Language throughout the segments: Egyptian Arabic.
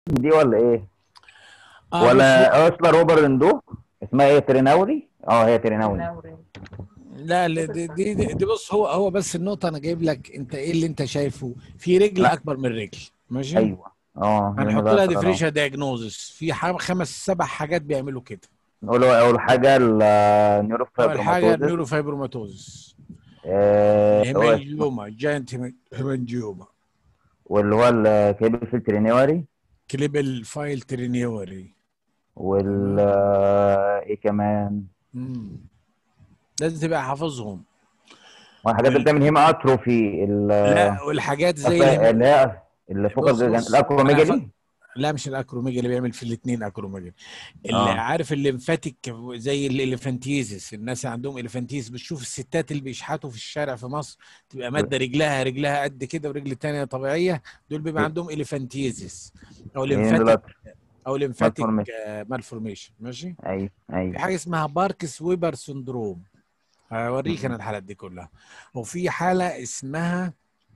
دي ولا ايه اه بص ولا اصلا روبر اندو اسمها ايه تريناوري اه هي تريناوري ناوري لا لا، دي, دي, دي, دي بص هو هو بس النقطة أنا جايب لك أنت إيه اللي أنت شايفه في رجل لا. أكبر من رجل ماشي ايوه اه هنحط بقى لها خلاص. ديفريشال دايجنوزس في ح- خمس سبع حاجات بيعملوا كده نقول اول حاجه أول حاجة النيوروفايبروماتوزس النيوروفايبروماتوزس آه، هو اسمه- هيمانجيوما جاينت هيمانجيوما واللي هو الكيبل في الترينيوري كليبل فايل ترينيوري وال آه، ايه كمان مم. لازم تبقى حافظهم والحاجات اللي وال- بتعمل هيما اتروفي ال- لا والحاجات زي اللي الهيما- هي اللي فوق بص- بص، الاكروميجالي لا مش الاكروميجا اللي بيعمل في الاثنين اكروميجا اللي آه. عارف الليمفاتيك زي الاليفانتيزس الناس اللي عندهم اليفانتيز بتشوف الستات اللي بيشحتوا في الشارع في مصر تبقى ماده رجلها رجلها قد كده ورجل تانية طبيعيه دول بيبقى عندهم اليفانتيزس او مين ليمفاتيك دولت؟ او ليمفاتيك Malformation. مالفورميشن ماشي ايوه في ايوه حاجه اسمها باركس ويبر سندروم هوريك انا الحالات دي كلها وفي حاله اسمها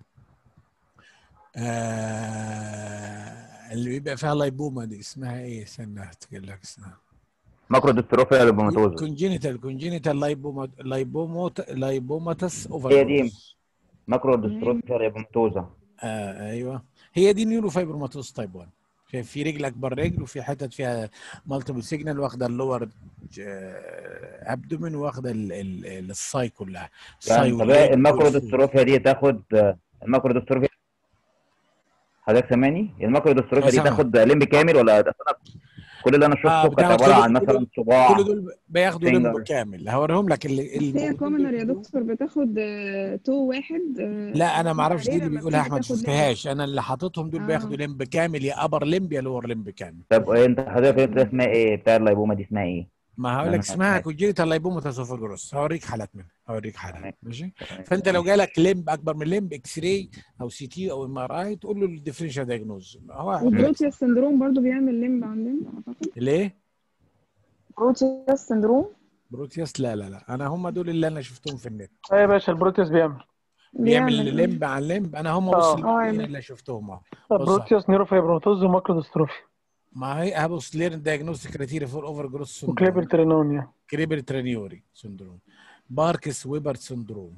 آه اللي بيبقى فيها لايبوما دي اسمها ايه استنى افتكر لك اسمها ماكرو ديستروفيا ليبوماتوزس كونجينيتال كونجينيتال لايبوما لايبوموت لايبوماتس اوفر هي دي. ماكرو ديستروفيا ليبوماتوزا آه ايوه هي دي نيورو فايبروماتوز تايب 1 شايف في رجل اكبر رجل وفي حتت فيها مالتيبل سيجنال واخده اللور ابدومين واخده ال- ال- ال- الساي كلها الساي يعني والليج طبيعي الماكرو والفوت. ديستروفيا دي تاخد الماكرو ديستروفيا حضرتك سامعني؟ الماكرو ديستروفيا آه، دي سامعك. تاخد لمب كامل ولا ده أنا كل اللي انا آه، شفته كانت بتاخد عباره كل- عن كل- مثلا صباع كل دول بياخدوا لمب finger. كامل هوريهم لك ال- هي ال- كومنر يا دكتور بتاخد آه، تو واحد آه، لا انا ما اعرفش دي عليه اللي لما بيقولها بتيجي احمد تاخد شفتهاش انا اللي حاططهم دول آه. بياخدوا لمب كامل يا ابر لمب يا لور لمب كامل طب انت حضرتك قلت اسمها ايه بتاع اللايبوما دي اسمها ايه؟ ما هقول أنا لك اسمها فاهم. كونجينيتال لايبوماتس اوفرجروس هوريك حالات منها هوريك حالات تمام. ماشي فانت لو جالك لمب اكبر من لمب اكس راي او سي تي او ام ار اي تقول له الديفرنشال دايجنوز هو والبروتياس سندروم برضو بيعمل لمب عندنا اعتقد ليه؟ بروتياس سندروم بروتياس لا لا لا انا هم دول اللي انا شفتهم في النت ايوه يا باشا البروتيوس بيعمل بيعمل لمب عن لمب انا هم بص آه. الاثنين آه. اللي شفتهم اهو بص. بروتيوس نيوروفايبروماتوز وماكرو ديستروفي ما هي هبص ليرن دايجنوستيك كريتيريا فور اوفر جروس وكليبر ترينونيا كريبر ترانيوري سندروم باركس ويبر سندروم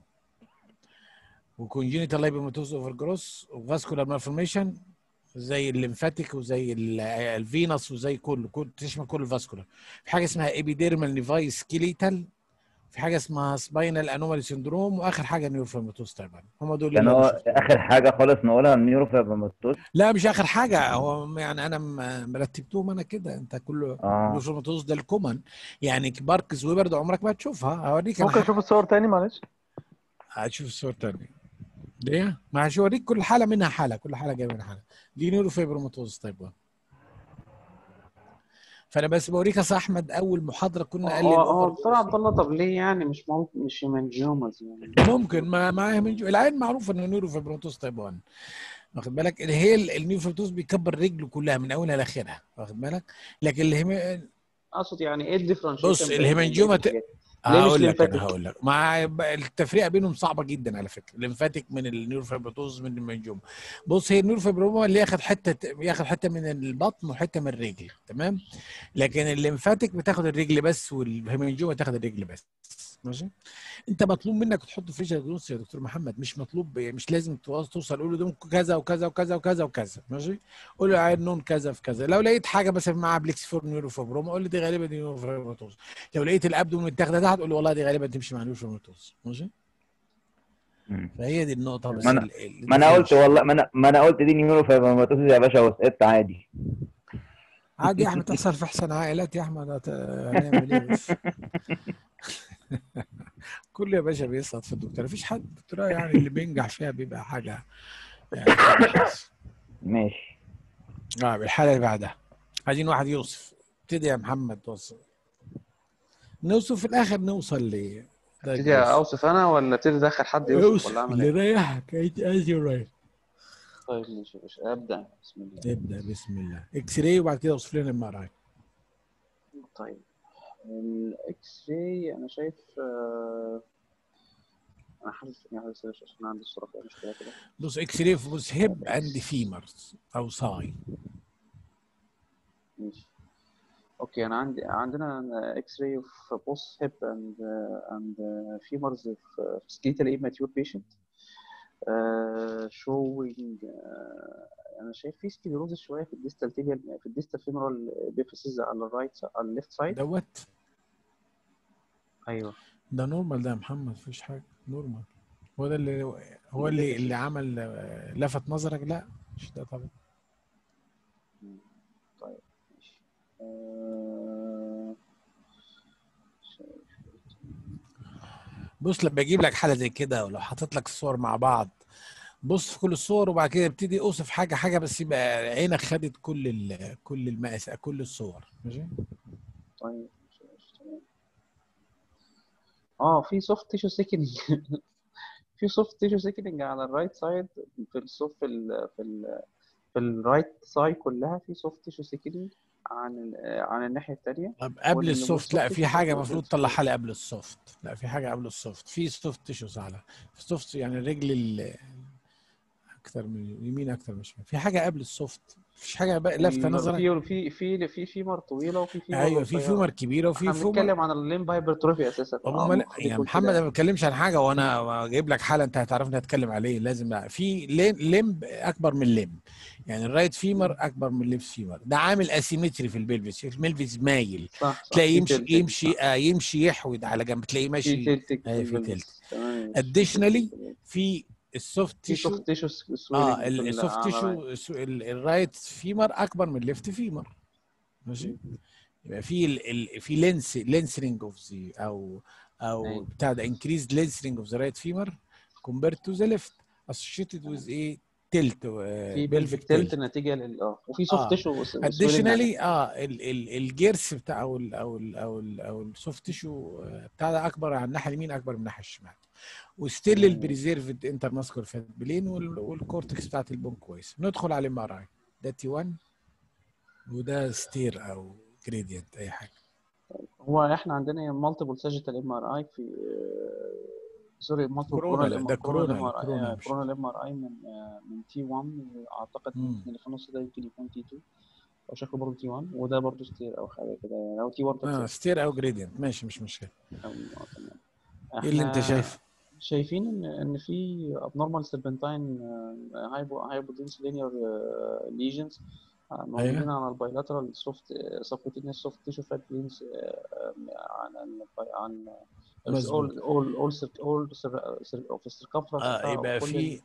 وكونجينيتال لايبوماتوز اوفر جروس وفاسكولار مالفورميشن زي الليمفاتيك وزي ال- الفينس وزي كله كل تشمل كل الفاسكولار في حاجه اسمها ايبيديرمال نيفاي سكيليتال في حاجه اسمها سباينال انومالي سندروم واخر حاجه نيوروفيرماتوز طبعا هم دول يعني اللي أنا هو شفتهم. اخر حاجه خالص نقولها النيوروفايبروماتوز لا مش اخر حاجه هو يعني انا م- مرتبتهم انا كده انت كله اه نيوروفيرماتوز ده الكومن يعني باركس ويبر ده عمرك ما هتشوفها هوريك انا ممكن اشوف الصور تاني معلش هتشوف الصور تاني دي ما هوريك كل حاله منها حاله كل حاله جايه منها حاله دي نيورو فيبروماتوز تايب 1 فانا بس بوريك يا أستاذ احمد اول محاضره كنا قال لي هو هو الأوفر دكتور عبد الله طب ليه يعني مش ممكن مش هيمانجيومز يعني ممكن ما معاها من جو... العين معروف انه نيورو فيبروماتوز تايب 1 واخد بالك اللي هي ال- النيورو فيبروماتوز بيكبر رجله كلها من اولها لاخرها واخد بالك لكن الهيم... اقصد يعني ايه الديفرنشيشن بص الهيمانجيوما ت... ليه مش هقول لك انا lymphatic؟ هقول لك مع التفرقه بينهم صعبه جدا على فكره الليمفاتيك من النيوروفيبروتوز من المنجوم بص هي النيوروفيبروما اللي ياخد حته ياخد حته من البطن وحته من الرجل تمام لكن الليمفاتيك بتاخد الرجل بس والهيمنجوما تاخد الرجل بس ماشي انت مطلوب منك تحط فيشل جلوس يا دكتور محمد مش مطلوب مش لازم توصل قول له ده كذا وكذا وكذا وكذا وكذا ماشي قول له عين نون كذا في كذا لو لقيت حاجه مثلا معاها بليكس فور نيوروفيبروما قول لي دي غالبا دي نيوروفيبروتوز لو لقيت الابدومين متاخده تحت قول له والله دي غالبا تمشي مع نيوروفيبروتوز ماشي مم. فهي دي النقطه بس ما أنا- ال- ال- ما انا قلت والله ما انا ما انا قلت دي نيوروفايبروماتوز يا باشا وسقطت عادي عادي يا احمد تحصل في احسن عائلات يا احمد هت- هنعمل ايه بس كل يا باشا بيسقط في الدكتوراه مفيش حد دكتوراه يعني اللي بينجح فيها بيبقى حاجه يعني ماشي اه الحاله اللي بعدها عايزين واحد يوصف ابتدي يا محمد توصف نوصف في الاخر نوصل ل ابتدي اوصف انا ولا ابتدي ادخل حد يوصف اوصف ولا اعمل اللي ايه؟ يريحك از يو رايت طيب ماشي يا باشا ابدا بسم الله ابدا بسم الله اكس راي وبعد كده اوصف لنا ام ار اي طيب الاكس راي انا شايف آه، انا حاسس اني حاسس عشان عندي الصوره فيها مشكله كده بص اكس راي بص هيب عند فيمرز او ساي اوكي انا عندي عندنا اكس راي في بوست هيب اند اند فيمرز في سكيتال immature patient uh, showing uh, انا شايف في سكليروزس شويه في الديستال تيبيال في الديستال فيمورال بيفيسز على الرايت على الليفت سايد دوت ايوه ده نورمال ده يا محمد مفيش حاجه نورمال هو ده اللي هو اللي اللي عمل آه، لفت نظرك لا مش ده طبعا طيب ماشي آه، شايف بص لما اجيب لك حاله زي كده ولو حاطط لك الصور مع بعض بص في كل الصور وبعد كده ابتدي اوصف حاجه حاجه بس يبقى عينك خدت كل ال كل المقاس كل الصور ماشي طيب ماشي، تمام. اه في سوفت تيشو سيكنينج في سوفت تيشو سيكنينج على الرايت سايد في السوف في ال في ال في الرايت سايد كلها في سوفت تيشو سيكنينج عن ال- عن الناحيه الثانيه طب قبل واللي السوفت لا والسوفت في تيشو حاجه سيكنينج المفروض تطلعها لي قبل السوفت لا في حاجه قبل السوفت في سوفت تيشوز على في سوفت يعني الرجل ال اكتر من يمين اكتر من شمال في حاجه قبل السوفت مفيش حاجه بقى لافته نظرك في في في في فيمر طويله وفي فيمر ايوه في قصيرة. فيمر كبيره وفي احنا فيمر بنتكلم عن الليمب هايبرتروفي اساسا طب آه، امال المفروض يا يكون محمد كده. انا ما بتكلمش عن حاجه وانا جايب لك حاله انت هتعرفني اتكلم عليه لازم بقى. في لين- لمب اكبر من لمب يعني الرايت فيمر اكبر من الليفت فيمر ده عامل اسيمتري في البلفس الملفس مايل صح صح تلاقيه في يمشي تلت- يمشي صح. آه يمشي يحود على جنب تلاقيه في ماشي تلت أيوة، في بالبلبس. تلت. تمام Additionally، في السوفت في تيشو سوفت تيشو اه ال- السوفت تيشو الس- ال- الرايت فيمر اكبر من الليفت فيمر ماشي يبقى في ال ال في لينس لينسرنج اوف ذا او او أيوة. بتاع ده انكريزد لينسرنج اوف ذا رايت فيمر compared to the left associated with a tilt uh, في pelvic بلفيك tilt تلت نتيجه لل اه وفي سوفت آه. تيشو additionally اه ال ال الجرس بتاع او ال او ال او ال او السوفت تيشو بتاع ده اكبر على الناحيه اليمين اكبر من الناحيه الشمال وستيل مم. البريزيرفد انتر ماسكول فات بلين وال- والكورتكس بتاعت البون كويس ندخل على الام ار اي ده تي 1 وده ستير او جريدينت اي حاجه هو احنا عندنا مالتيبل ساجيتال ام ار اي في آه، سوري مالتيبل كورونا، كورونال ده كورونا، ام ار كورونا اي مش- كورونال ام ار اي من آه، من تي 1 اعتقد مم. اللي في النص ده يمكن يكون تي 2 او شكله برضه تي 1 وده برضه ستير او حاجه كده يعني او تي 1 اه تفسير ستير او جريدينت ماشي مش مشكله أو- آه، تمام. ايه اللي انت احنا شايفه شايفين ان ان في abnormal serpentine هايبو هايبودنس linear ليجنز موجودين على البايلاترال سوفت سبكوتينيوس سوفت تيشو فات بلينز على ال عن مظبوط. all all all all في السيركمفرنس آه، يبقى في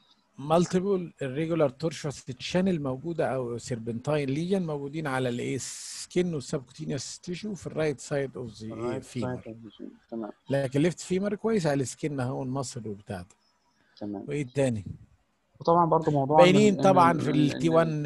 مالتيبل الريجولار تورشوس تشانل موجوده او سيربنتاين ليجن موجودين على الايه سكين والسبكوتينيوس تيشو في الرايت سايد اوف ذا فيمر تمام لكن ليفت فيمر كويس على السكين اهو المصل وبتاع ده تمام وايه تاني وطبعا برضو موضوع باينين إن- إن- طبعا إن- في إن- ال T1 إن-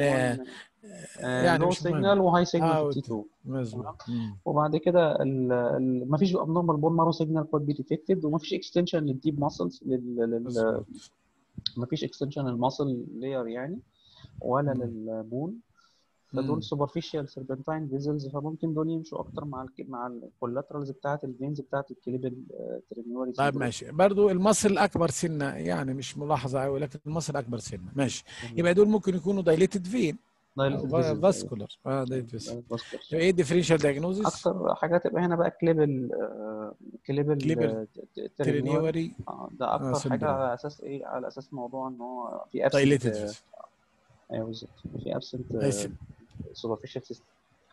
يعني يعني لو مش مهم. سيجنال وهاي سيجنال آه، في تي 2 مظبوط مم. وبعد كده ال ال مفيش ابنورمال بون مارو سيجنال كود بي ديتكتد ومفيش اكستنشن للديب ماسلز لل لل مظبوط مفيش اكستنشن للماسل لاير يعني ولا مم. للبون مم. فدول سوبرفيشال سيربنتاين فيزلز فممكن دول يمشوا اكتر مع الك... مع الكولاترالز بتاعت الفينز بتاعت الكليبل ترينيوري طيب ماشي برضو المصل اكبر سنه يعني مش ملاحظه قوي لكن المصل اكبر سنه ماشي يبقى دول ممكن يكونوا دايليتد فين فاسكولار اه دايليتد ايه الديفرنشال دايجنوزيس اكتر حاجه تبقى هنا بقى كليبل كليبل كليبل ترينيوري ترينيوري آه، ده اكتر syndrome. حاجه على اساس ايه على اساس موضوع ان هو في دايليتد ابسنت ايوه بالظبط في ابسنت بس سوبرفيشال سيستم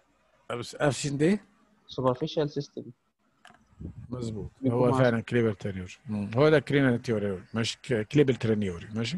افشن ده سوبرفيشال سيستم مظبوط بيكون هو مع- فعلا كليبل ترينيوري هو ده كرينال تيوريوري مش ك- كليبل ترينيوري ماشي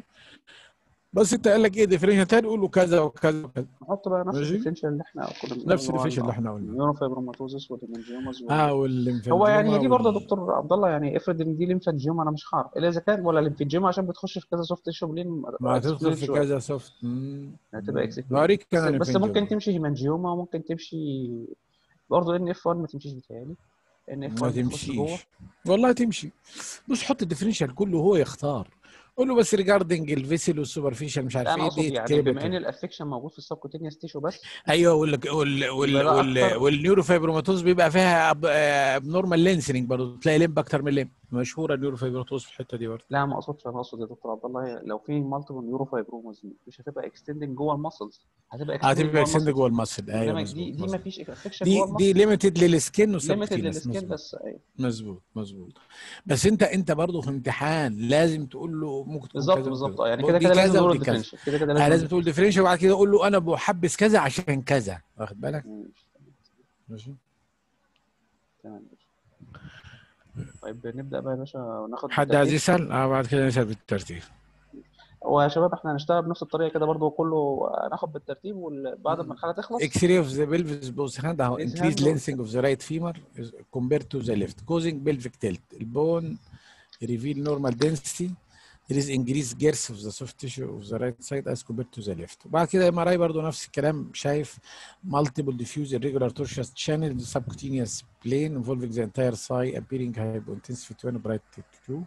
بس انت قال لك ايه ديفرنشال تاني قول له كذا وكذا وكذا نحط بقى نفس ماشي. الديفرنشال اللي احنا كنا بنقول نفس اللي هو الديفرنشال اللي احنا قلناه النيوروفيبروماتوزس والهيمانجيوماز اه والليمفانجيوما هو يعني هي دي برضه يا وال- دكتور عبد الله يعني افرض ان دي ليمفانجيوما انا مش هعرف الا اذا كان ولا ليمفانجيوما عشان بتخش في كذا سوفت تيشو بلين ما هتدخل في كذا سوفت هتبقى اكسكلود بوريك بس, انا بس ليمفانجيوما. ممكن تمشي هيمانجيوما وممكن تمشي برضه ان اف 1 ما تمشيش بتهيألي ان اف ما 1 تخش جوه تمشيش والله تمشي بص حط الديفرنشال كله هو يختار قول له بس ريجاردنج الفيسل والسوبرفيشال مش عارف لا انا ايه اقصد دي يعني تتكلم بما ان بتقول. الافكشن موجود في السبكوتينيوس تيشو بس ايوه وال وال وال يبقى ده وال أكتر. والنيوروفايبروماتوز بيبقى فيها ابنورمال لينسنج برضه تلاقي ليمب اكتر من ليمب مشهوره النيوروفايبروماتوز في الحته دي برضه لا ما اقصدش انا اقصد يا دكتور عبد الله لو في مالتيبل نيوروفايبرومز مش هتبقى اكستندنج جوه المسلز هتبقى extending هتبقى اكسند المسلز. جوه المصل ايوه انما مظبوط دي دي ما مظبوط. فيش افكشن دي جوه دي المسلز ليميتد للسكن ليميتد والسبكتينس للسكين مظبوط بس ايوه مظبوط مظبوط بس انت انت برضه في امتحان لازم تقول له ممكن تكون بالظبط كذا بالظبط وكذا. اه يعني دي كده كده لازم كذا نقول ودي كذا. الديفرنشال كده كده آه لازم لازم تقول ديفرنشال وبعد كده اقول له انا بحبس كذا عشان كذا واخد بالك مم. ماشي تمام طيب نبدا بقى يا باشا ناخد حد عايز بالترتيب. يسال اه بعد كده نسال بالترتيب ويا شباب احنا هنشتغل بنفس الطريقه كده برضو كله ناخد بالترتيب وبعد ما الحلقه تخلص X-ray of the pelvis both hand اهو This increased hand lengthening of the right femur is compared to the left causing pelvic tilt البون reveal normal density there is increased girth of the soft tissue of the right side as compared to the left وبعد كده ام ار اي برضه نفس الكلام شايف multiple diffuse irregular tortuous channel in the subcutaneous plane involving the entire thigh appearing hypointensity 1 bright 2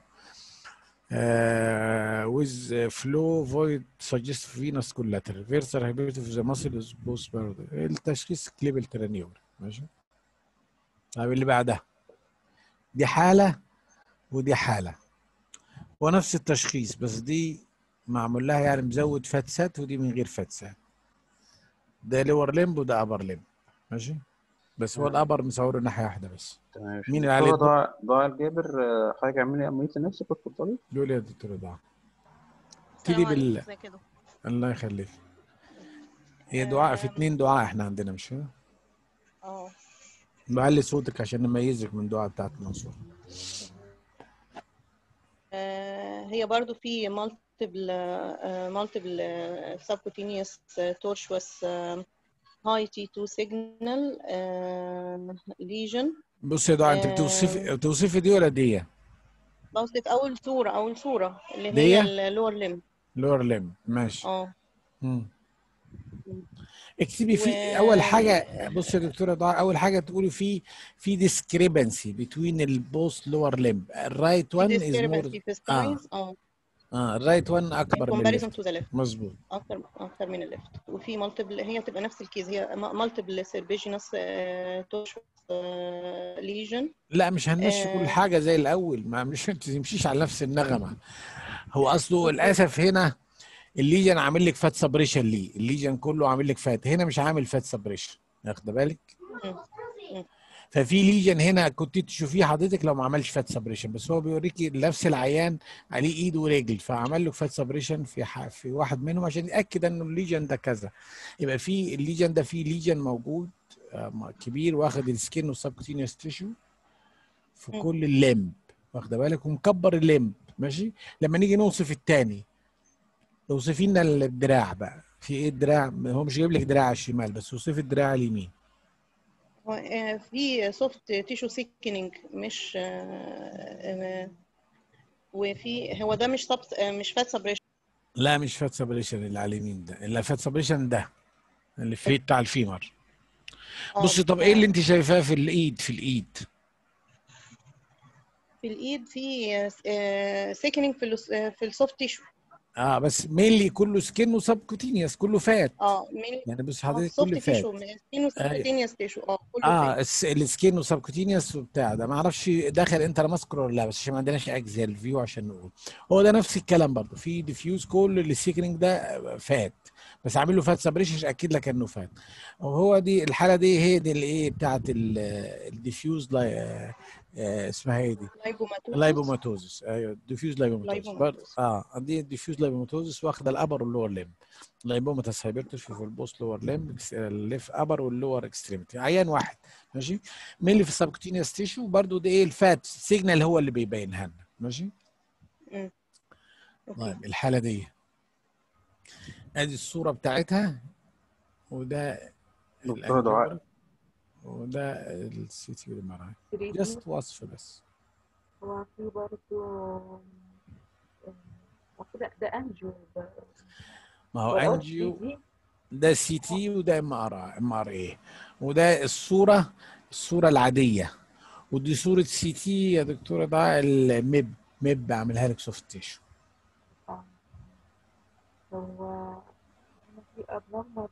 uh, with uh, flow void suggest venous collateral versal hypertrophy of the muscle is both برضه التشخيص كليبل ترانيور ماشي طيب اللي بعدها دي حالة ودي حالة ونفس التشخيص بس دي معمول لها يعني مزود فاتسات ودي من غير فاتسات ده لور لمب وده ابر لمب ماشي بس هو تمام. الابر مصوره ناحية واحدة بس تمام مين اللي عليه دكتورة الدور؟ ضاع ضاع الجابر آه، حضرتك اعمل لي امنيه لنفسك اتفضلي دول يا دكتور ضاع السلام ابتدي بال- عليكم ازيك يا دكتور الله يخليك هي دعاء في آم، اتنين دعاء احنا عندنا مش كده؟ اه بعلي صوتك عشان نميزك من دعاء بتاعت منصور آه، هي برضو في multiple آه، multiple آه، subcutaneous آه، tortuous آه، high T2 signal آه، lesion بص يا دعاء انت آه. بتوصفي بتوصفي دي ولا دي؟ بوصف أول صورة أول صورة اللي دي؟ هي اللور ليم لور ليم ماشي اه مم. اكتبي في و- اول حاجه بص يا دكتوره دعاء اول حاجه تقولي في في discrepancy between البوست لور ليم الرايت في وان از discrepancy مور في spines اه اه الرايت وان اكبر من comparison الليفت to the left مظبوط اكتر اكتر من الليفت وفي مالتيبل هي تبقى نفس الكيس هي مالتيبل سيربيجينس توش ليجن لا مش هنمشي كل آه. حاجه زي الاول ما مش تمشيش على نفس النغمه هو اصله للاسف هنا الليجن عامل لك فات سبريشن ليه الليجن كله عامل لك فات هنا مش عامل فات سبريشن واخده بالك ففي ليجن هنا كنت تشوفيه حضرتك لو ما عملش فات سبريشن بس هو بيوريكي نفس العيان عليه ايد ورجل فعمل له فات سبريشن في ح... في واحد منهم عشان ياكد انه الليجن ده كذا يبقى في الليجن ده في ليجن موجود آه، كبير واخد السكين والسبكوتينيوس تيشو في مم. كل الليمب واخده بالك ومكبر الليمب ماشي لما نيجي نوصف التاني اوصفي لنا الدراع بقى في ايه الدراع هو مش جايب لك دراع على الشمال بس اوصفي الدراع اليمين في سوفت تيشو سيكنينج مش آه، آه، وفي هو ده مش سب مش فات سبريشن لا مش فات سبريشن اللي على اليمين ده اللي فات سبريشن ده اللي في بتاع الفيمر بصي طب ايه اللي انت شايفاه في الايد في الايد في الايد في سيكنينج في ال في السوفت تيشو اه بس مينلي كله سكين وسبكوتينيوس كله فات اه من يعني بص حضرتك سوفت كله فات تيشو سكين وسبكوتينيوس تيشو اه كله اه فات الس- السكين وسبكوتينيوس وبتاع ده ما اعرفش داخل انت ماسكر ولا لا بس عشان ما عندناش اكزيال فيو عشان نقول هو ده نفس الكلام برضه في ديفيوز كل السيكرينج ده فات بس عامل له فات سبريشن عشان اكد لك انه فات وهو دي الحاله دي هي دي الايه بتاعت الديفيوز اسمها ايه دي؟ لايبوماتوزس لايبوماتوزس ايوه ديفيوز لايبوماتوزس لايبوماتوزس. برضه اه دي ديفيوز لايبوماتوزس واخده الابر واللور ليم لايبوماتس هايبرتروفي في البوست لور ليم الليف ابر واللور اكستريمتي عيان واحد ماشي مين اللي في السبكتينيوس تيشو برضه ده ايه الفات سيجنال هو اللي بيبينها لنا ماشي مم. أوكي. طيب الحاله دي ادي الصوره بتاعتها وده دكتورة دعاء. الأنجيوجرام، وده السي تي والام جاست وصف بس هو في برضه كده ده انجو ده ما هو ده انجيو دي ده سي تي وده ام ار ام ار اي وده الصوره الصوره العاديه ودي صوره سي تي يا دكتوره ده الميب ميب عاملها لك سوفت تيشو هو هنا في abnormal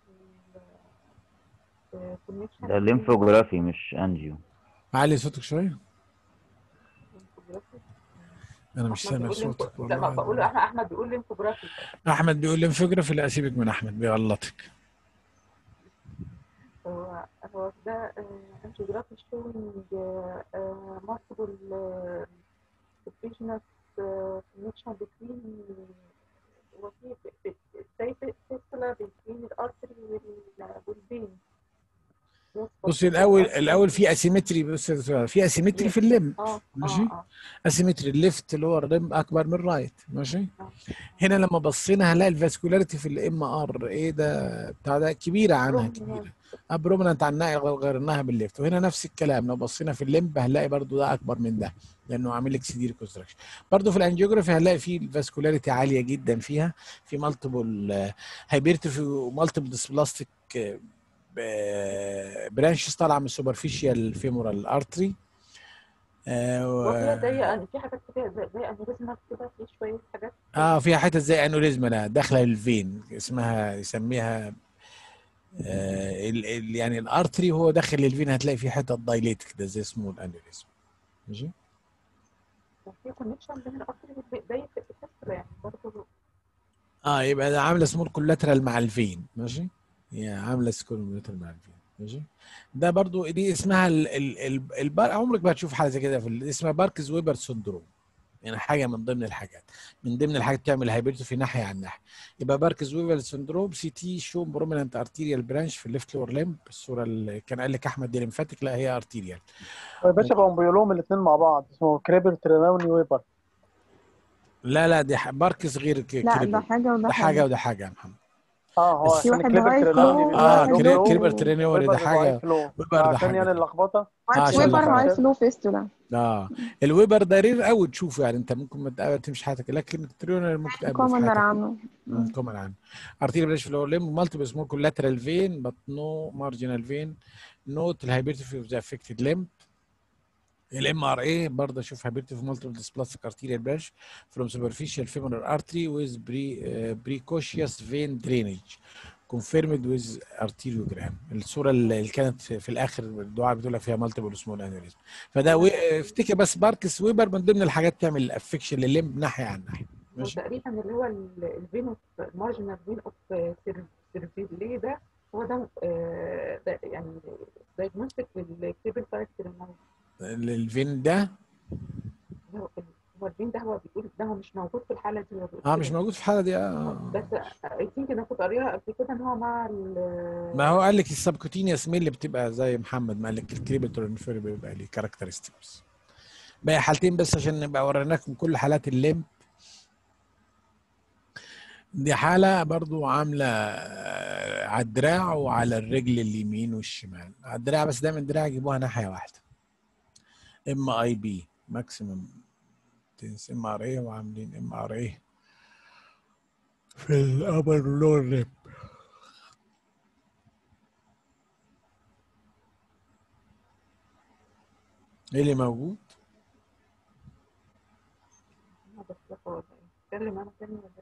آه، connection ده الليمفوجرافي مش انجيو علي صوتك شويه lymphography. انا مش أحمد سامع بيقول صوتك lympho- لا ما بقول والله احمد احمد بيقول ليمفوجرافي احمد بيقول ليمفوجرافي لا سيبك من احمد بيغلطك هو هو ده انجيوجرافي showing uh, multiple uh, patients uh, connection between هو في في- في- زي فيستولا between الارتري والفين بصي الاول الاول في اسيمتري بص يا دكتور، في اسيمتري في الليم اه ماشي. اه اه اسيمتري الليفت اللي هو الريم اكبر من الرايت ماشي آه. هنا لما بصينا هنلاقي الفاسكولاريتي في الام ار ايه ده بتاع ده كبيره عنها Prominent. كبيره ابرومننت عنها غيرناها بالليفت وهنا نفس الكلام لو بصينا في الليمب هنلاقي برضو ده اكبر من ده لانه عامل لك سيدي ريكونستراكشن برضو في الانجيوجرافي هنلاقي في الفاسكولاريتي عاليه جدا فيها في مالتيبل هايبرتروفي ومالتيبل ديسبلاستيك برانشز طالعه من السوبرفيشال فيمورال ارتري وفيها زي في حاجات كده زي زي انوريزما كده في شويه حاجات اه فيها حتت زي انوريزما لا داخله الفين اسمها يسميها آه ال ال يعني الارتري هو داخل الفين هتلاقي فيه حتت دايليت كده زي اسمه الانوريزما ماشي وفي كونكشن بين الارتري والبي- زي في الفيستولا يعني برضه اه يبقى ده عامله سمول كولاترال مع الفين ماشي هي عامله سمول كولاترال مع الفين ماشي ده برضو دي اسمها ال ال ال البار عمرك ما هتشوف حاجه زي كده في ال- اسمها باركز ويبر سندروم يعني حاجه من ضمن الحاجات من ضمن الحاجات بتعمل هايبرتو في ناحيه عن ناحيه يبقى باركز ويبر سندروم سي تي شو بروميننت ارتيريال برانش في الليفت لور ليمب الصوره اللي كان قال لك احمد دي ليمفاتيك لا هي ارتيريال يا باشا بقوا بيقولوا لهم الاثنين مع بعض اسمه كريبر تريناوني ويبر لا لا دي ح- باركز غير ك- لا ده كريبل حاجة وده ده حاجه حاجة وده حاجه يا محمد اه هو بس- في عشان واحد كريبر هاي تريناوني فلو بيبقى اه وواحد لو كري- لو كريبر فلو ترينيوري ويبر ده بيبقى هاي حاجه فلو ويبر ده عشان يعني حاجه اللخبطه اه عشان ويبر اللخبطة. هاي فلو فيستولا اه الويبر ده رير قوي تشوفه يعني انت ممكن ما تقابل تمشي حياتك لكن التريونر ممكن تقابله في كومنر حياتك عنه مم، كومن عنه ارتيري بريش فلور ليم مالتيبل سمول كولاترال فين بت نو مارجنال فين نوت الهايبرتيفي اوف ذا افكتد ليمب الام ار اي برضه اشوف هايبرتيف مالتيبل ديسبلاستيك ارتيريال برانش فروم سوبرفيشال فيمورال ارتري ويز بري بريكوشيوس فين درينج كونفيرمد ويز ارتيريوجرام الصوره اللي كانت في في الاخر الدعاء بتقول لك فيها مالتيبل سمول انوريزم فده وي- افتكر بس باركس ويبر من ضمن الحاجات تعمل افكشن للليمب ناحيه عن ناحيه ماشي وتقريبا اللي هو ال- الفين اوف المارجنال فين اوف سيرفيلي ده هو ده آه، ده يعني دايجنوستيك للكريبل تايب الفين ده هو هو الفين ده هو بيقول ده هو مش موجود في الحاله دي هو بيقول اه كده. مش موجود في الحاله دي اه بس اي ثينك انا كنت قاريها قبل كده ان هو مع ال ما هو قال لك السبكوتينيوس ميل اللي بتبقى زي محمد ما قال لك الكريبل ترانسفير بيبقى ليه كاركترستكس باقي حالتين بس عشان نبقى وريناكم كل حالات الليمب دي حالة برضو عاملة آه، على الدراع وعلى الرجل اليمين والشمال على الدراع بس دايما الدراع يجيبوها ناحية واحدة ام اي بي ماكسيمم تنس ام ار اي وعاملين ام ار اي في الابر لور ريب ايه اللي موجود؟ بس ده هو ده. اتكلم انا تاني ولا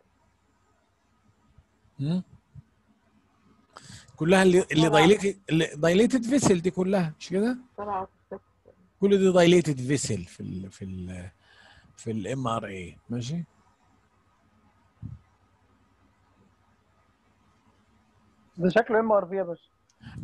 إيه؟ مم؟ كلها اللي اللي طبعا. دايليتد اللي دايليتد فيسل دي كلها مش كده؟ طبعا بس كل دي دايليتد فيسل في ال في ال في الام ار اي ماشي؟ ده شكله ام ار في يا باشا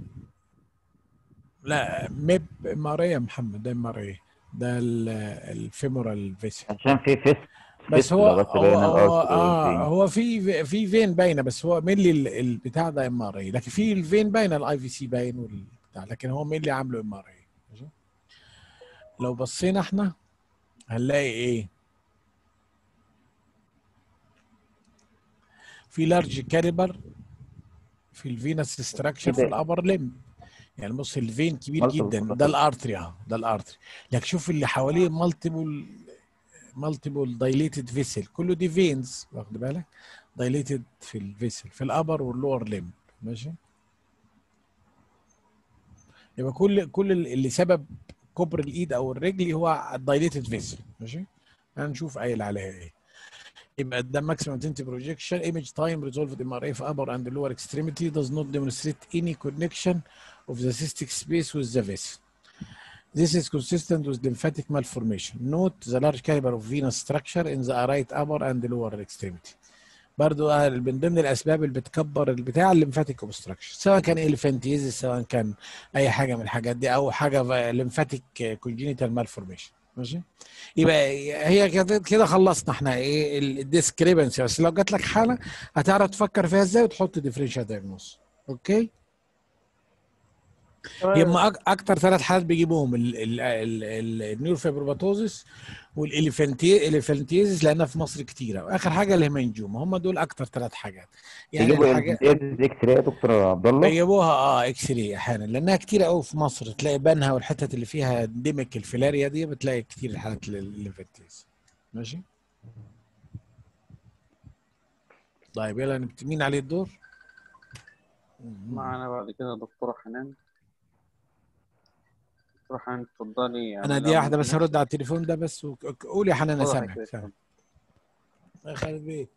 لا ميب ام ار اي يا محمد ده ام ار اي ده ال- الفيمورال فيسل عشان في فيست بس هو بس هو, باين هو الارتر اه والفين. هو في في فين باينه بس هو مينلي ال- البتاع ده ام ار اي لكن في الفين باينه الاي في سي باين والبتاع لكن هو مينلي عامله ام ار اي ماشي لو بصينا احنا هنلاقي ايه في لارج كاليبر في الفينس ستراكشر في كده. الابر ليم يعني بص الفين كبير Multiple جدا multiple. ده الارتري اهو ده الارتري لكن شوف اللي حواليه مالتيبل مالتيبل دايليتد فيسل كله دي فينز واخد بالك دايليتد في الفيسل في الابر واللور ليم ماشي يبقى كل كل اللي سبب كبر الايد او الرجل هو الدايليتد فيسل ماشي هنشوف قايل عليها ايه يبقى ده maximum intensity projection image time resolved MRI في upper and lower extremity does not demonstrate any connection of the cystic space with the vessel. This is consistent with lymphatic malformation. Note the large caliber of venous structure in the right upper and lower extremity. برضو آه، من ضمن الاسباب اللي بتكبر البتاع الليمفاتيك اوبستراكشن سواء كان الفانتيزيس سواء كان اي حاجه من الحاجات دي او حاجه ليمفاتيك كونجينيتال مالفورميشن ماشي يبقى هي كده كده خلصنا احنا ايه الديسكريبنسي بس لو جات لك حاله هتعرف تفكر فيها ازاي وتحط ديفرنشال دايجنوز اوكي هم أك- اكتر ثلاث حالات بيجيبوهم النيوروفيبروباتوزيس والاليفانتيزيس لانها في مصر كتيره واخر حاجه الهيمنجوما هم دول اكتر ثلاث حاجات يعني يجيبوا الحاجات اكس راي يا دكتور عبد الله بيجيبوها اه اكس راي احيانا لانها كتير قوي في مصر تلاقي بنها والحتت اللي فيها انديميك الفيلاريا دي بتلاقي كتير الحالات الانفكتيز ماشي طيب يلا نبت- مين عليه الدور؟ معنا بعد كده دكتورة حنان دكتورة حنان اتفضلي يعني انا لو دي واحده بس ممكن- هرد على التليفون ده بس وك- قول يا حنان انا اتفضل سامعك حضرتك. سامعك الله يخليك بيه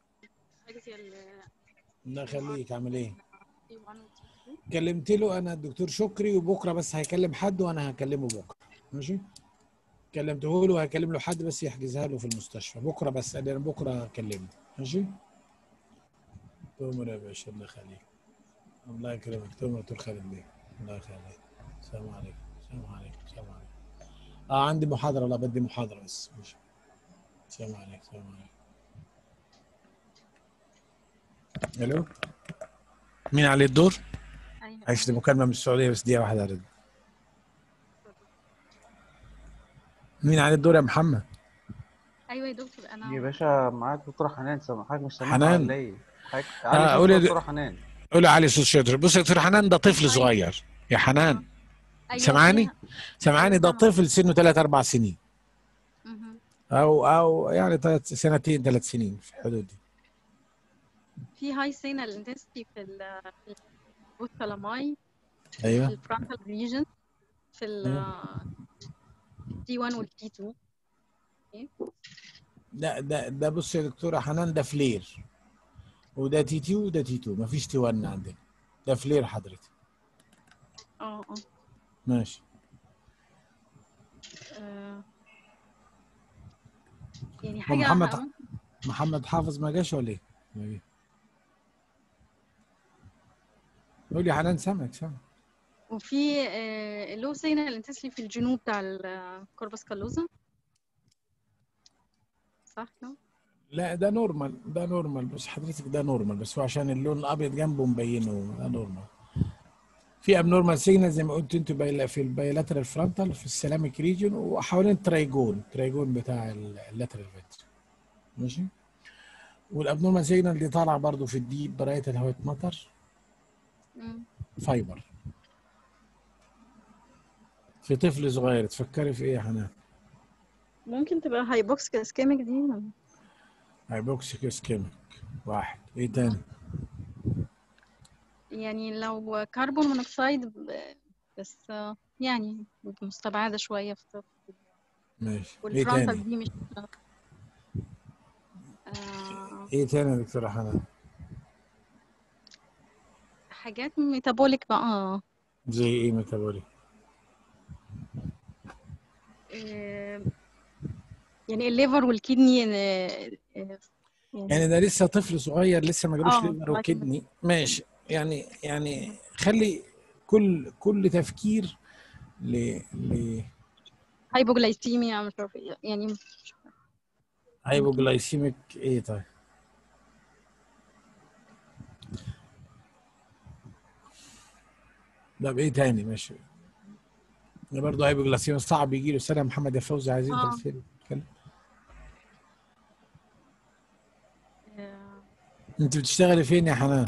الله يخليك عامل ايه؟ كلمت له انا الدكتور شكري وبكره بس هيكلم حد وانا هكلمه بكره ماشي كلمته له وهكلم له حد بس يحجزها له في المستشفى بكره بس انا بكره هكلمه ماشي تؤمر يا باشا الله يخليك الله يكرمك تؤمر دكتور خالد بيه الله يخليك السلام عليكم السلام عليكم السلام عليكم اه عندي محاضره لا بدي محاضره بس ماشي السلام عليكم السلام عليكم الو مين عليه الدور؟ عشت مكالمة من السعودية بس دقيقة واحدة أرد مين عليه الدور يا محمد؟ ايوه يا دكتور انا يا باشا معاك دكتورة حنان سامع حضرتك مش سامعها حنان. ولا ايه؟ حضرتك آه، علي قولي صوت د- دكتورة حنان قول علي صوت شاطر بص يا دكتور حنان ده طفل صغير يا حنان أيوة سامعاني؟ فيها- سامعاني ده أيوة سامعة. طفل سنه ثلاث أربع سنين مهم. أو أو يعني ثلاث سنتين ثلاث سنين في الحدود دي في هاي سينال انتنسيتي في ال في البوثالاماي في أيوه الفرونتال ريجن في ال تي 1 والتي 2 ده ده ده بص يا دكتورة حنان ده فلير وده تي تي وده تي 2 مفيش تي 1 عندنا ده فلير حضرتك اه اه ماشي آه. يعني هو حاجة محمد ممكن- محمد حافظ ما جاش ولا ايه؟ ما جه. قول يا حنان سامعك سامعك وفي لو سينال انتنسيتي في الجنوب بتاع الكوربس كالوزا صح كده؟ لا ده نورمال ده نورمال بس حضرتك ده نورمال بس هو عشان اللون الابيض جنبه مبينه ده نورمال في ابنورمال سيجنال زي ما قلت انتوا بايلا- في البايلاترال فرونتال في السلاميك ريجن وحوالين الترايجون الترايجون بتاع اللاترال فيتر ماشي والابنورمال سيجنال دي طالعه برضو في الديب برايه الهواء مطر مم. فايبر في طفل صغير تفكري في ايه يا حنان؟ ممكن تبقى هايبوكسيك اسكيميك دي هايبوكسيك اسكيميك واحد ايه تاني؟ يعني لو كربون مونوكسيد ب- بس آه، يعني مستبعدة شوية في الطب ماشي ايه والفرونتال تاني؟ دي مش آه، ايه تاني يا دكتورة حنان؟ حاجات ميتابوليك بقى زي ايه ميتابوليك؟ آه، يعني الليفر والكدني آه، آه، يعني ده لسه طفل صغير لسه ما جالوش آه، ليفر الله يكرمك. وكدني ماشي يعني يعني خلي كل كل تفكير ل ل هايبوجلايسيميا مش عارفة إيه، يعني مش هايبوجلايسيميك ايه طيب؟ ده بايه تاني ماشي ده برضه هايبوجلايسيميك صعب يجي له سنه محمد يا فوزي عايزين آه. تفسير تتكلم آه، انت بتشتغلي فين يا حنان؟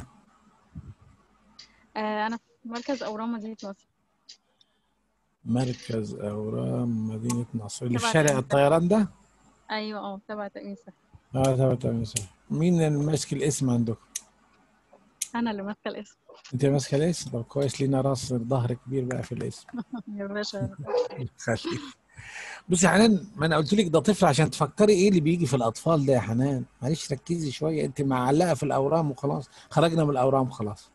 آه، أنا في مركز أورام مدينة نصر مركز اورام مدينه نصر اللي في تبع شارع تأمين الطيران ده؟ أيوة أه تبع تأمين صحي اه تمام تمام صح مين اللي ماسك الاسم عندكم؟ أنا اللي ماسكة الاسم انت ماسكه الاسم؟ طب كويس لينا راس ظهر كبير بقى في الاسم يا باشا خليك بصي يا حنان ما انا قلت لك ده طفل عشان تفكري ايه اللي بيجي في الاطفال ده يا حنان معلش ركزي شويه انت معلقه في الاورام وخلاص خرجنا من الاورام خلاص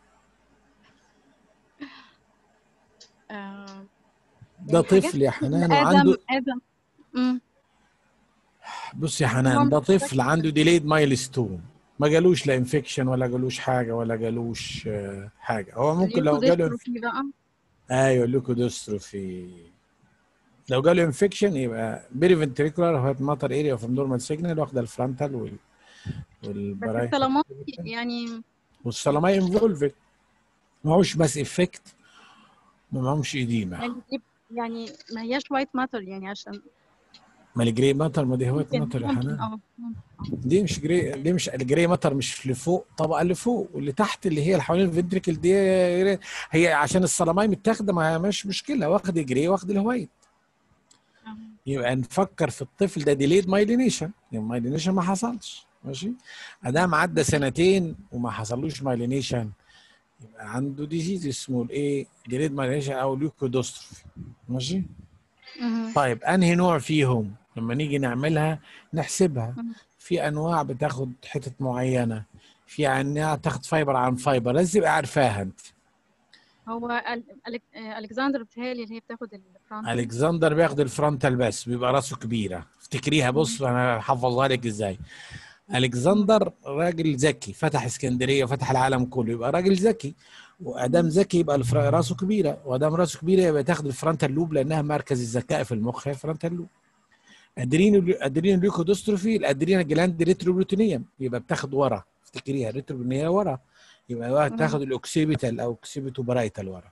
آه، ده يعني حاجات طفل يا حنان ادم وعنده ادم مم. بص يا هو حنان ده مش طفل عنده ديليد مايلستون ما جالوش لا انفكشن ولا جالوش حاجه ولا جالوش آه، حاجه هو ممكن لو جاله الليوكوديستروفي بقى ايوه ليكودستروفي لو جاله انفكشن يبقى بيري فنتريكولار هات ماتر اريا اوف نورمال سيجنال واخده الفرونتال وال بس والبرايتال السلامات يعني والسلاماي انفولفد معهوش ماس افكت ما معهمش ايديما يعني دي- يعني ما هياش وايت ماتر يعني عشان ما الجري ماتر ما دي هوايت ممكن ماتر يا ممكن حنان اه ممكن. دي مش جري دي مش الجري ماتر مش اللي فوق طبقه اللي فوق واللي تحت اللي هي اللي حوالين الفنتريكل دي هي عشان السلاماي متاخده ما مش مشكله واخد جري واخد الهوايت آه. يبقى نفكر في الطفل ده ديليد مايلينيشن المايلينيشن ما حصلش ماشي ادام عدى سنتين وما حصلوش مايلينيشن يبقى عنده ديزيز اسمه الايه ديليد مايلينيشن او ليوكودوستروفي ماشي مهم. طيب انهي نوع فيهم لما نيجي نعملها نحسبها مم. في انواع بتاخد حتت معينه في انواع تاخد فايبر عن فايبر لازم تبقى عارفاها انت هو أل- ألك- آه، الكسندر بتهيألي اللي هي بتاخد الفرونت الكسندر بياخد الفرونتال بس بيبقى راسه كبيره افتكريها بص انا هحفظها لك ازاي الكسندر راجل ذكي فتح اسكندريه وفتح العالم كله يبقى راجل ذكي وادام ذكي يبقى الفر- راسه كبيره وادام راسه كبيره يبقى تاخد الفرونتال لوب لانها مركز الذكاء في المخ هي الفرونتال لوب ادرينو ادرينو ليوكودوستروفي الادرينا جلاند ريتروبروتينيوم يبقى بتاخد ورا افتكريها ريتروبروتينيا ورا يبقى تاخد الاوكسيبيتال او اوكسيبيتو برايتال ورا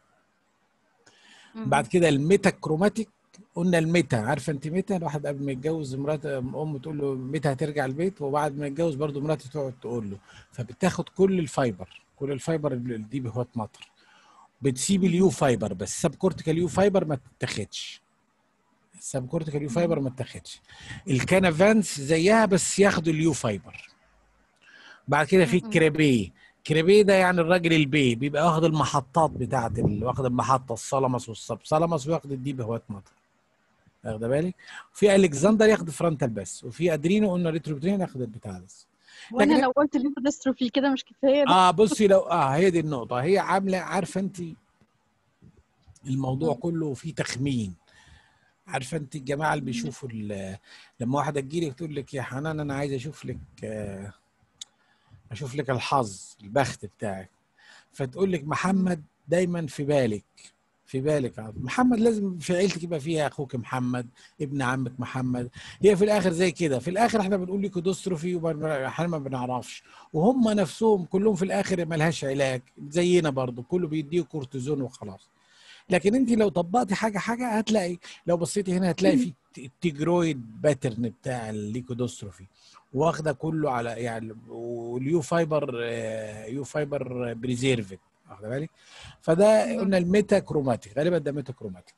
بعد كده الميتا كروماتيك قلنا الميتا عارفه انت ميتا الواحد قبل ما يتجوز مرات امه تقول له متى هترجع البيت وبعد ما يتجوز برضه مراته تقعد تقول له فبتاخد كل الفايبر كل الفايبر اللي دي بهوت مطر بتسيب اليو فايبر بس سب كورتيكال يو فايبر ما تتاخدش السب كورتيكال يو فايبر ما تتاخدش الكانافانس زيها بس ياخدوا اليو فايبر بعد كده في مم. الكريبيه كريبيه ده يعني الراجل البي بيبقى واخد المحطات بتاعت ال... واخد المحطه السلمس والسب سلمس وياخد الديب هوات مطر واخده بالك في الكسندر ياخد فرونتال بس وفي ادرينو قلنا ريتروبتين ياخد البتاع بس وانا لكن- لو قلت الليوكوديستروفي كده مش كفايه ده اه بصي لو اه هي دي النقطه هي عامله عارفه انت الموضوع كله فيه تخمين عارفه انت الجماعه اللي بيشوفوا ال- لما واحده تجيلك تقول لك يا حنان انا عايز اشوف لك آه، اشوف لك الحظ البخت بتاعك فتقول لك محمد دايما في بالك في بالك على طول. محمد لازم في عيلتك يبقى فيها اخوك محمد ابن عمك محمد هي في الاخر زي كده في الاخر احنا بنقول لك دوستروفي واحنا ما بنعرفش وهم نفسهم كلهم في الاخر ملهاش علاج زينا برضو كله بيديه كورتيزون وخلاص لكن انت لو طبقتي حاجه حاجه هتلاقي لو بصيتي هنا هتلاقي في التيجرويد باترن بتاع الليكودوستروفي واخده كله على يعني واليو فايبر آه، يو فايبر بريزيرفد واخده بالك فده قلنا الميتا كروماتيك غالبا ده ميتا كروماتيك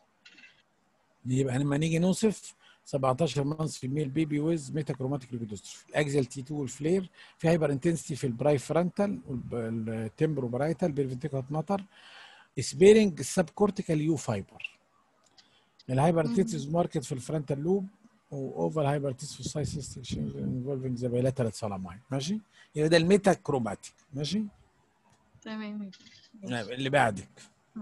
يبقى لما نيجي نوصف 17 مانث في الميل بيبي ويز ميتا كروماتيك ليكودوستروفي الاكزل تي 2 والفلير في هايبر انتنسيتي في البراي فرونتال والتمبرو برايتال بيرفنتيكال ماتر سبيرنج السب كورتيكال يو فايبر الهايبر انتنسيتي ماركت في الفرونتال لوب واوفر هايبر انتنسيتي في السايد سيستم انفولفنج ذا بايلاترال سلاماين ماشي يبقى ده الميتا كروماتيك ماشي تمام اللي بعدك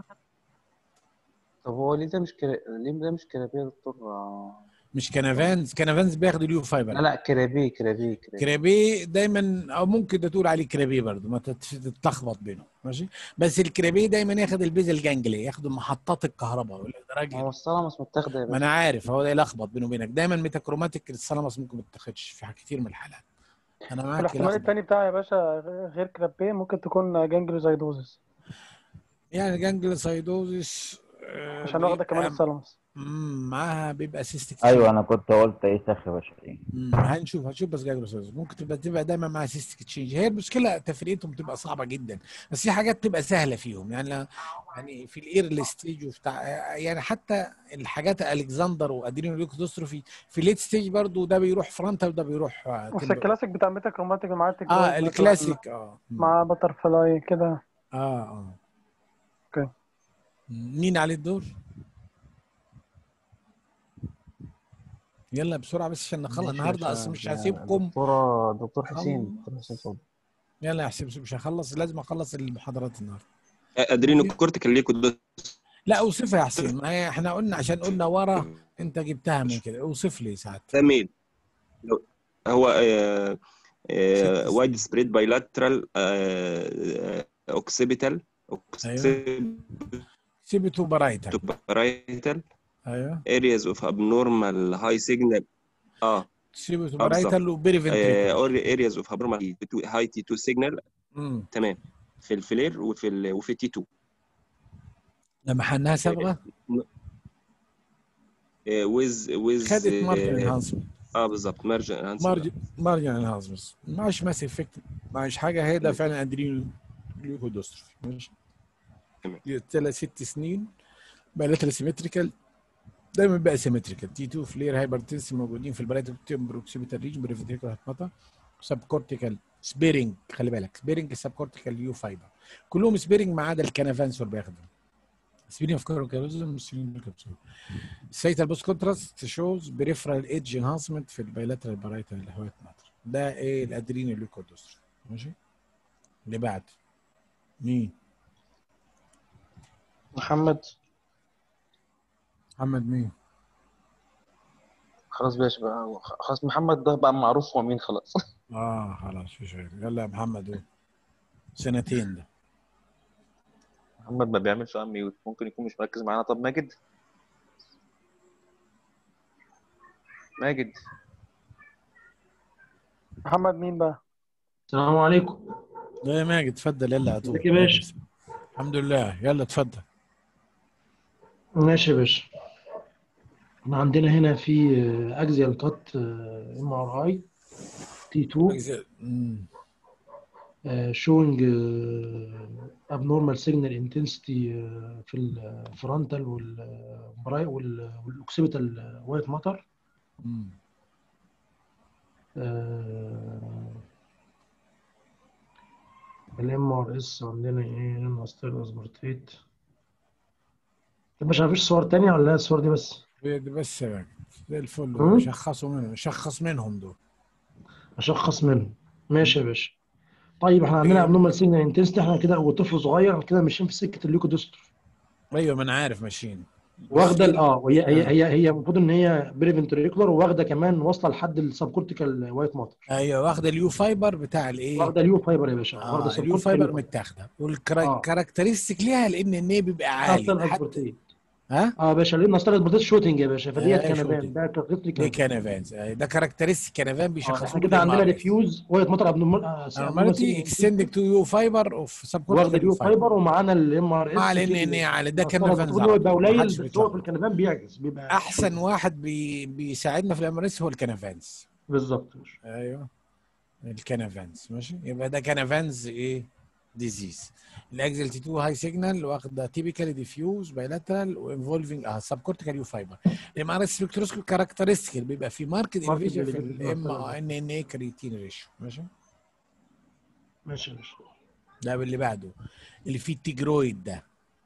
طب هو ليه ده مش كرا... ليه ده مش كرابيه يا دكتور آه، مش كنفانز كنفانز بياخد اليو فايبر لا لا كرابيه كرابيه كرابيه كريبيه دايما او ممكن ده تقول عليه كريبيه برضه ما تت- تتلخبط بينهم ماشي بس الكريبيه دايما ياخد البيزل جانجلي ياخد محطات الكهرباء ما هو والراجل السلامس متاخده يا ما باشا انا عارف هو ده يلخبط بينه وبينك دايما ميتاكروماتيك السلمس ممكن ما تتاخدش في كتير من الحالات انا معاك الاحتمال يلخبط التاني بتاعي يا باشا غير كرابيه ممكن تكون جانجلوزايدوزس يعني جانجلوسايدوزس آه، عشان واخده كمان بيبقى- السلمس مم، معاها بيبقى سيستيك ايوه انا كنت قلت ايه سخ يا باشا ايه مم، هنشوف هنشوف بس جاجروسايز ممكن تبقى تبقى دايما مع سيستيك تشينج هي المشكله تفريقتهم بتبقى صعبه جدا بس في حاجات تبقى سهله فيهم يعني لا- يعني في الايرلي ستيج وبتاع يعني حتى الحاجات الكسندر وادرينو ليوكودوستروفي في الليت ستيج برضو ده بيروح فرونتال وده بيروح آه، بس تمبر. الكلاسيك بتاع ميتا كروماتيك معاه اه تكنولوجيا الكلاسيك اه مم. مع بتر فلاي كده اه اه اوكي مين عليه الدور؟ يلا بسرعه بس عشان نخلص ماشي يا النهارده اصل باشا. مش ده هسيبكم دكتورة دكتور حسين الله. دكتور حسين اتفضل يلا يا حسين مش هخلص لازم اخلص المحاضرات النهارده ادرينو كورتيكال ليكود لا اوصفها يا حسين ما هي احنا قلنا عشان قلنا ورا انت جبتها من كده اوصف لي ساعات ده ميل لو- هو ست وايد سبريد بايلاترال اوكسيبيتال سيبتو برايتك بارايتال ايوه areas of abnormal high signal اه سيبتو بالظبط. برايتال وبيري فنتريكل آه، areas of abnormal high T2 signal امم تمام في الفلير وفي ال وفي تي 2 لما حناها صبغه ويز ويز خدت مارجن انهانسمنت اه بالظبط مارجن مارجن مارجن انهانسمنت معش ماس افكت معش حاجه هي ده فعلا ادرينو ليوكودوستروفي ماشي تمام. ثلاث ست سنين بقى سيمتريكال دايما بقى سيمتريكال تي 2 فلير هايبرتنس موجودين في البلايت بروكسيميتال ريجن بريفيتيكال هتمطى سب كورتيكال سبيرنج خلي بالك سبيرنج سب كورتيكال يو فايبر كلهم سبيرنج ما عدا الكنافانسور بياخدهم سبيرنج في كاروكالوزم سبيرنج كابسول سيتال بوست كونتراست شوز بريفرال ايدج انهانسمنت في البايلاترال بارايتال اللي هو ماتر ده ايه الادرينال ليوكودوستروفي ماشي اللي بعد مين محمد محمد مين خلاص باش بقى خلاص محمد ده بقى معروف هو مين خلاص اه خلاص في شيء يلا يا محمد قول سنتين ده محمد ما بيعملش ام ميوت ممكن يكون مش مركز معانا طب ماجد ماجد محمد مين بقى؟ السلام عليكم لا يا ماجد اتفضل يلا على طول ازيك يا باشا؟ الحمد لله يلا اتفضل ماشي يا باشا احنا عندنا هنا في اكزيال كات ام ار اي تي 2 مم. شوينج abnormal signal intensity آه، في الفرونتال والاوكسيبيتال وايت ماتر مم. الام ار اس عندنا ايه ناستيل اسبرتيت طب مش مفيش صور تانية ولا لا الصور دي بس؟ دي بس يا ماجد زي الفل مم. شخصوا منهم شخص منهم دول اشخص منهم ماشي يا باشا طيب احنا عندنا ابنورمال سيجنال انتنسيتي احنا كده وطفل صغير احنا كده ماشيين في سكه الليكودوستر ايوه ما انا عارف ماشيين واخده ال- اه وهي هي هي هي المفروض ان هي بريفنتريكولار وواخده كمان واصله لحد السبكورتيكال وايت ماتر ايوه واخده اليو فايبر بتاع الايه واخده اليو فايبر يا باشا واخده اه اليو السبكورتيكال فايبر يو متاخده آه. والكاركترستيك ليها لان النيه بيبقى عالي ناستل حتى اسبرتيت ها اه يا باشا لان ناستل اسبرتيت شوتنج يا باشا فديت آه، كنفان shooting. ده كاركترستيك دي كنفان كانافانز آه، ده كاركترستيك كانافان اه بيشخصوه احنا كده عندنا ريفيوز وايت ماتر ابنورمال نورماليتي اكستندنج تو يو فايبر اوف واخده سبكورتيكال اليو فايبر ومعانا الام ار اس مع لان ان عالي ده كانافانز المفروض على هو طول، يبقى ما قليل حدش بس هو بيتلخبط. في الكنفان بيعجز بيبقى احسن واحد بي بيساعدنا في الامارس هو الكنافانز بالظبط يا باشا. ايوه الكنافانز ماشي يبقى ده كنافانز ايه ديزيز الاكزل تي 2 هاي سيجنال واخده تيبيكالي ديفيوز بايلاترال وانفولفنج اه سب كورتيكال يو فايبر الام ار اس سبكتروسكوب كاركترستيك بيبقى في ماركت Marked انفيجن في elevation الام مثلاً. ان ان اي كريتين ريشيو ماشي ماشي يا باشا ده اللي بعده اللي فيه التيجرويد ده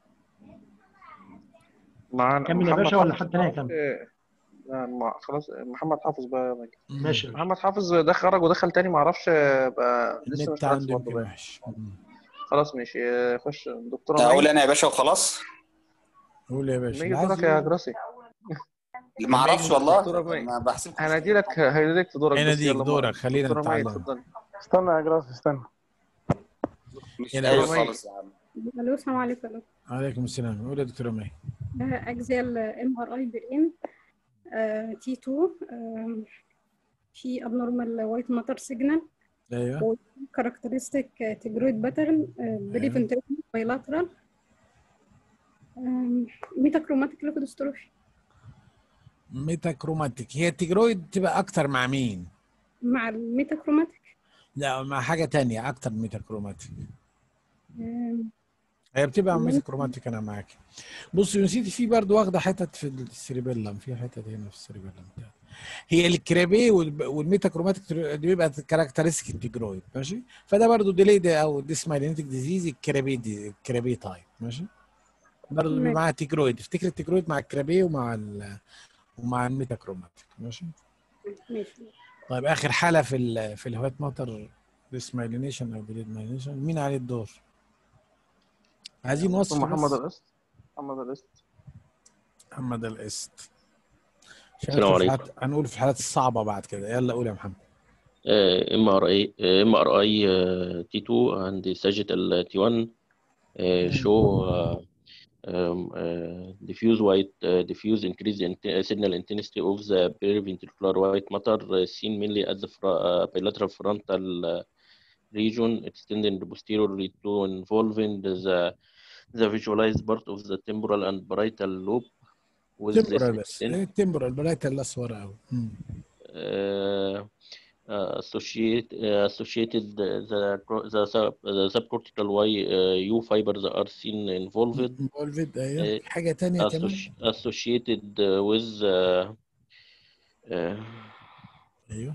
معانا كمل يا محمد باشا ولا حافظ حد تاني معرفش- هيكمل؟ لا، ما- خلاص محمد حافظ بقى يا ماجد ماشي يا باشا محمد حافظ ده خرج ودخل تاني ما اعرفش بقى لسه مش النت مركز عنده برضه يمكن بقى وحش مم. خلاص ماشي خش دكتوره اقول مي انا يا باشا وخلاص قول يا باشا مي اللي عايز دورك يا يقول. جراسي ما اعرفش دكتوره والله مي ما بحسبكم هنادي لك هنادي لك في دورك بس هناديك يلا دورك خلينا دكتوره مي نتعلم اتفضلي استنى يا جراس استنى مش يلا ايوه دكتوره مي خالص يا عم الو السلام عليكم عليكم السلام قول يا دكتوره مي اجزال ام ار اي برين تي 2 في ابنورمال وايت ماتر سيجنال ايوه كاركترستيك تجرويد باترن بريفنتريكول بايلاترال ميتاكروماتيك ليكودستروفي ميتاكروماتيك هي التيجرويد تبقى اكتر مع مين؟ مع الميتاكروماتيك لا مع حاجه تانية اكتر من ميتاكروماتيك آم، هي بتبقى ممكن. ميتاكروماتيك انا معاك بص يا نسيتي في برضه واخده حتت في السيريبيلم في حتت هنا في السيريبيلم بتاعتها. هي الكريبي والب- والميتاكروماتيك تر- دي بيبقى كاركترستيك التيجرويد ماشي فده برضه ديليد او ديسمايلينيتك ديزيز الكريبي دي الكريبي تايب ماشي برضه بيبقى ماشي. معاها تيجرويد افتكر التيجرويد مع الكريبي ومع ال ومع الميتاكروماتيك ماشي ماشي طيب اخر حاله في ال في الهوات ماتر ديسمايلينيشن او ديليد مايلينيشن مين عليه الدور؟ عايزين وصف محمد بس. القسط محمد القسط محمد القسط السلام عليكم. عليكم هنقول في الحالات الصعبه بعد كده يلا قول يا محمد ام ار اي ام ار اي تي 2 and sagittal تي 1 show uh, um, uh, diffuse white uh, diffuse increase in signal intensity of the periventricular white matter uh, seen mainly at the fr- uh, bilateral frontal uh, region extending posteriorly to involving the the visualized part of the temporal and parietal lobe with this تمبرال بس extent- إيه التمبرال بلاقي الاصفر قوي uh, uh, associate, uh, associated the the sub the subcortical Y uh, U fibers are seen involved انفولفد ايوه uh, حاجه تانية كمان associ- associated uh, with uh, uh, ايوه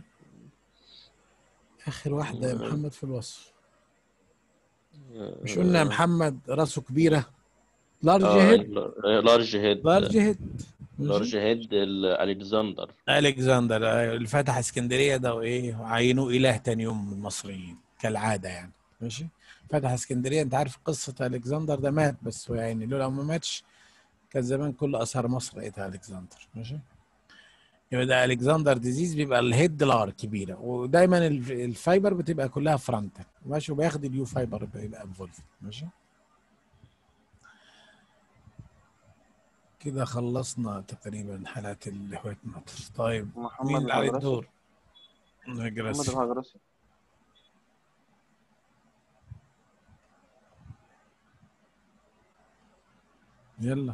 اخر واحده يا محمد في الوصف مش قلنا يا محمد راسه كبيره لارج هيد لارج هيد لارج هيد لارج هيد الكسندر الكسندر أيوة، اللي فتح اسكندريه ده وايه وعينوه اله تاني يوم من المصريين كالعاده يعني ماشي فتح اسكندريه انت عارف قصه الكسندر ده مات بس هو يعني لولا ما ماتش كان زمان كل اثار مصر لقيتها الكسندر ماشي يبقى ده الكسندر ديزيز بيبقى الهيد لار كبيره ودايما الف- الفايبر بتبقى كلها فرونتال ماشي وبياخد اليو فايبر بيبقى انفولف ماشي كده خلصنا تقريبا حالات الهويت ماتر طيب محمد مين اللي عليه الهجرسي. الدور؟ محمد الهجرسي الهجرسي يلا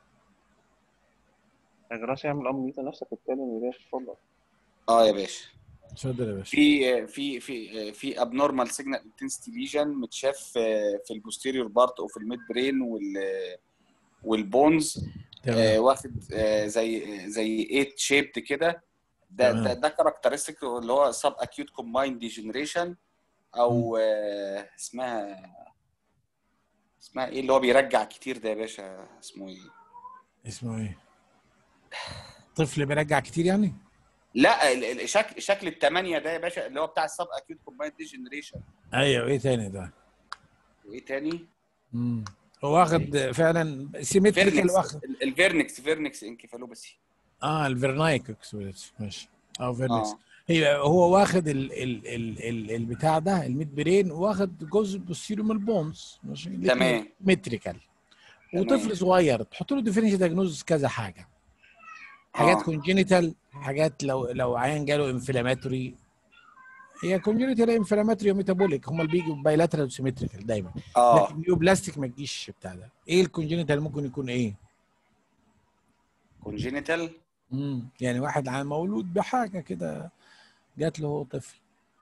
الهجرسي اعمل امر ميتا نفسك واتكلم يا باشا اتفضل اه يا باشا اتفضل يا باشا في في في في ابنورمال سيجنال انتنسيتي ليجن متشاف في في البوستيريور بارت او في الميد برين وال والبونز تمام. آه، واخد آه، زي زي 8 شيبد كده ده تمام. ده ده كاركترستيك اللي هو سب اكيوت كومبايند ديجنريشن او آه، اسمها اسمها ايه اللي هو بيرجع كتير ده يا باشا اسمه ايه اسمه ايه؟ طفل بيرجع كتير يعني؟ لا ال- ال- شكل شكل الثمانيه ده يا باشا اللي هو بتاع السب اكيوت كومبايند ديجنريشن ايوه ايه تاني ده؟ وايه تاني مم. هو واخد فعلا سيمتريكال فيرنكس واخد ال- الفيرنكس فيرنكس انكفالوباثي اه الفيرنايك اكسبريس ماشي او فيرنكس اه هي هو واخد ال ال ال ال البتاع ده الميد برين واخد جزء بوستيريو من البونز ماشي الاتنين تمام. متريكال تمام. وطفل صغير تحط له ديفينيشن دايجنوز كذا حاجه حاجات آه. كونجينيتال حاجات لو لو عيان جاله انفلاماتوري هي كونجينيتال انفلاماتوري وميتابوليك هم اللي بيجوا بايلاترال وسيمتريكال دايما اه لكن نيوبلاستيك ما تجيش بتاع ده ايه الكونجينيتال ممكن يكون ايه؟ كونجينيتال امم يعني واحد عن مولود بحاجه كده جات له هو طفل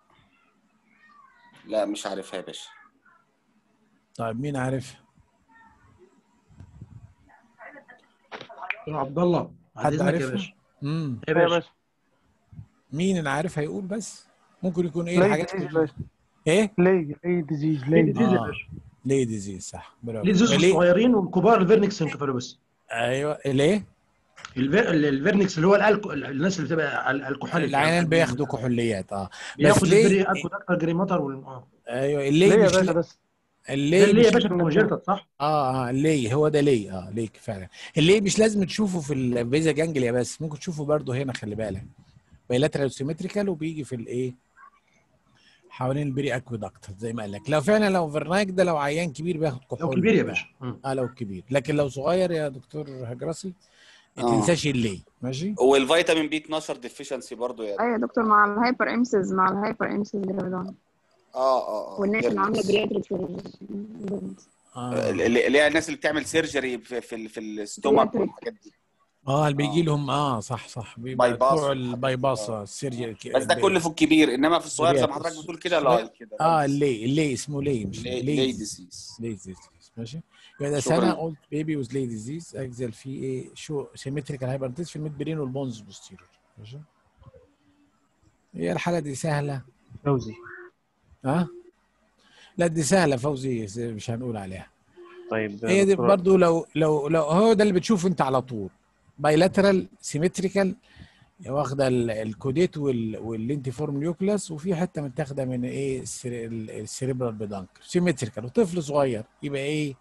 لا مش عارفها يا باشا طيب مين عارف؟ يا عبد الله حد بعد اذنك يا عارفها؟ باشا امم يا يا باشا باشا مين اللي عارف هيقول بس ممكن يكون ايه ليه الحاجات ديزيز اللي- باشا ايه؟ ليه ليه ديزيز ليه ليه ديزيز يا اه باشا ليه ديزيز صح برافو ليه ديزيز ليه؟ الصغيرين والكبار الفيرنكس انكفالوباثي ايوه ليه؟ الفير... الفيرنكس اللي هو الالكو الناس اللي بتبقى ال- الكحول العيانين بياخدوا كحوليات اه بس بياخد ليه؟ الفيري الكو دكتور جريماتر وال... اه ايوه ليه اللي يا مش باشا بس ده اللي اللي يا مش باشا في الكونجيرتال صح؟ اه اه ليه هو ده ليه اه ليه فعلا الليه مش لازم تشوفه في الفيزا جانجليا بس ممكن تشوفه برضه هنا خلي بالك بايلاترال سيمتريكال وبيجي في الايه حوالين البري اكويدكت زي ما قال لك لو فعلا لو فيرنايك ده لو عيان كبير بياخد كحول لو كبير يا باشا مم. اه لو كبير لكن لو صغير يا دكتور هجرسي ما اه تنساش الليه ماشي والفيتامين بي 12 ديفيشنسي برضو يا ايوه يا دكتور مع الهايبر امسز مع الهايبر امسز جرافيدون اه اه اه والناس اللي عامله فيرنكس برياتريك في ال- اه اللي اللي هي الناس اللي بتعمل سيرجري في في, ال- في الستومك برياتريك والحاجات دي اه اللي بيجي اه لهم اه صح صح بيبقى باي باس بتوع والحاجات دي الباي باس اه اه السيرجري بس ده كله في الكبير انما في الصغير زي ما حضرتك بتقول كده لا كده اه لا اللي اللي اسمه ليه مش لي ليه لي ديزيز ديسيز ليه ديزيز ماشي يبقى ده شكرا سنه قلت بيبي وز ليه ديزيز اجزل فيه ايه شو سيمتريكال هايبرتيز في الميد برين والبونز بوستيريور ماشي هي الحاله دي سهله فوزي ها لا دي سهله فوزي مش هنقول عليها طيب هي دي دكتور برضو لو لو لو هو ده اللي بتشوفه انت على طول بايلاترال سيمتريكال واخده ال- الكوديت وال- واللينتيفورم نيوكلاس وفي حته متاخده من ايه السري- ال- السيريبرال بدانكر سيمتريكال وطفل صغير يبقى ايه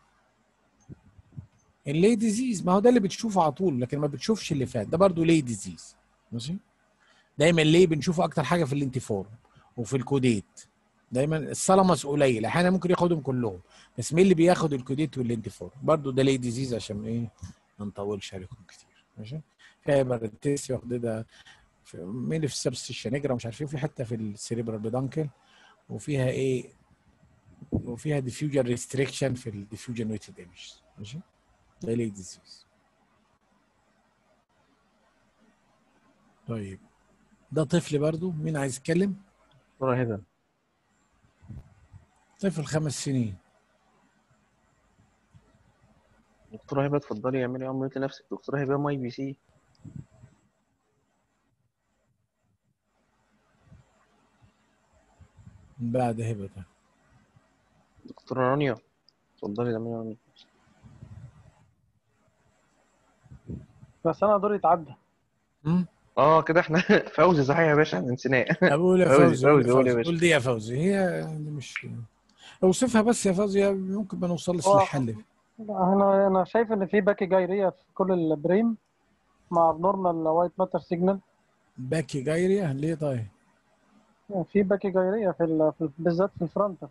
اللي ديزيز ما هو ده اللي بتشوفه على طول لكن ما بتشوفش اللي فات ده برضو ليه ديزيز ماشي دايما ليه بنشوفه اكتر حاجه في الانتيفورم وفي الكوديت دايما الثالاموس قليل احيانا ممكن ياخدهم كلهم بس مين اللي بياخد الكوديت والانتيفورم برضو ده ليه ديزيز عشان ايه ما نطولش عليكم كتير ماشي فايبر التيس واخد ده في مين اللي في السبستيشن نجرة مش عارف ايه وفي حته في السيريبرال بدانكل وفيها ايه وفيها ديفيوجن ريستريكشن في الديفيوجن ويتد ايمج ماشي ده ليه ديزيز طيب ده طفل برضو مين عايز يتكلم دكتورة هبة طفل خمس سنين دكتورة هبة اتفضلي اعملي عملية لنفسك دكتورة هبة ماي بي سي بعد هبه ده دكتورة رانيا اتفضلي اعملي عملية بس انا دوري يتعدى اه كده احنا فوزي صحيح يا باشا احنا نسيناه اقول يا فوزي فوزي قول فوزي قول يا يا فوزي قول باشا دي يا فوزي هي يعني مش اوصفها بس يا فوزي ممكن ما نوصلش هو- للحل انا انا شايف ان في باكي جايريه في كل البرين مع نورمال وايت ماتر سيجنال باكي جايريا ليه طيب في باكي جايريه في, ال... في بالذات في الفرونت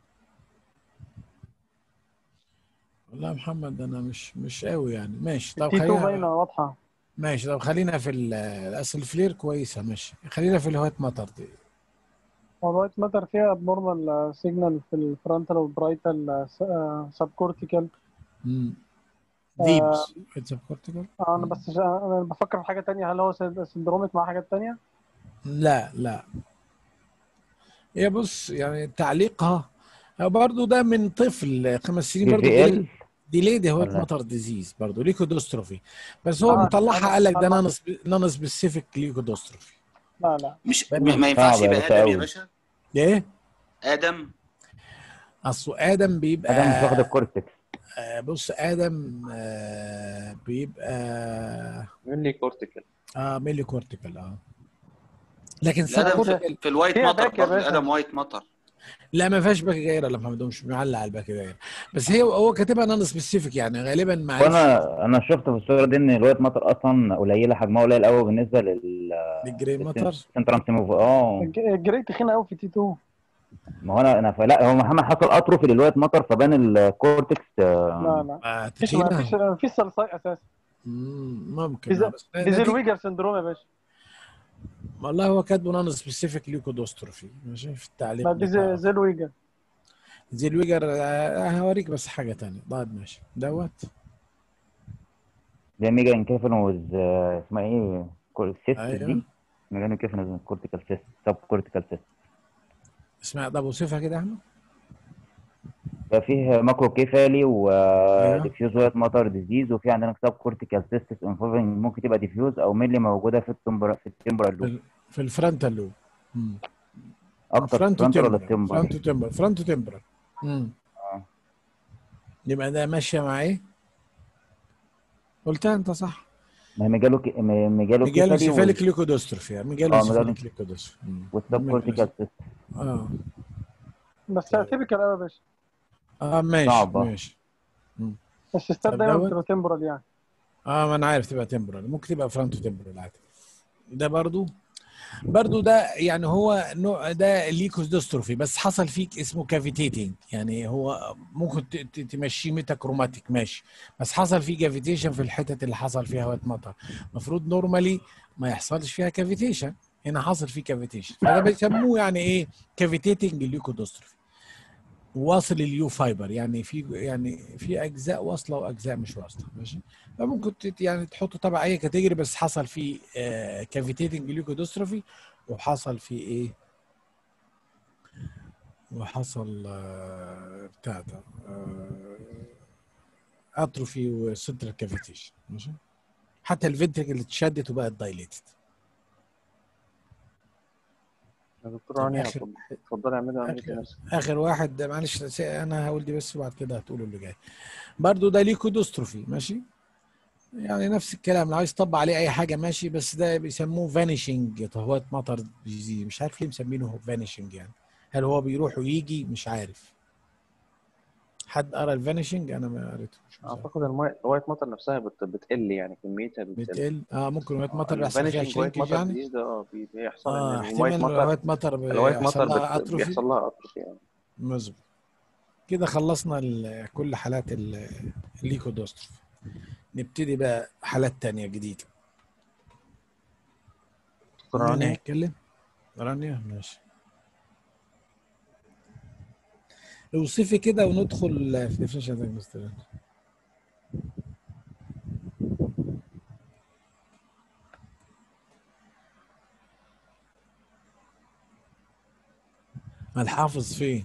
والله يا محمد انا مش مش قوي يعني ماشي طب تي 2 خلينا باينه واضحه ماشي طب خلينا في ال- اصل الفلير كويسه ماشي خلينا في الهوايت مطر دي الوايت ماتر فيها نورمال سيجنال في الفرونتال والبرايتال سب كورتيكال امم ديبس اتس كورتيكال انا بس شا... انا بفكر في حاجه تانية هل هو سند- سندروميك مع حاجات تانية لا لا هي بص يعني تعليقها برضه ده من طفل خمس سنين برضه DVL دي, دي ليدي هوايت ولا؟ مطر ديزيز برضه ليكودوستروفي بس هو آه، مطلعها أنا- قال لك ده أنا- نون نون سبيسيفيك ليكودوستروفي لا لا مش بما- ما ينفعش صعبة يبقى بس ادم يا أوي. باشا ايه ادم اصل ادم بيبقى ادم مش واخد الكورتكس آه، بص ادم آه، بيبقى ميلي كورتيكال اه ميلي كورتيكال اه لكن سب الادم كورتيكال في, في الوايت فيها مطر باك يا برضه باشا. الادم وايت مطر لا ما فيهاش باكي جايره لا محمد هو مش معلق على الباكي جايره بس هي هو كاتبها نون سبيسيفيك يعني غالبا معلش وانا انا شفت في الصوره دي ان الوايت ماتر اصلا قليله حجمها قليل قوي بالنسبه لل الجري مطر سنترال سيموف اه الج- الجري تخينه قوي في تي 2 ما هو انا انا لا هو محمد حصل اتروفي للوايت ماتر فبان الكورتكس آه، لا لا آه، مفيش ما تخينه فيش ما فيش سلساي اساسا مم، ممكن في آه، زي بس في ده- زي دي- الويجر سندروم يا باشا والله هو كاتبه نون سبيسيفيك ليكودوستروفي ماشي في التعليق ما دي زي, بتاعه زي الويجر زي الويجر آه، هوريك بس حاجه تانية طيب ماشي دوت ده ميجا انكيفن وز اسمها ايه كور- سيست أيوه. دي ميجا انكيفن كورتيكال سيست سب كورتيكال سيست اسمع طب وصفها كده يا احمد ففيه ماكرو كيفالي أيوه. وديفيوز وايت ماتر ديزيز وفي عندنا سب كورتيكال سيستس انفولفنج ممكن تبقى ديفيوز او ميلي موجوده في التمبر في التمبرال لوب في الفرونتال لوب مم. اكتر فرونت فرونتال ولا تمبر التمبر فرونت تمبر فرونت تمبر امم آه. يبقى ده ماشيه مع ايه؟ قلتها انت صح ما هي ميجالو كي- م- ميجالو ميجالو كيفالي سيفاليك ليكودوستروفي ميجالو اه سيفاليك ميجالو ليكودوستروفي مم. والسب كورتيكال سيست اه بس تيبيكال قوي يا باشا اه ماشي صعبة. ماشي السيستات طب دايما دوت؟ بتبقى تمبرال يعني اه ما انا عارف تبقى تمبرال ممكن تبقى فرونت تمبرال عادي ده برضو برضو ده يعني هو نوع ده ليكوس ديستروفي بس حصل فيك اسمه كافيتيتنج يعني هو ممكن ت- ت- تمشيه ميتاكروماتيك ماشي بس حصل فيه كافيتيشن في الحتت اللي حصل فيها وقت مطر المفروض نورمالي ما يحصلش فيها كافيتيشن هنا حصل فيه كافيتيشن فده بيسموه يعني ايه كافيتيتنج ليكودوستروفي واصل اليو فايبر يعني في يعني في اجزاء واصله واجزاء مش واصله ماشي فممكن تت- يعني تحطه تبع اي كاتيجوري بس حصل فيه كافيتيتنج ليكودوستروفي وحصل فيه ايه وحصل آه، بتاع ده آه، اتروفي وسنترال كافيتيشن ماشي حتى الفنتريكل اتشدت وبقت دايليتد يا دكتور رانيا آخر- اتفضلي اعملي عملية آخر- لنفسك اخر واحد ده معلش س- انا هقول دي بس وبعد كده هتقولوا اللي جاي برضو ده ليكودوستروفي ماشي يعني نفس الكلام لو عايز تطبق عليه اي حاجه ماشي بس ده بيسموه فانيشنج تهوات مطر ديزيز مش عارف ليه مسمينه فانيشنج يعني هل هو بيروح ويجي مش عارف حد قرا الفانيشنج انا ما قريتهوش اعتقد الماء الوايت مطر نفسها بت... بتقل يعني كميتها بتقل بتقل اه ممكن وايت مطر يحصل فيها الفانيشنج وايت شرينكج مطر يعني ديزيز ده اه بي- بيحصل اه ان الوايت احتمال مطر وايت مطر الوايت بيحصل مطر لها بت... اتروفي بيحصل لها اتروفي يعني مظبوط كده خلصنا ال- كل حالات ال- الليكودوستروفي نبتدي بقى حالات تانية جديدة مين رانيا هيتكلم؟ رانيا ماشي اوصفي كده وندخل في definition of diagnostic. الحافظ فين؟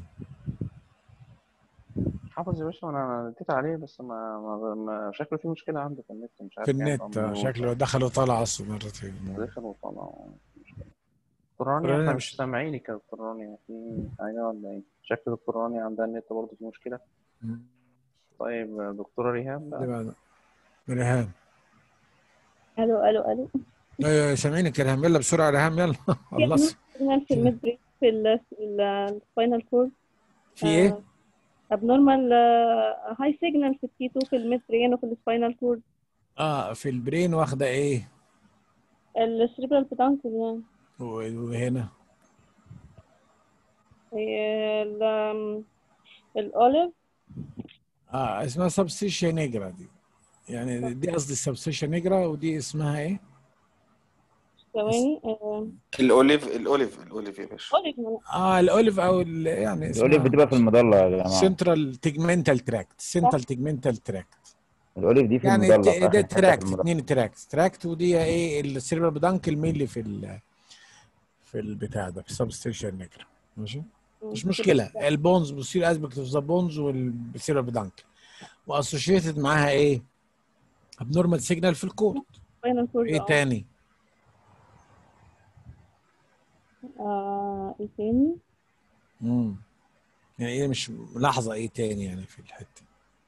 حافظ يا باشا انا أنا اديت عليه بس ما, ما... ما شكله في مشكله عنده في النت مش عارف في يعني النت ما آه، عملوش شكله دخل وطلع اصلا مرتين دخل وطلع دكتور رانيا رانيا احنا مش مش سامعينك يا دكتور رانيا في حاجه ولا ايه؟ شكل دكتور رانيا عندها النت برضه في مشكله طيب دكتورة ريهام اللي بقى بعده ريهام الو الو الو ايوه سامعينك يا ريهام يلا بسرعه يا ريهام يلا في خلصي abnormal في الميد بريك في السباينال كورد في ايه؟ abnormal هاي سيجنال في التي 2 في الميد برين وفي السباينال كورد اه في البرين واخده ايه؟ السريبرال بتانكل يعني و- وهنا هي ال- الاوليف اه اسمها سبستيشيا نيجرا دي يعني دي قصدي سبستيشيا نيجرا ودي اسمها ايه؟ ثواني آه، الاوليف الاوليف الاوليف يا باشا اوليف ما أنا- اه الاوليف او ال- يعني الاوليف اسمها بتبقى في المضله يا جماعه سنترال تيجمنتال تراكت سنترال تيجمنتال تراكت الاوليف دي في يعني المضله في ت- ده اخر حته في تراكت المضله اثنين تراكت تراكت ودي ايه السيربرال بدانكل مين اللي في ال في البتاع ده في السبستيشن نيجرا ماشي مش مشكله البونز بتصير اسبكت اوف ذا بونز والسيربرال بدانكل واسوشيتد معاها ايه؟ ابنورمال سيجنال في الكود spinal cord ايه اه تاني؟ آه، ايه تاني امم يعني ايه مش لحظه ايه تاني يعني في الحته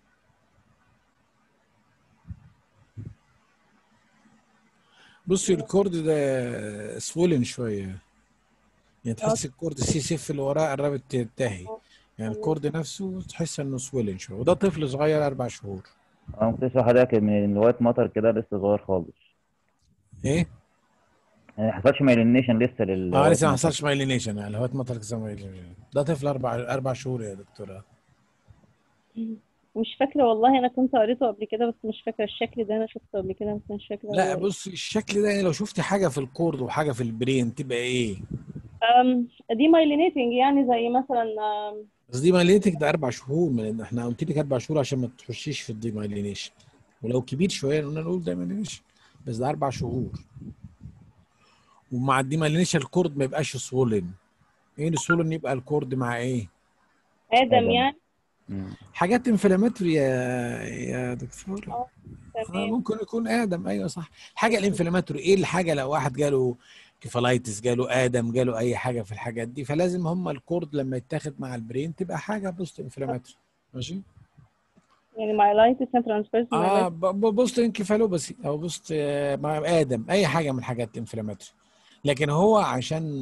بصي الكورد ده سوولن شويه يعني تحس الكورد السي سيف اللي وراه قربت تنتهي يعني الكورد نفسه تحس انه سوولن شويه وده طفل صغير اربع شهور انا كنت لسه حضرتك من الوايت مطر كده لسه صغير خالص ايه؟ يعني ما حصلش مايلينيشن لسه لل اه لسه ما حصلش مايلينيشن يعني هو مطر لسه مايلينيشن ده طفل اربع اربع شهور يا دكتوره مش فاكرة والله أنا كنت قريته قبل كده بس مش فاكرة الشكل ده أنا شفته قبل كده بس مش فاكرة لا هو بص الشكل ده يعني لو شفتي حاجه في الكورد وحاجه في البرين تبقى ايه؟ أم، دي مايلينيتنج يعني زي مثلا أم، بس دي مايلينيتك ده اربع شهور من احنا قلت لك اربع شهور عشان ما تخشيش في الدي مايلينيشن ولو كبير شويه قلنا نقول ده مايلينيشن بس ده اربع شهور ومع الدي مايلينيشن الكورد ما يبقاش سولن ايه السولن يبقى الكورد مع ايه؟ آدم آدم. يعني حاجات انفلاماتوري يا يا دكتور اه آه تمام ممكن يكون ادم ايوه صح حاجه الانفلاماتوري ايه الحاجه لو واحد جاله كيفالايتس جاله ادم جاله اي حاجه في الحاجات دي فلازم هم الكورد لما يتاخد مع البرين تبقى حاجه بوست انفلاماتوري ماشي يعني مايلايتس ترانسفيرس اه ب- ب- بوست انكفالوباسي او بوست آه، مع ادم اي حاجه من الحاجات الانفلاماتوري لكن هو عشان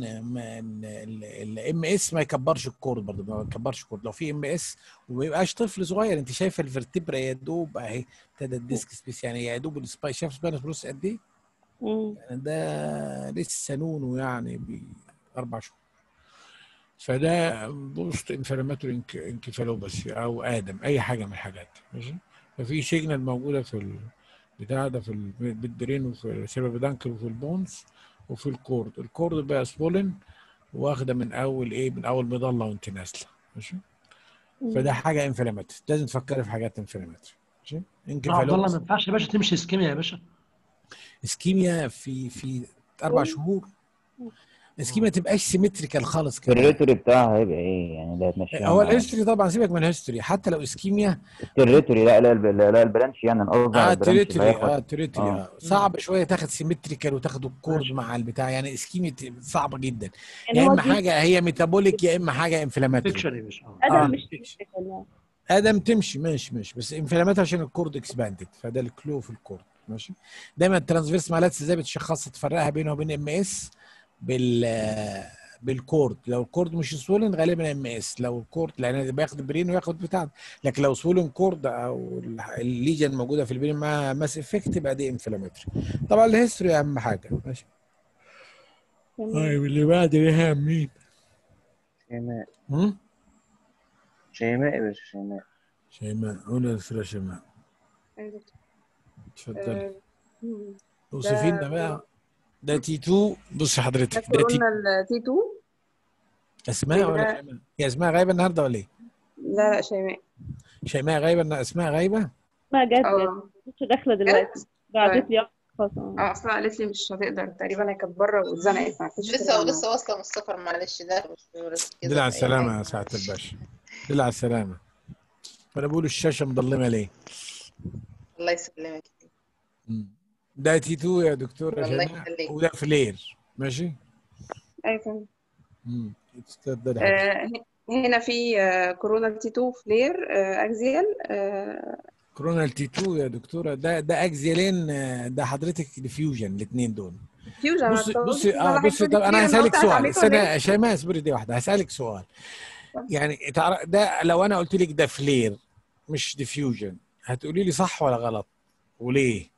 الام اس ما يكبرش الكورد برضه ما يكبرش الكورد لو في ام اس وما يبقاش طفل صغير انت شايف الفرتبرا يا دوب اهي ابتدى الديسك سبيس يعني يا دوب السباي شايف سباينس بروس قد ايه؟ يعني ده لسه نونه يعني باربع شهور فده بوست انفلاماتوري انكفالوباسي او ادم اي حاجه من الحاجات ماشي ففي سيجنال موجوده في البتاع ده في البدرين وفي السيربيدانكل وفي البونز وفي الكورد الكورد بقى سبولن واخده من اول ايه من اول مضله وانت نازله ماشي فده حاجه انفلاماتوري لازم تفكري في حاجات انفلاماتوري ماشي عبد الله انكفالوباسي ما ينفعش يا باشا تمشي اسكيميا يا باشا اسكيميا في في اربع شهور اسكيميا تبقاش سيمتريكال خالص كده التريتوري بتاعها هيبقى ايه يعني ده هتمشيها هو مع- الهيستوري طبعا سيبك من الهيستوري حتى لو اسكيميا التريتوري لا لا الب- لا, لا البرانش يعني انا قصدي اه على البرانش تريتوري فهياخد- اه تريتوري اه صعب شويه تاخد سيمتريكال وتاخد الكورد مع البتاع يعني اسكيميا صعبه جدا يعني يا هو اما دي- حاجه هي ميتابوليك يا اما حاجه انفلاماتوري بيكشر يا باشا ادم آه. مش typical يعني ادم تمشي ماشي ماشي بس انفلاماتوري عشان الكورد اكسباندد فده الكلو في الكورد ماشي دايما الترانسفيرس مالاتس ازاي بتشخصها تفرقها بينه وبين ام اس بال بالكورد لو الكورد مش سولن غالبا ام اس لو الكورد لان بياخد برين وياخد بتاع ده. لكن لو سولن كورد او الليجن موجوده في البرين مع ماس افكت يبقى دي انفلاماتوري طبعا الهيستوري اهم حاجه ماشي طيب اللي بعد ليها مين؟ شيماء هم؟ شيماء يا باشا شيماء شيماء قولي يا استاذه شيماء اتفضلي آه، مم. اوصفي لنا ده بقى ده تي 2 بصي حضرتك ده تي قلنا التي 2 اسماء ولا ده شيماء؟ هي اسماء غايبه النهارده ولا ايه؟ لا لا شيماء شيماء غايبه اسماء غايبه؟ ما جت اه مش داخله دلوقتي بعتت لي خلاص اه اصلا قالت لي مش هتقدر تقريبا هي كانت بره واتزنقت ما عرفتش لسه ترجع ولسه واصله من السفر معلش ده مش مركزه دل على في اي السلامه حاجه يا سعاده الباشا دل على السلامه انا بقول الشاشه مظلمه ليه؟ الله يسلمك ده تي 2 يا دكتوره الله شيماء يخليك وده فلير ماشي؟ ايوه تمام امم اتفضلي حضرتك آه، هنا في آه، كورونا تي 2 فلير آه، اكزيال آه، كورونا تي 2 يا دكتوره ده ده اكزيالين آه، ده حضرتك ديفيوجن الاثنين دول فيوجن بصي بصي اه بصي طب انا هسالك سؤال استنى يا شيماء اصبري دي واحده هسالك سؤال يعني تعرف ده لو انا قلت لك ده فلير مش ديفيوجن هتقولي لي صح ولا غلط وليه؟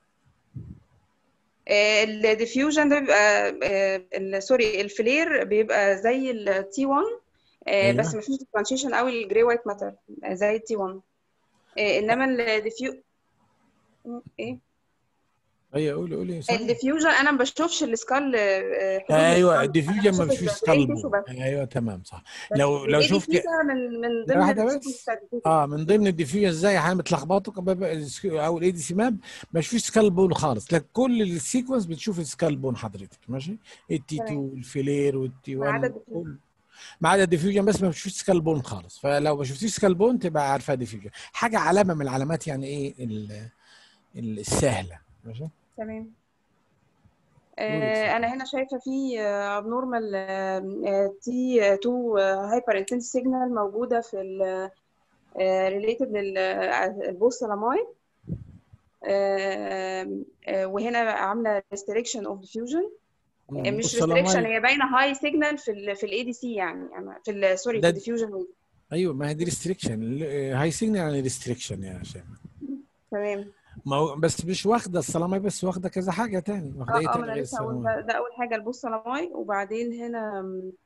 الديفيوجن ده بيبقى آه، ال- سوري الفلير بيبقى زي التي 1 بس ايوه ما فيش ديفرنشيشن قوي الجري وايت ماتر زي التي 1 انما الديفيو ايه ايوه قولي قولي سامع الديفيوجن انا ما بشوفش السكال آه، حدود ايوه السكال انا الديفيوجن ما بشوف فيش البرين سكال تيشو بون بس ايوه تمام صح بس لو لو الاي دي شفت سي من من ده ضمن واحده السيكونس بس بتاع الديفيوجن اه من ضمن الديفيوجن ازاي احيانا بتلخبطوا كمان بقى السك- او الاي دي سي ماب مش فيش سكال بون خالص لكن كل السيكونس بتشوف السكال بون حضرتك ماشي التي 2 تمام والفلير والتي ما عدا 1 الديفيوجن كل ما عدا الديفيوجن بس ما بتشوفش سكال بون خالص فلو ما شفتيش سكال بون تبقى عارفه ديفيوجن حاجه علامه من العلامات يعني ايه ال- ال- السهله ماشي تمام قولي آه، اتفضل انا هنا شايفه في abnormal تي 2 هايبر انتنس سيجنال موجوده في ال ريليتد للبوستالاماي وهنا عامله restriction of diffusion مم. مش بص restriction لما هي باينه هاي سيجنال في ال في الاي دي سي يعني أنا- في ال سوري في ده الديفيوجن ايوه ما هي دي ريستريكشن هاي سيجنال يعني ريستريكشن يا شيماء تمام ما هو بس مش واخده السلامه بس واخده كذا حاجه تاني واخده ايه اه اه تاني ما انا غير لسه هقول السلامه ده, ده اول حاجه البوستالاماي وبعدين هنا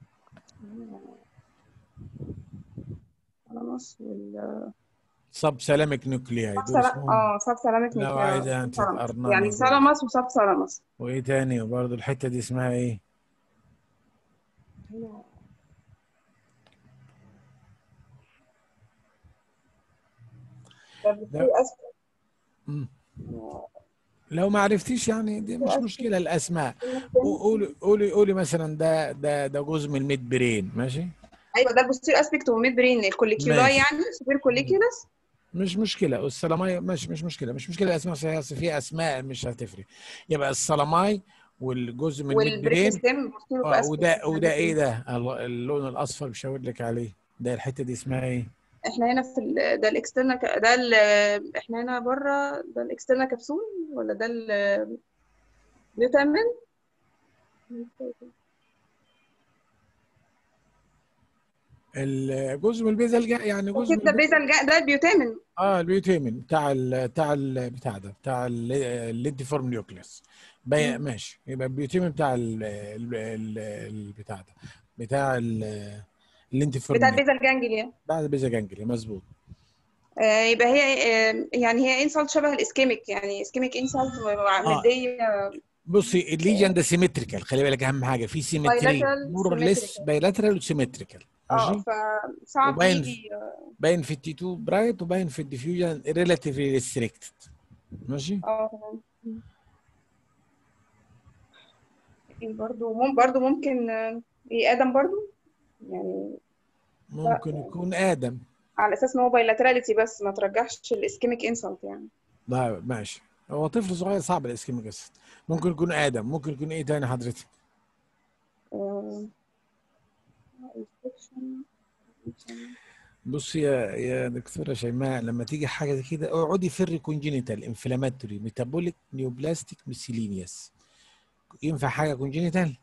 خلاص وال سب سلامك نوكلياي سب دول سلام اسمهم اه سب سلامك لو عايزه انت تقرنا يعني موجود سلامس وسب سلامس وايه تاني وبرضه الحته دي اسمها ايه ده لا بتصير اسفل مم. لو ما عرفتيش يعني دي مش مشكله الاسماء قولي قولي قولي مثلا ده ده ده جزء من الميد برين ماشي ايوه ده البوستير اسبكت وميد برين الكوليكيولاي ماشي يعني سوبر كوليكيولس مش مشكله والسلاماي مش مش مشكله مش مشكله الاسماء صحيحة، بس في اسماء مش هتفرق يبقى السلاماي والجزء من الميد برين والبريكستيم بوستيرو اه اسبكت وده وده ايه ده ال- اللون الاصفر بيشاور لك عليه ده الحته دي اسمها ايه احنا هنا في ال... ده الاكسترنال ك... ده ال... احنا هنا بره ده الاكسترنال كبسول ولا ده ال فيتامين الجزء من البيزل جاء يعني جزء من كده البيزل بيزل جا- ده البيوتامين اه البيوتيمين بتاع ال بتاع ال بتاع ده بتاع الليديفورم نيوكليس بي- ماشي يبقى البيوتيمين بتاع ال ال- ال- البتاع ده بتاع ال- اللينتيفورم بتاع نيوكليس البيزل جانجليا بعد البيزا جانجلي مظبوط آه يبقى هي آه يعني هي انسالت شبه الاسكيميك يعني اسكيميك انسالت اه مديه بصي الليجن ده سيمتريكال خلي بالك اهم حاجه في سيمتري Bilateral مور ليس symmetrical. بايلاترال وسيمتريكال اه ماشي فصعب وباين يجي آه، باين في التي 2 برايت وباين في الديفيوجن ريلاتيفلي ريستريكتد ماشي اه تمام برضه مم برضه ممكن آه، ايه ادم برضه يعني ممكن يكون ادم على اساس ان هو بايلاتراليتي بس ما ترجحش الاسكيميك انسلت يعني لا ماشي هو طفل صغير صعب الاسكيميك اسيد ممكن يكون ادم ممكن يكون ايه تاني حضرتك آه، بص يا يا دكتوره شيماء لما تيجي حاجه زي كده اقعدي فري كونجينيتال انفلاماتوري ميتابوليك نيوبلاستيك ميسيلينيوس ينفع حاجه كونجينيتال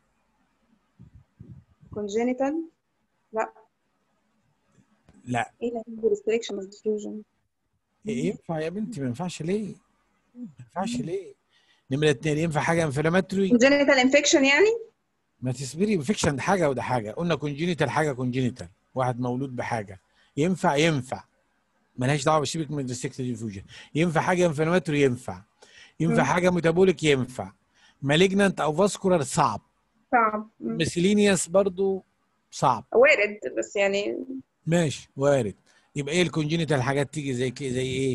congenital لا لا ايه اللي عنده restriction of diffusion ينفع يا بنتي ما ينفعش ليه ما ينفعش ليه نمرة اتنين ينفع حاجه انفلاماتوري congenital infection يعني ما تصبري انفكشن ده حاجه وده حاجه قلنا كونجينيتال حاجه كونجينيتال واحد مولود بحاجه ينفع ينفع ملهاش دعوه بسيبك من الريستكتد ديفيوجن ينفع حاجه انفلاماتوري ينفع ينفع مم. حاجه ميتابوليك ينفع مالجنانت او فاسكولار صعب صعب مم. ميسيلينيوس برضو صعب وارد بس يعني ماشي وارد يبقى ايه الكونجينيتال حاجات تيجي زي كده زي ايه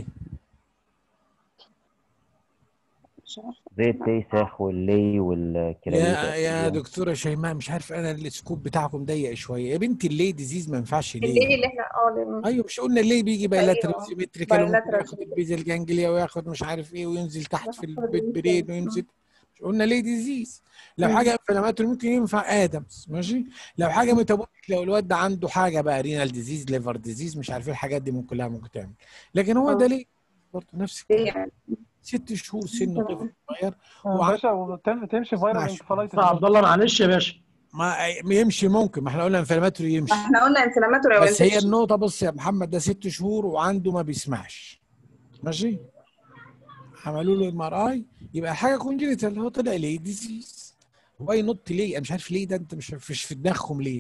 مش عارفه زي التيساخ واللي والكلاوية يا يا دكتوره شيماء مش عارف انا السكوب بتاعكم ضيق شويه يا بنتي اللي ديزيز ما ينفعش ليه الليل اللي احنا اه ايوه مش قلنا اللي بيجي بايلاترال أيوة. سيمتريكال وممكن bilateral ياخد البيزل جانجليا وياخد مش عارف ايه وينزل تحت في البيت برين وينزل مش قلنا ليه ديزيز لو مم. حاجه انفلاماتوري ممكن ينفع ادمز ماشي لو حاجه ميتابوليك لو الواد ده عنده حاجه بقى رينال ديزيز ليفر ديزيز مش عارف ايه الحاجات دي ممكن كلها ممكن تعمل لكن هو آه. ده ليه برضه نفس الكلام يعني ست شهور سنه طفل صغير آه، وعنده باشا وتم- تمشي فيرال ماشي. انفلايتس يا عبد الله معلش يا باشا ما ما يمشي ممكن ما احنا قلنا انفلاماتوري يمشي احنا قلنا inflammatory او بس هي infection النقطة بص يا محمد ده ست شهور وعنده ما بيسمعش ماشي عملوا له ام ار اي يبقى حاجة كونجنتال هو طلع ليه ديزيز واي نوت ليه انا مش عارف ليه ده انت مش مش في دماغهم ليه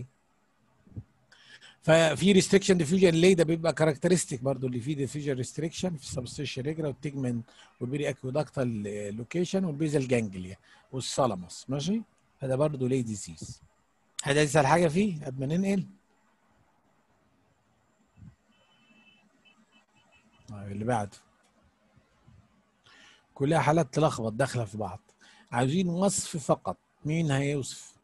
ففي ريستريكشن ديفيوجن ليه ده بيبقى كاركترستيك برضو اللي فيه ديفيوجن ريستريكشن في السبستيشن ريجرا والتيجمنت والبيري اكويدكتال لوكيشن والبيزل جانجليا والثالاموس ماشي هذا برضو ليه ديزيز هذا يسأل حاجة فيه قبل ما ننقل طيب اللي بعده كلها حالات تلخبط داخله في بعض عايزين وصف فقط مين هيوصف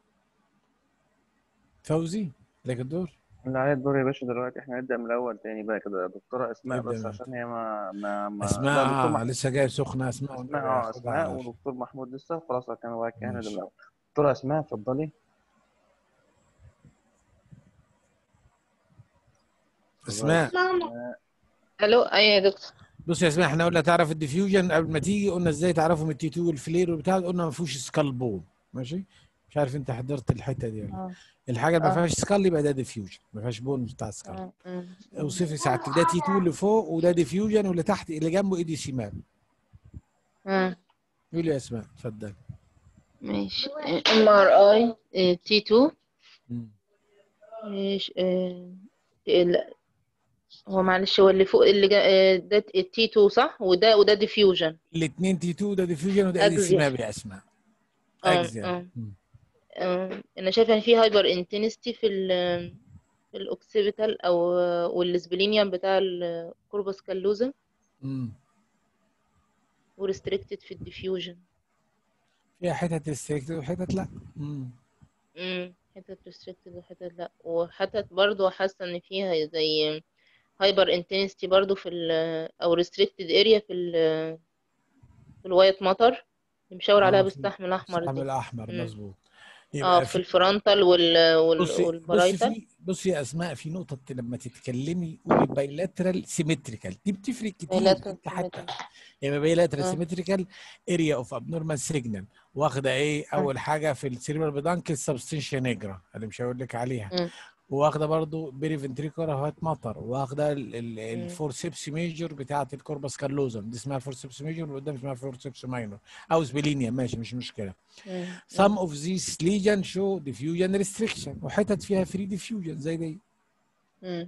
فوزي لك الدور اللي عليه الدور يا باشا دلوقتي احنا نبدأ من الأول تاني بقى كده دكتورة أسماء نبدأ بس من- عشان هي ما ما ما اسماء لا دكتور آه محمود لسه جاي سخنه اسماء أسماء والنبي اه هاخدها أسماء على وشي. ودكتور محمود لسه خلاص كان بقى كان ماشي. من الأول دكتورة أسماء اتفضلي اسماء الو ايوه يا دكتور بص يا اسماء احنا قلنا تعرف الديفيوجن قبل ما تيجي قلنا ازاي تعرفوا من التي 2 والفلير والبتاع قلنا ما فيهوش سكال بون ماشي مش عارف انت حضرت الحته دي ولا لا. اه الحاجه اللي ما آه. فيهاش سكال يبقى ده ديفيوجن ما فيهاش بون بتاع سكال اه أمم. اوصفي ساعتك ده تي 2 اللي فوق وده ديفيوجن واللي تحت اللي جنبه ايدي شمال أمم. قولي يا اسماء اتفضل ماشي ام ار اي تي 2 مم. ايش آه، ال- هو معلش هو اللي فوق اللي جا... آه، ده التي 2 صح وده وده ديفيوجن الاثنين تي 2 ده ديفيوجن وده ايدي أجزية. شمال يا اسماء اه اجزاء اه آه، انا شايفه ان في هايبر انتنستي في ال في الاوكسيبيتال او والسبلينيوم بتاع الكوربس كالوزم امم وريستريكتد في الديفيوجن فيها حتت ريستريكتد وحتت لا امم امم حتت ريستريكتد وحتت لا وحتت برضو حاسه ان فيها زي هايبر انتنستي برضو في ال او ريستريكتد اريا في ال في الوايت مطر اللي مشاور عليها اه في بالسهم الاحمر السحب دي الاحمر مم. مظبوط اه يبقى في في الفرونتال وال وال بصي بصي والبرايتال في بصي يا اسماء في نقطه لما تتكلمي قولي بايلاترال سيمتريكال دي بتفرق كتير bilateral انت حتى symmetrical. يعني بايلاترال اه سيمتريكال اريا اوف ابنورمال سيجنال واخده ايه اه اول حاجه في السيريبرال بدانكل سبستنشيا نيجرا اللي مش هقول لك عليها مم. واخده برضو بيري فنتريكولا هوات مطر واخده ال- ال- مم. الفورسيبس ميجور بتاعه الكوربس كالوزم دي اسمها فورسيبس ميجور واللي قدام اسمها فورسيبس ماينور او سبلينيا ماشي مش مشكله مم. some of these lesion show diffusion restriction وحتت فيها free diffusion زي دي مم.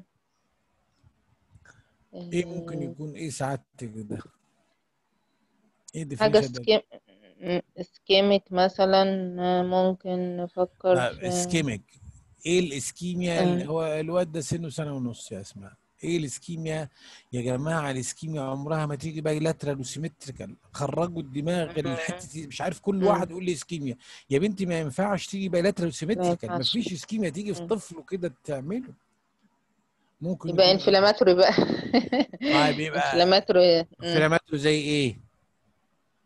ايه ممكن آه، يكون ايه سعادتك ده ايه حاجة diffusion ده سكيم اسكيميك مثلا آه، ممكن نفكر طيب في اسكيميك ايه الاسكيميا اللي آه، هو الواد ده سنه سنه ونص يا اسماء ايه الاسكيميا يا جماعه الاسكيميا عمرها ما تيجي بايلاترال وسيمتريكال خرجوا الدماغ مم. الحته دي مش عارف كل مم. واحد يقول لي اسكيميا يا بنتي ما ينفعش تيجي بايلاترال ما وسيمتريكال ما ينفعش فيش اسكيميا تيجي في مم. طفل وكده تعمله ممكن يبقى يكون انفلاماتوري بقى طيب يبقى انفلاماتوري انفلاماتوري زي ايه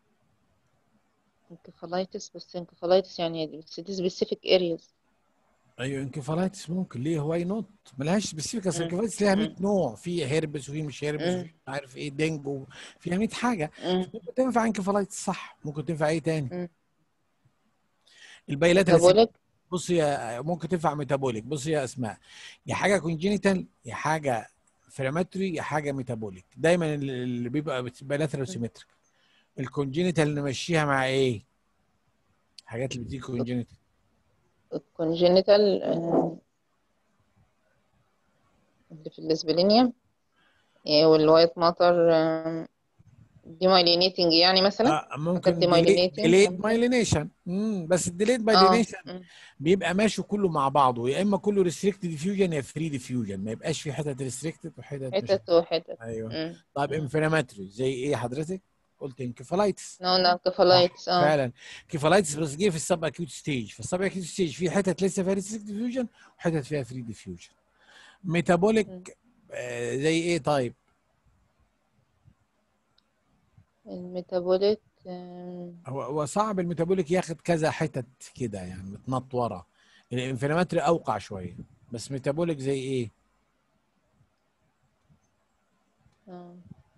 انكفالايتس بس انكفالايتس يعني بس دي سبيسيفيك ارياز ايوه انكفالايتس ممكن ليه واي نوت ملهاش سبيسيفيك اصل انكفالايتس ليها 100 نوع في هيربس وفي مش هيربس مم. وفي مش عارف ايه دينجو فيها 100 حاجه مم. ممكن تنفع انكفالايتس صح ممكن تنفع ايه تاني مم. البيلات ميتابوليك بص يا ممكن تنفع ميتابوليك بص يا اسماء يا حاجه كونجينيتال يا حاجه فريماتري يا حاجه ميتابوليك دايما اللي اللي بيبقى بايلاترال سيمتريك الكونجينيتال نمشيها مع ايه حاجات اللي بتيجي كونجينيتال الكونجينيتال اللي في الاسبلينيا والوايت ماتر ديمايلينيتنج يعني مثلا آه ممكن ديمايلينيتنج ديليد مايلينيشن بس الديليد اه مايلينيشن بيبقى ماشي كله مع بعضه يا اما كله ريستريكتد ديفيوجن يا فري ديفيوجن ما يبقاش في حتت ريستريكتد وحتت مش حتت وحتت ايوه مم. طيب انفلاماتوري زي ايه حضرتك؟ قلت انكفالايتس نو لا كفالايتس اه فعلا كيفالايتس بس جه في السب اكيوت ستيج في السب اكيوت ستيج في حتت لسه فيها ريستريكتد ديفيوجن وحتت فيها فري ديفيوجن ميتابوليك آه زي ايه طيب؟ الميتابوليك آم، هو هو صعب الميتابوليك ياخد كذا حتت كده يعني متنطوره الانفلاماتري اوقع شويه بس ميتابوليك زي ايه؟ آه.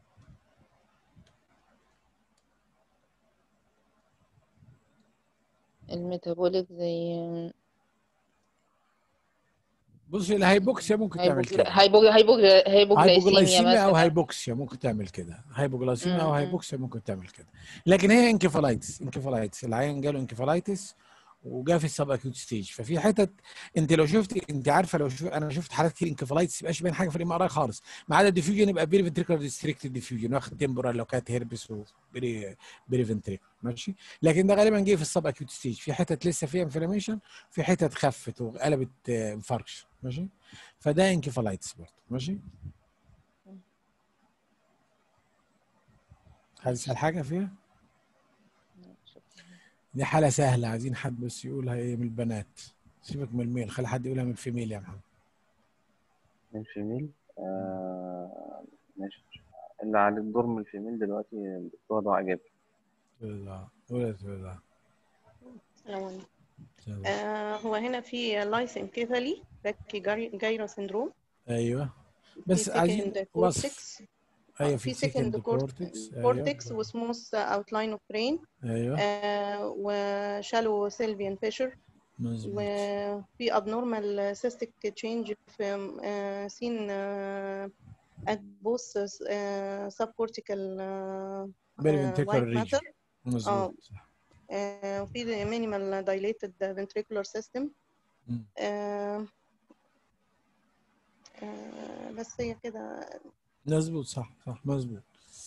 الميتابوليك زي بصي الهايبوكسيا ممكن تعمل هايبوجلا- كده هايبو هايبو هايبوجلايسيميا هايبوجلايسيميا او مثلا هايبوكسيا ممكن تعمل كده هايبوجلايسيميا او مم. هايبوكسيا ممكن تعمل كده لكن هي انكفالايتس انكفالايتس العيان جاله انكفالايتس وجا في السب اكيوت ستيج ففي حتت انت لو شفت انت عارفه لو شوف انا شفت حالات كتير انكفالايتس يبقاش باين حاجه في الام ار اي خالص ما عدا الديفيوجن يبقى بيري فنتريكولار ديستريكتد ديفيوجن واخد تمبورال لو كانت هيربس وبيري بيري فنتريكولار ماشي لكن ده غالبا جه في السب اكيوت ستيج في حتت لسه فيها انفلاميشن في حتت خفت وقلبت انفاركشن ماشي فده انكفالايتس برضه ماشي عايز تسأل حاجة فيها؟ دي حالة سهلة عايزين حد بس يقولها ايه من البنات سيبك من الميل خلي حد يقولها من الفيميل يا محمد من الفيميل آه ماشي اللي على الدور من الفيميل دلوقتي الدكتور ضاع جابر لا ولا لا السلام عليكم آه هو هنا في لايسن كيفالي باكي جايرو سندروم ايوه في بس عايزين سكند وصف كورتكس ايوه في في سكند سكند كورتكس كورتكس ايوه وسموث اوتلاين اوف برين ايوه وشالو سيلفيان فيشر مظبوط وفي abnormal cystic change في آه، seen آه، at both آه، subcortical آه، بيري آه، فنتريكولار white ريجن matter اه مظبوط آه، وفي minimal dilated ventricular system مم. آه، آه، بس هي كده مظبوط صح صح مظبوط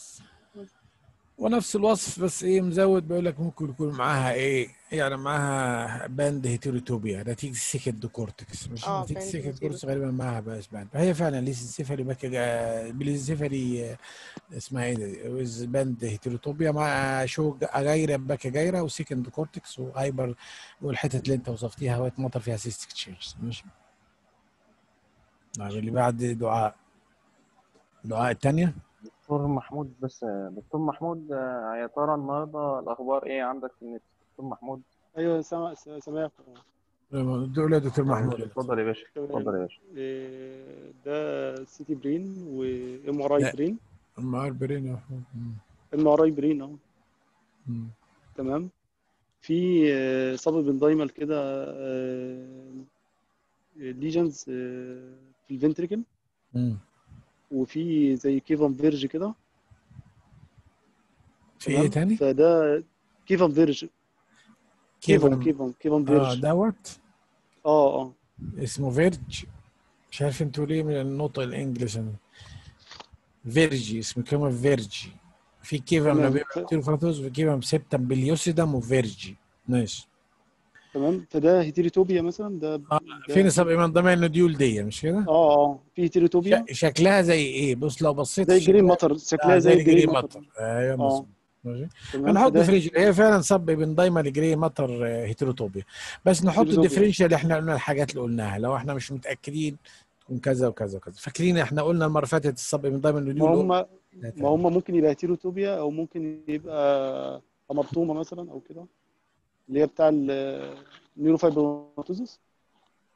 ونفس الوصف بس ايه مزود بيقول لك ممكن يكون معاها ايه يعني معاها باند هيتيروتوبيا نتيجه السيكند كورتكس مش اه نتيجه باند السيكند كورتكس هيتيروتوبيا غالبا معاها باس باند هي فعلا ليسنسيفالي باكا بليزنسيفالي اسمها ايه دي ويز باند هيتيروتوبيا مع شو جايره باكا جايره وسيكند كورتكس وهايبر والحتت اللي انت وصفتيها وايت مطر فيها سيستيك تشينج ماشي طيب اللي بعد دعاء دعاء الثانيه دكتور محمود بس دكتور محمود آه، يا ترى النهارده الاخبار ايه عندك في النت دكتور محمود ايوه سامع سامعك دول يا دكتور محمود اتفضل يا باشا اتفضل يا باشا إيه، ده سي تي برين وام ار اي لا. برين ام ار برين يا محمود. مم. ام ار اي برين اهو مم. تمام في آه، صبب اندايمال كده ليجنز في الفنتريكل مم. وفي زي كيفان فيرج كده في ايه تمام تاني؟ فده كيفان فيرج كيفان كيفان كيفان اه فيرج دوت اه اه اسمه فيرج مش عارف انتوا ليه من النطق الانجليش أنا. فيرجي اسمه كلمة فيرجي في كيفم تمام. نبيبة تيروفراتوز وفي كيفم سيبتم بليوسيدم وفيرجي ماشي تمام فده هيتيروتوبيا مثلا ده اه ده- فين سبق من ضمن النوديول دي مش كده؟ اه اه في هيتيروتوبيا ش- شكلها زي ايه؟ بص لو بصيت زي في جرين شكلها- مطر شكلها آه زي الجري جرين مطر مطر ايوه اه مظبوط ماشي تمام هنحط فده ديفرنشال هي فعلا صب بين دايما الجري مطر آه، هيتروتوبيا بس نحط هيتيروتوبيا الديفرنشال اللي احنا قلنا الحاجات اللي قلناها لو احنا مش متاكدين تكون كذا وكذا وكذا فاكرين احنا قلنا المره اللي فاتت الصب بين دايما ما النوديول هم لا ما تاني. هم ممكن يبقى هيتيروتوبيا او ممكن يبقى امرطومه مثلا او كده اللي هي بتاع النيوروفايبروماتوزس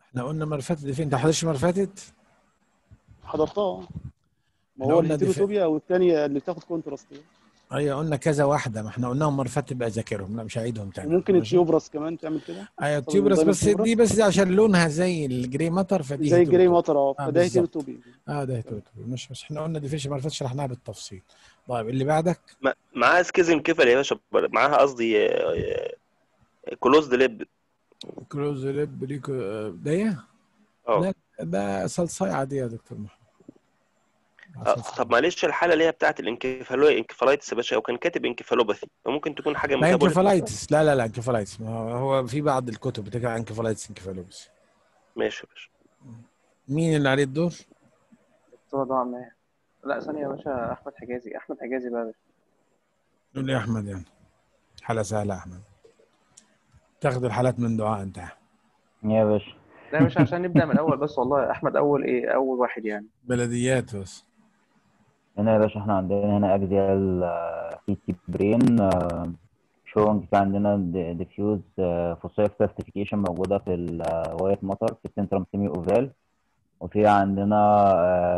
احنا قلنا المره اللي فاتت دي فين انت ما حضرتش المره اللي فاتت حضرتها ما احنا هو قلنا دي فين الهيتيروتوبيا والثانيه اللي بتاخد كونتراست ايوه قلنا كذا واحده ما احنا قلناهم المره اللي فاتت بقى ذاكرهم لا مش هعيدهم تاني وممكن ماشي التيوبرس كمان تعمل كده ايوه طب التيوبرس دايما بس دي تيوبرس بس دي عشان لونها زي الجري ماتر فدي زي الجري هيتروتوبي مطر اه اه فده بالظبط هيتيروتوبيا اه ده هيتروتوبي مش بس احنا قلنا ديفيشن المره اللي فاتت شرحناها بالتفصيل طيب اللي بعدك ما- معاها سكيزم كيفل يا باشا معاها قصدي كلوزد ليب كلوز ليب ليكو آه، ده اه لا ده صلصاي عاديه يا دكتور محمد آه، طب معلش الحاله اللي هي بتاعت الانكفالو انكفالايتس يا باشا وكان كاتب انكفالوباثي فممكن تكون حاجه ما ميتابوليك مثلا انكفالايتس لا لا لا انكفالايتس ما هو هو في بعض الكتب بتكتب عن انكفالايتس انكفالوبس ماشي يا باشا مين اللي عليه الدور؟ دكتور ضاع معايا لا ثانية يا باشا أحمد حجازي أحمد حجازي بقى يا باشا قول لي يا احمد يعني حاله سهله يا احمد تاخد الحالات من دعاء انت يا باشا لا يا باشا عشان نبدأ من الأول بس والله أحمد أول إيه أول واحد يعني بلديات بس هنا يا باشا احنا عندنا هنا اجزيال سي تي برين شونج في عندنا ديفيوز فوسايف كلاستيفيكيشن موجودة في الوايت ماتر في السنترم سيمي اوفال وفي عندنا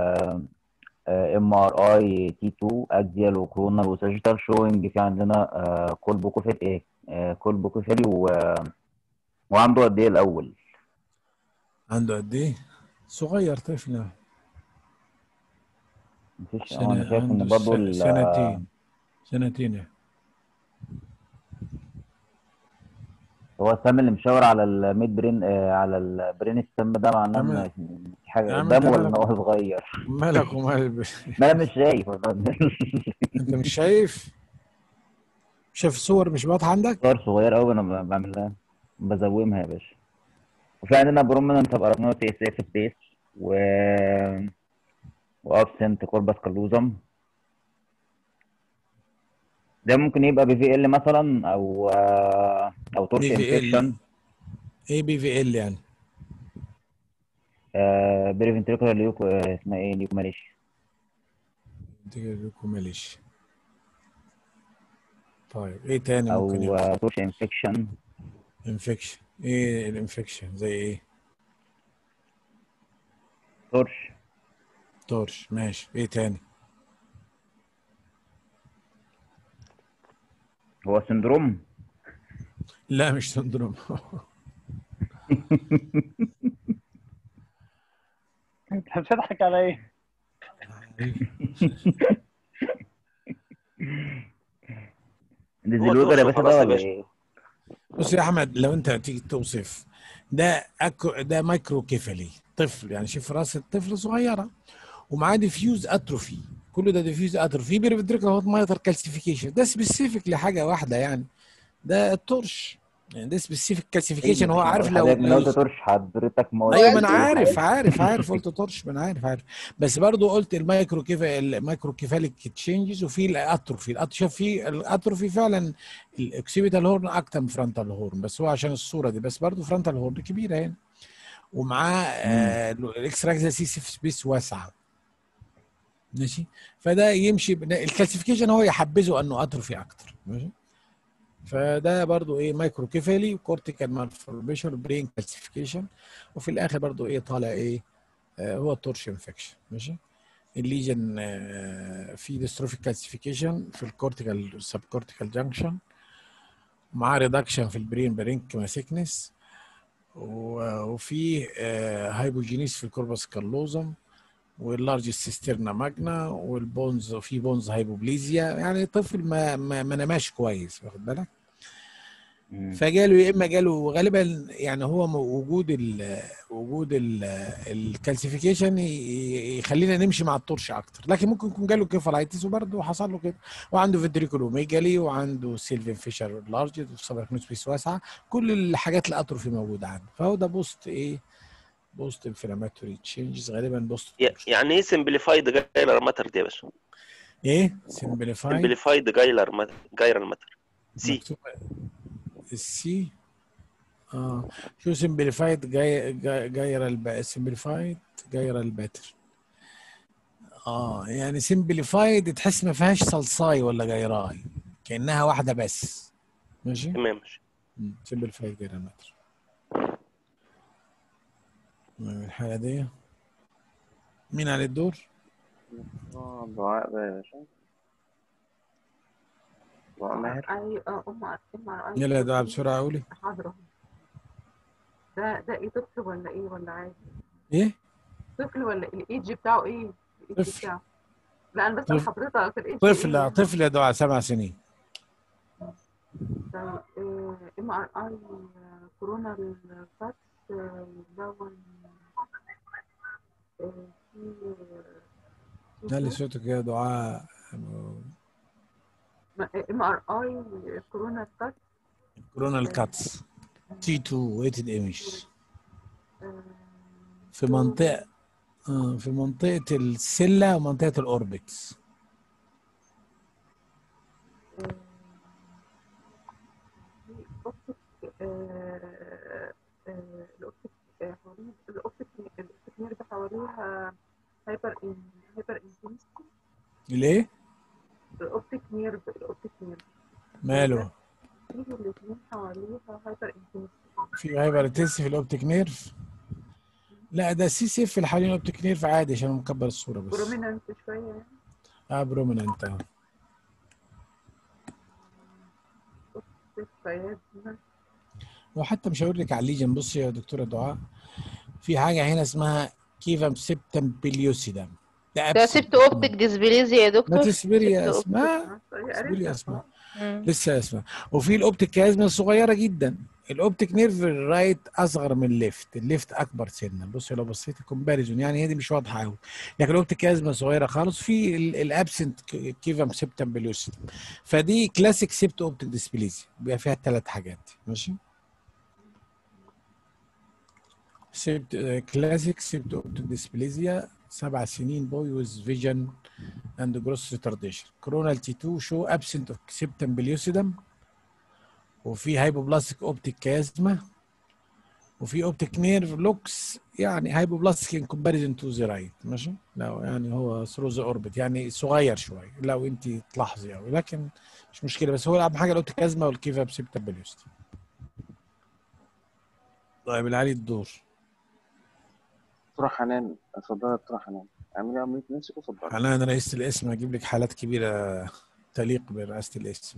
ام ار اي تي 2 اكزيال وكرونال وساجيتال شوينج في عندنا كول بوكوفيل ايه آه، كول بوكوفيلي و وعنده قد ايه الاول عنده قد ايه؟ صغير طفل مفيش اه سنة انا شايف ان عنده برضه س- ال- سنتين سنتين يعني. هو السم اللي مشاور على الميد برين آه على البرين السم ده معناه عم- ان في يا حاجه عم قدامه انت ولا ان مالك هو صغير مالك ومال الب- ما انا مش شايف انت مش شايف؟ شايف الصور مش واضحه عندك؟ صغير صغير قوي انا ب- بعملها بزومها يا باشا وفي عندنا بروميننت اوف اركنوتي اس اف سبيس و وابسنت كوربس كالوزم ده ممكن يبقى بي في ال مثلا او آه، او تورش بي في ال انفكشن ايه بي في ال يعني؟ بريفنتريكولار ليوكو آه، اسمها ايه ليوكو ماليش لكم ماليش طيب ايه تاني او ممكن يبقى؟ آه، تورش انفكشن انفكشن ايه الانفكشن زي ايه؟ تورش طرش ماشي ايه تاني؟ هو سندروم لا مش سندروم انت بتضحك على ايه؟ ديزلوجر يا باشا ده ولا ايه؟ بص يا احمد لو انت تيجي توصف ده أكو ده مايكرو كيفالي طفل يعني شوف راس الطفل صغيره ومعاه ديفيوز اتروفي كل ده ديفيوز اتروفي بيرفدريكال هوت مايتر كالسيفيكيشن ده سبيسيفيك لحاجه واحده يعني ده الطرش يعني ده سبيسيفيك كالسيفيكيشن هو عارف لو حضرتك من لو قلت تورش حضرتك ما ايوه ما انا قلتش ايه عارف حاجة. عارف عارف قلت طرش ما انا عارف عارف بس برضو قلت المايكرو كيفا المايكرو كيفاليك تشينجز وفي الاتروفي الأت- شوف في الاتروفي فعلا الاكسيبيتال هورن اكتر من فرونتال هورن بس هو عشان الصوره دي بس برضو فرونتال هورن كبيره هنا ومعاه آه الاكس راكزاسيس سبيس واسعه ماشي فده يمشي بن- الكلاسيفيكيشن هو يحبذه انه اتروفي اكتر ماشي فده برضو ايه مايكرو كيفالي كورتيكال مالفورميشن برين كلاسيفيكيشن وفي الاخر برضو ايه طالع ايه آه هو التورش انفكشن ماشي الليجن آه في ديستروفيك كلاسيفيكيشن في الكورتيكال سب كورتيكال جانكشن مع ريدكشن في البرين برينكما سيكنس وفي هايبوجينيس في الكوربس كالوزم واللارج سيسترنا ماجنا والبونز في بونز هايبوبليزيا يعني طفل ما ما, ما نماش كويس واخد بالك فجاله يا اما جاله غالبا يعني هو م- وجود ال وجود الكالسيفيكيشن يخلينا نمشي مع الطرش اكتر لكن ممكن يكون جاله كيفالايتس وبرضه حصل له كده وعنده فيدريكولوميجالي وعنده سيلفين فيشر لارج وسبركنوس بيس واسعه كل الحاجات الاتروفي موجوده عنده فهو ده بوست ايه بوست انفلاماتوري تشينجز غالبا بوست ي- يعني ايه سمبليفايد جايلر ماتر دي يا باشا ايه سمبليفايد سمبليفايد جايلر ماتر جايلر ماتر سي مكتوب السي اه شو سمبليفايد جاي جاي جايره الب... سمبليفايد جايره الباتر اه يعني سمبليفايد تحس ما فيهاش صلصاي ولا جايراي كانها واحده بس ماشي تمام ماشي سمبليفايد جايره الباتر الحالة دي مين على الدور؟ آه، دعاء بقى يا باشا دعاء ماهر اي اه ام ام ار اي يلا يا دعاء بسرعة قولي حاضر ده ده ايه طفل ولا ايه ولا عادي ايه؟ طفل ولا إيه؟ الايدج بتاعه ايه الايدج طفل. بتاعه لا انا بسأل طفل. حضرتك الايدج طفل ايه طفل يا دعاء سبع سنين طيب ام ار اي كورونا الفاكس دون آه، في ده صوتك يا دعاء ام ار اي كورونا الفاكس كورونا الكاتس تي 2 ويتد ايمج في منطقة آه، في منطقة السلة ومنطقة الأوربكس الاوبتيك آه، حوالين الاوبتيك الاوبتيك نيرف حواليها هايبر هايبر انتنسيتي ليه؟ الاوبتيك نيرف الاوبتيك نيرف ماله؟ في الاثنين حواليها هايبر انتنسيتي في هايبر في الأوبتيك نيرف لا ده سي سي اف اللي حوالين الأوبتيك نيرف عادي عشان مكبر الصورة بس برومينانت شويه يعني اه برومينانت اه اوبتيك فيازما وحتى مش هقول لك على الليجن بصي يا دكتوره دعاء في حاجه هنا اسمها كيفام سيبتم بليوسيدم ده ده أبسط. سبت اوبتيك ديسبليزيا يا دكتور ما تصبري يا سبت اسماء أوبتيك. اصبري يا اسماء مم. لسه يا اسماء وفي الاوبتيك كازما صغيره جدا الاوبتيك نيرف الرايت اصغر من الليفت الليفت اكبر سنا بصي لو بصيتي كومباريزون يعني هي دي مش واضحه قوي لكن الاوبتيك كازما صغيره خالص في الابسنت كيفام سيبتم بليوسيدم فدي كلاسيك سيبت اوبتيك ديسبليزيا بيبقى فيها الثلاث حاجات ماشي سيبت كلاسيك سيبت اوبتيك ديسبليزيا سبع سنين بوي ويز فيجن اند جروس ريتارديشن كورونال تي 2 شو ابسنت اوف سيبتم بليوسيدم وفي هايبوبلاستيك اوبتيك كازما وفي اوبتيك نيرف لوكس يعني هايبوبلاستيك ان كومباريزون تو ذا رايت ماشي لا يعني هو ثرو ذا اوربت يعني صغير شويه لو انت تلاحظي قوي لكن مش مشكله بس هو اهم حاجه الاوبتيك كازما والكيفا بسيبتم بليوسيدم طيب العلي الدور دكتورة حنان اتفضلي يا دكتورة حنان اعملي عملية نمسك واتفضلي حنان رئيسة القسم اجيب لك حالات كبيره تليق برئاسه القسم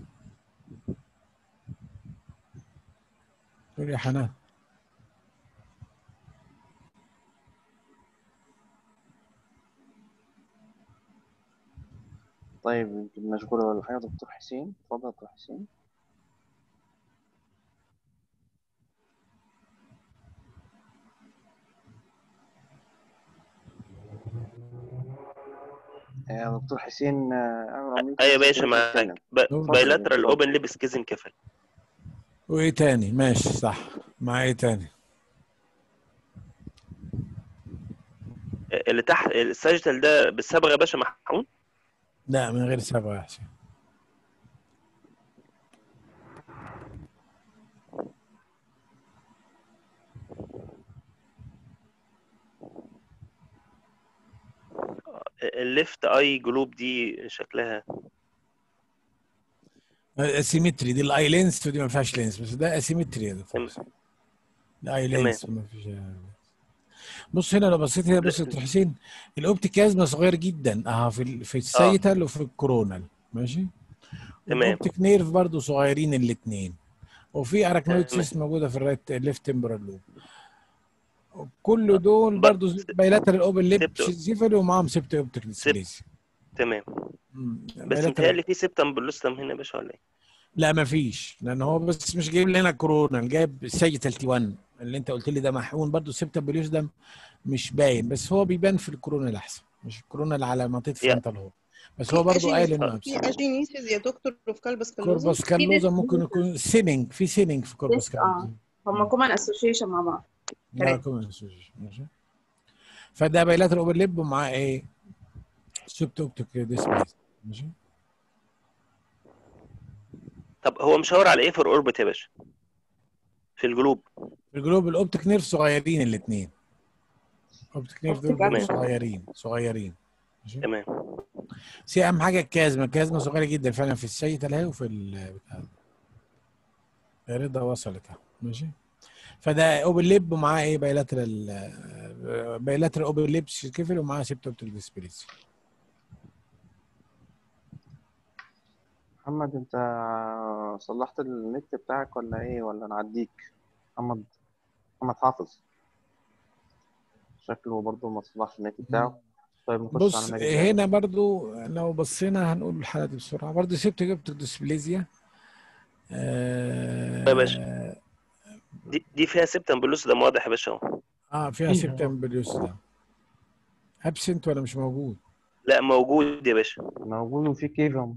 قول يا حنان طيب يمكن مشغولة ولا حاجة دكتور حسين اتفضل يا دكتور حسين يا دكتور حسين آه، اعمل عملية ايوه يا نمسك باشا وانت معاك بتتكلم بايلاترال اوبن ليب سكيزم كفل وايه تاني ماشي صح مع ايه تاني اللي تحت الساجيتال ده بالصبغه يا باشا محقون لا من غير صبغه يا حسين الليفت اي جلوب دي شكلها اسيمتري دي الاي لينس ودي ما فيهاش لينس بس ده اسيمتري يا دكتور ده اي تمام. لينس ما فيش بص هنا لو بصيت هنا بص يا دكتور حسين الاوبتيك كازما صغير جدا اه في ال- في السيتال وفي الكورونال ماشي تمام الاوبتيك نيرف برضو صغيرين الاثنين وفي اراكنويد تمام. سيست موجوده في الرايت ليفت تمبرال لوب كل دول برضو بايلاترال اوبن ليب سيبتو. سيفالي ومعاهم سيبت اوبتيك ديسبليزيا تمام بس بايلاترال متهيألي في سيبتم بلوستم هنا يا باشا ولا ايه؟ لا ما فيش لان هو بس مش جايب لنا كورونا جايب سيجيتال تي 1 اللي انت قلت لي ده محقون برضو سيبتا بليوس ده مش باين بس هو بيبان في الكورونا الاحسن مش الكورونا اللي على منطقه فرونتال هو بس هو برضو قايل انه في اجينيسيس يا دكتور في كلبس كالوزا كوربس كالوزا ممكن يكون سيننج في سيننج في كوربس كالوزا اه هما كومان اسوشيشن مع بعض لا كمان ماشي فده بايلاتر اوبر ليب ومعاه ايه؟ سبت اوبتيك ديسبليس ماشي طب هو مشاور على ايه في الاوربت يا باشا؟ في الجلوب في الجلوب الاوبتيك نيرف صغيرين الاثنين اوبتيك نيرف دول برضه تمام. صغيرين صغيرين تمام بس هي اهم حاجه الكازما الكازما صغيره جدا فعلا في السيت اهي وفي ال بتاع ده. يا رضا وصلت اهو ماشي فده اوبن ليب ومعاه ايه بايلاترال بايلاترال اوبن ليبس كفل ومعاها سيبت اوبتيك ديسبليسيا محمد انت صلحت النت بتاعك ولا ايه ولا نعديك محمد محمد حافظ شكله برضه ما صلحش النت بتاعه طيب نخش على بص ماجد بقى. هنا برضو لو بصينا هنقول الحالة دي بسرعة برضو سيبت اوبتيك ديسبليزيا آه يا باشا دي, دي فيها سبتم بلوس ده واضح يا باشا اهو اه فيها سيبتم بليوس ده ابسنت ولا مش موجود؟ لا موجود يا باشا موجود وفي كيفم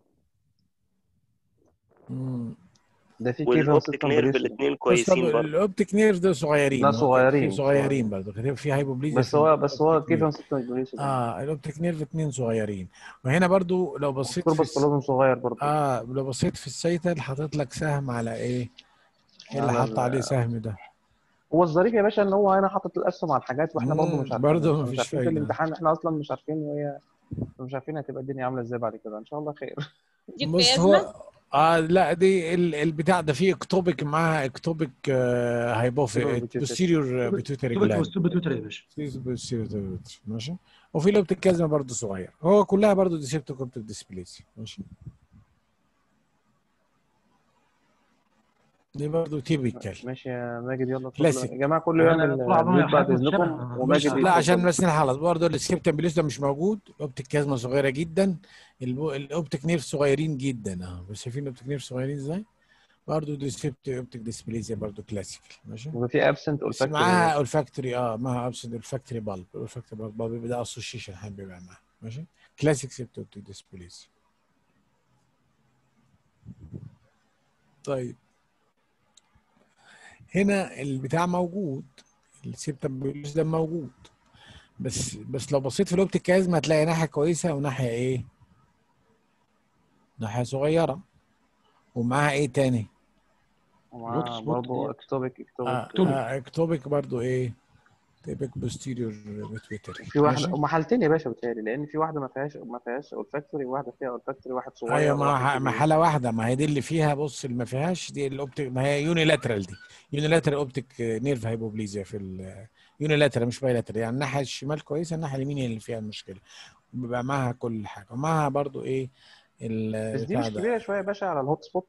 مم. ده في كيفم والاوبتيك سيستم نيرف بريسو الاثنين بس طب كويسين برضه الاوبتيك نيرف ده صغيرين لا هو كده صغيرين في صغيرين برضه كده في هايبوبليزيا بس في هو بس هو الاوبتيك نيرف كيفم سيستم بريسو ده اه الاوبتيك نيرف اتنين صغيرين وهنا برضو لو بصيت في كوربس الس... كالوزم صغير برضه اه لو بصيت في السيتل حاطط لك سهم على ايه؟ ايه اللي على حاطط عليه ال... سهم ده؟ هو الظريف يا باشا ان هو هنا حاطط الاسهم على الحاجات واحنا برضه مم. مش عارفين برضه احنا مش مفيش عارفين في فايدة الامتحان احنا اصلا مش عارفين وهي مش عارفين هتبقى الدنيا عامله ازاي بعد كده ان شاء الله خير دي بص بلازما هو اه لا دي ال- البتاع ده فيه اكتوبيك معاها اكتوبيك آه هايبوفي بوستيريور بيتوتري توبك جلاند او بتوتر يا باشا بوستيريور ماشي وفي لوبتيك كازما برضه صغير هو كلها برضه ديسيبتوكوبتيك ديسبليسي ماشي دي برضه تيبيكال ماشي يا ماجد يلا اتفضل كلاسيك يا جماعه كله يعمل طول عمرنا ميوت بعد حياتنا اذنكم متشابهه بص وماجد لا عشان يتفضل بس نخلص برضه السكيبتن بليس ده مش موجود الاوبتيك كازما صغيره جدا البو- الاوبتيك نيرف صغيرين جدا اه بس شايفين الاوبتيك نيرف صغيرين ازاي؟ برضه ديسيبت اوبتيك ديسبليزيا برضه كلاسيكال ماشي وفي ابسنت بس اولفاكتوري معاها اولفاكتوري اه معاها ابسنت اولفاكتوري بالب اولفاكتوري بالب ده اسوشيشن حابب يبقى معاها ماشي كلاسيك سيبت اوبتيك ديسبليزيا طيب هنا البتاع موجود السيبتم بيولوجي ده موجود بس بس لو بصيت في الاوبتيك كازما هتلاقي ناحيه كويسه وناحيه ايه؟ ناحيه صغيره ومعاها ايه تاني؟ ومعاه برضه اكتوبيك اه, اكتوبيك آه اكتوبيك برضو ايه؟ تيبك بوستيريور بيتويتري في واحده ماشي؟ هم حالتين يا باشا بتهيألي لان في واحده ما فيهاش ما فيهاش اولفاكتوري وواحده فيها اولفاكتوري واحد صغير ايوه ما وواحد ح- كبير ما حاله واحده ما هي دي اللي فيها بص اللي ما فيهاش دي الاوبتيك ما هي يونيلاترال دي يونيلاترال اوبتيك نيرف هايبوبليزيا في ال يونيلاترال مش بايلاترال يعني الناحيه الشمال كويسه الناحيه اليمين هي اللي فيها المشكله بيبقى معاها كل حاجه ومعاها برضو ايه بس دي البتاع مش ده كبيره شويه يا باشا على الهوت سبوت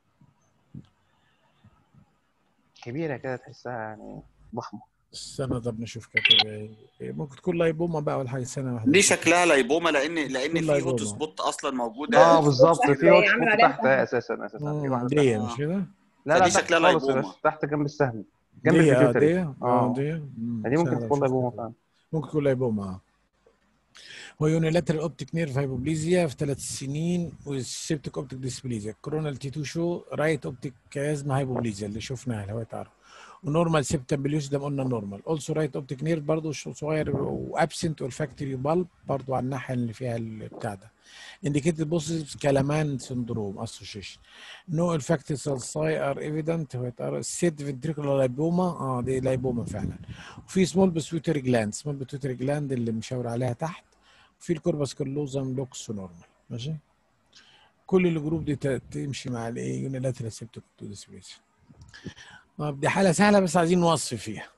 كبيره كده تحسها يعني ضخمه استنى طب نشوف كاتب ايه إيه، ممكن تكون لايبوما بقى ولا حاجه سنه واحده دي نشوف شكلها لايبوما لان لان تكون في هوت لايبوما سبوت اصلا موجوده اه بالظبط تحت في هوت عامل سبوت عليها تحت سهم اساسا اساسا في مم، واحده تحت دي اه مش كده؟ لا لا فدي تحت شكلها خالص يا لايبوما باشا تحت جنب السهم جنب دي اه البيتيوتري دي اه اه دي مم، دي ممكن سهله تكون شوف لايبوما كاتب فعلا ممكن تكون لايبوما اه هو يونيلاترال اوبتيك نيرف هايبوبليزيا في ثلاث سنين والسيبتيك اوبتيك ديسبليزيا كورونال تي 2 شو رايت اوبتيك كازما هايبوبليزيا اللي شفناها اللي هو تعرف ونورمال سيبتم بليوس ده قلنا نورمال اولسو رايت اوبتيك نيرف برضه صغير وابسنت والفاكتوري بالب برضه على الناحيه اللي فيها البتاع ده indicated بوزيتيف كلامان سندروم اسوشيشن نو الفاكتوري سالساي ار ايفيدنت هو يتقرا سيد فنتريكولار لايبوما اه دي لايبوما فعلا وفي سمول بسويتري جلاند سمول بسويتري جلاند اللي مشاور عليها تحت وفي الكوربس كلوزم لوكس نورمال ماشي كل الجروب دي ت- تمشي مع الايه يونيلاترال سيبتيك ديسبليسيا طب دي حاله سهله بس عايزين نوصف فيها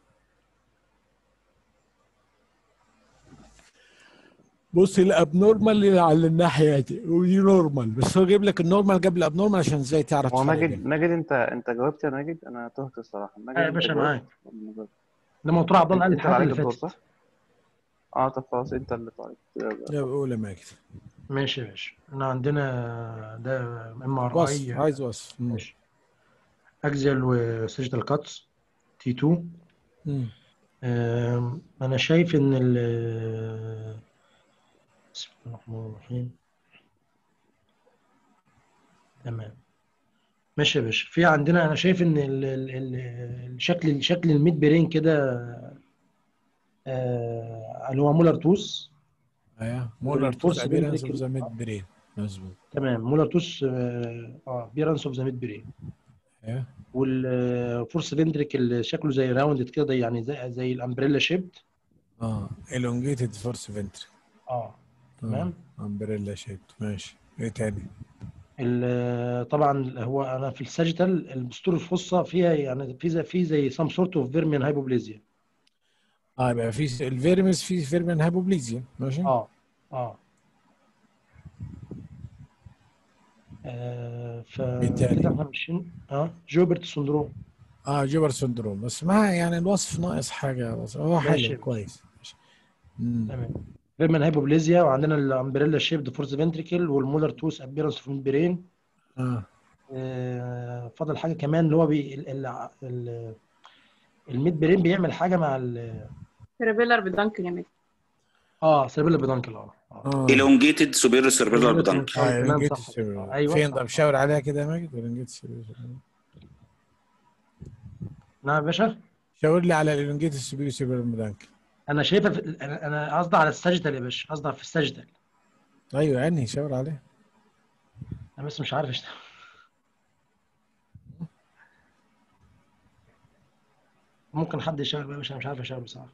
بص الابنورمال اللي على الناحيه دي ودي نورمال بس هو جايب لك النورمال جاب الابنورمال عشان ازاي تعرف هو تفرق ماجد بينهم ماجد انت انت جاوبت يا ماجد انا تهت الصراحه ماجد اه يا انت باشا جاوبت معاك ولا ما جاوبتش؟ لما دكتور عبد الله قال انت اللي الحالات عليك اللي الدور فاتت صح؟ اه طب خلاص انت اللي طالب يا قول يا ماجد ماشي يا باشا احنا عندنا ده ام ار وصف اي عايز وصف مم. ماشي اكزيال وسيجيتال كاتس تي 2 مم. آم، انا شايف ان ال بسم الله الرحمن الرحيم تمام ماشي يا باشا في عندنا انا شايف ان ال- ال- ال- الشكل شكل الميد برين كده آه، اللي هو مولر توس ايوه مولر توس والفورس ابيرنس اوف فنتريكل ذا ميد برين مظبوط تمام مولر توس اه بيرنس اوف ذا ميد برين ايوه والفورس فنتريكل شكله زي راوندد كده يعني زي زي الامبريلا شيبد اه elongated فورس فنتري اه تمام امبريلا شيبت ماشي ايه تاني ال- طبعا هو انا في الساجيتال البستور الفصة فيها يعني في زي في زي سام سورت اوف فيرميان هايبوبليزيا اه يبقى في الفيرمس في فيرمن هايبوبليزيا ماشي اه اه آه، إيه تاني؟ فكده احنا ماشيين اه جوبرت سندروم اه جوبر سندروم بس ما يعني الوصف ناقص حاجه بس هو ماشي. حلو كويس ماشي. مم. تمام فيرمان هايبوبليزيا وعندنا الامبريلا شيبد فورز فنتريكل والمولر توس ابيرنس في البرين اه آه، فاضل حاجه كمان اللي هو بي ال ال ال الميد برين بيعمل حاجه مع ال سيربيلر بدانكل يا ميت اه سيربيلا بدانكل اه اه elongated superior cerebellar بدانكل آه، تمام elongated صح cerebral. ايوه فين صح. طب شاور عليها كده يا ماجد elongated cerebral. نعم يا باشا شاور لي على الالونجيتد سوبيريور سيربرال ميدانكل انا شايفها في انا انا قصدي على الساجيتال يا باشا قصدي في الساجيتال ايوه انهي شاور عليها انا بس مش عارف اشتغل ممكن حد يشتغل بقى يا باشا انا مش عارف اشتغل بصراحه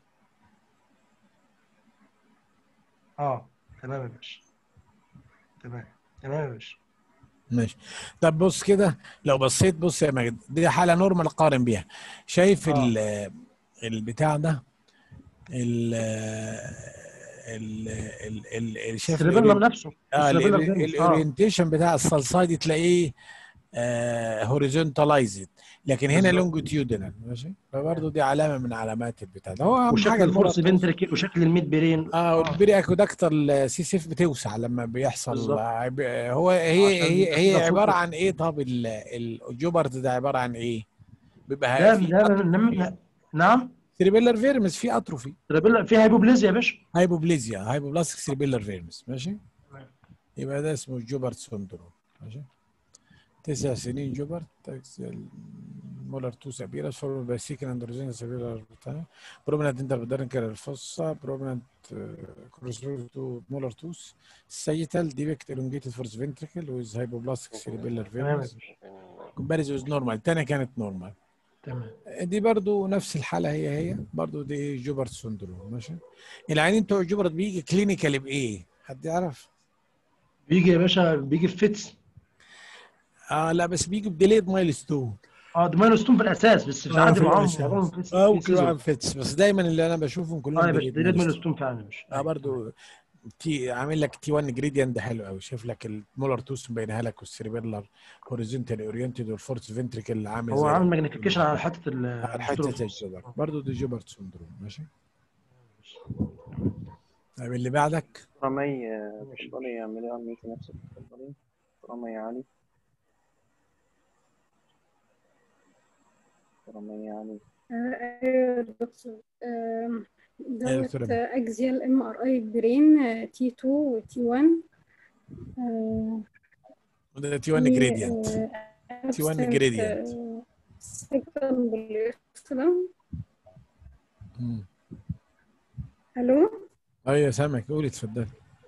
اه تمام يا باشا تمام تمام يا باشا ماشي طب بص كده لو بصيت بص يا ماجد دي حاله نورمال قارن بيها شايف آه. ال البتاع ده ال ال ال ال ال- شايف السيربيلم الأوري- نفسه اه السيربيلم جامد اه الاورينتيشن بتاع الصلصاي تلاقيه هوريزونتالايزد لكن هنا بالظبط. لونجيتيودنال ماشي فبرضه دي علامه من علامات البتاع ده هو اهم وشكل حاجه الفورس المرض فنتريكل وشكل الميد برين اه والبري اكودكتر السي سيف بتوسع لما بيحصل بالظبط. عب- هو هي عشان هي هي يبقى عباره فوق. عن ايه طب ال- ال- الجوبرت ده عباره عن ايه؟ بيبقى ده في ده نم- نعم سيريبيلر فيرمس في اتروفي سيربيلم فيها هايبوبليزيا يا باشا هايبوبليزيا هايبوبلاستيك سيريبيلر فيرمس ماشي يبقى ده اسمه جوبرت سندروم ماشي تسع سنين جوبرت مولر تو سابيرس فورم باسيكن اندروزين سابيرا بتاع برومنانت انتربيدرن كيرر فوسا برومنانت كورسبوند تو مولر توس سيتال ديفكت elongated فورس فنتريكل ويز هايبوبلاستيك سيريبيلر تمام يا فيرمس باشا كومباريز ويز نورمال الثانيه كانت نورمال تمام دي برضو نفس الحاله هي هي برضو دي جوبرت سندروم ماشي العيانين بتوع جوبرت بيجي كلينيكال بايه؟ حد يعرف؟ بيجي يا باشا بيجي في فيتس اه لا بس بيجي بديليد مايلستون اه ده مايلستون في الاساس بس في عادي معاهم معاهم فيتس اه في ممكن يبقى سيزون فيتس بس دايما اللي انا بشوفهم كلهم اه يا باشا delayed ده milestone. مايلستون فعلا يا باشا اه برضو تي عامل لك تي 1 جريدينت حلو قوي شايف لك المولر توس مبينها لك والسيربيلر هوريزونتال اورينتد والفورس فنتريكل عامل هو زي عامل ماجنيفيكيشن على حته ال على حته الجوبر برضه دي جوبرت سندروم ماشي طيب اللي بعدك رمي تفضلي اعملي على نفسك تفضلي رمي علي رمي علي آه، ايوه يا دكتور آم، أيوة دوت دكتورة. اكزيال ام ار اي برين تي 2 وتي 1 ده تي 1 جريدينت تي 1 جريدينت الو ايوه سامعك قولي اتفضلي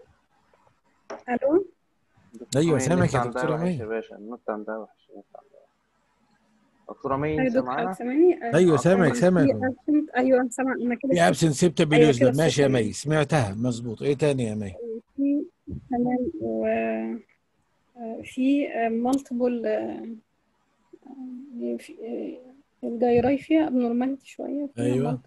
الو ايوه رمي سامعك يا النت عندها دكتوره وحش مي يا باشا النت عندها وحش النت عندها وحش. دكتورة مي ايوه انت دكتور معانا؟ سامعني آه، ايوه اه سامعك طبعا سامعك في absent ايوه سامع انا كده في ابسنت سيبتا ايوه بيليوز كده ده ماشي يا الصوت مي سمعتها مظبوط ايه تاني يا مي في تمام و آه، في مالتيبل الجايراي فيها ابنورماليتي شويه فيها ايوه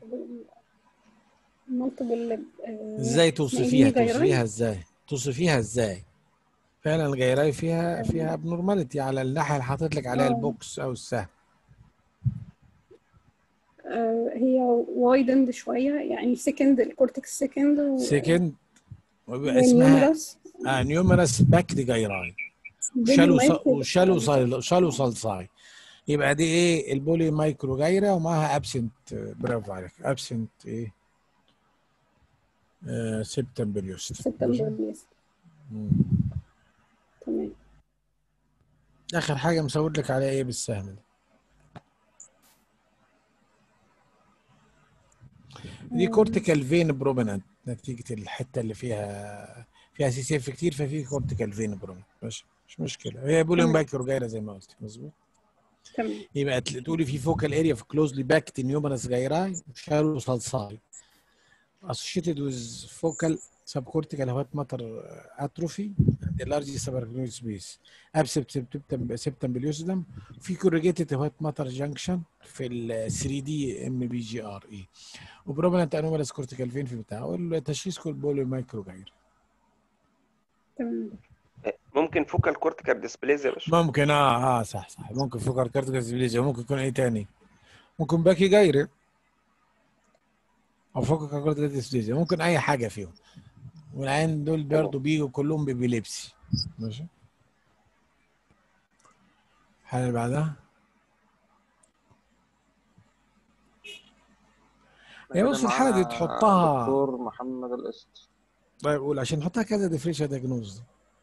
مالتيبل ازاي توصفيها توصفيها ازاي توصفيها ازاي فعلا الجيراي فيها فيها ابنورماليتي على الناحيه اللي حاطط لك عليها آه. البوكس او السهم هي وايدند شويه يعني سكند الكورتكس سكند و سكند ويبقى اسمها ونيومرس آه نيومرس باكد جيراي شالو ص- وشالو صل- شالو صلصاي يبقى دي ايه البولي مايكرو جايره ومعاها ابسنت برافو عليك ابسنت ايه آه سبتمبريوس سبتمبر تمام اخر حاجه مصور لك عليها ايه بالسهم ده دي كورتيكال فين برومينانت نتيجه الحته اللي فيها فيها سي سي اف كتير ففي كورتيكال فين برومينانت مش مش مشكله هي بوليوم تمام. باكر جايره زي ما قلت مظبوط تمام يبقى تل- تقولي في فوكال اريا في كلوزلي باكت نيومرس جايراي وشالو صلصاي associated with focal subcortical white matter atrophy and a large subarachnoid space absent septum septum pellucidum في corrugated white matter junction في ال 3 دي ام بي جي ار اي وبروبلنت انومالس كورتيكال فين في بتاع والتشخيص كل بولو مايكرو جاير تمام ممكن فوكال كورتيكال ديسبليزيا يا باشا ممكن اه اه صح صح ممكن فوكر كارتيكال ديسبليزيا ممكن يكون ايه تاني ممكن باكي جايري او فوكر كارتيكال ديسبليزيا ممكن اي حاجه فيهم والعين دول برضه بيجوا كلهم بإبيليبسي ماشي الحالة اللي بعدها هي كده بص الحالة دي معانا تحطها دكتور محمد القسط طيب قول عشان نحطها كذا ديفريشن دياجنوز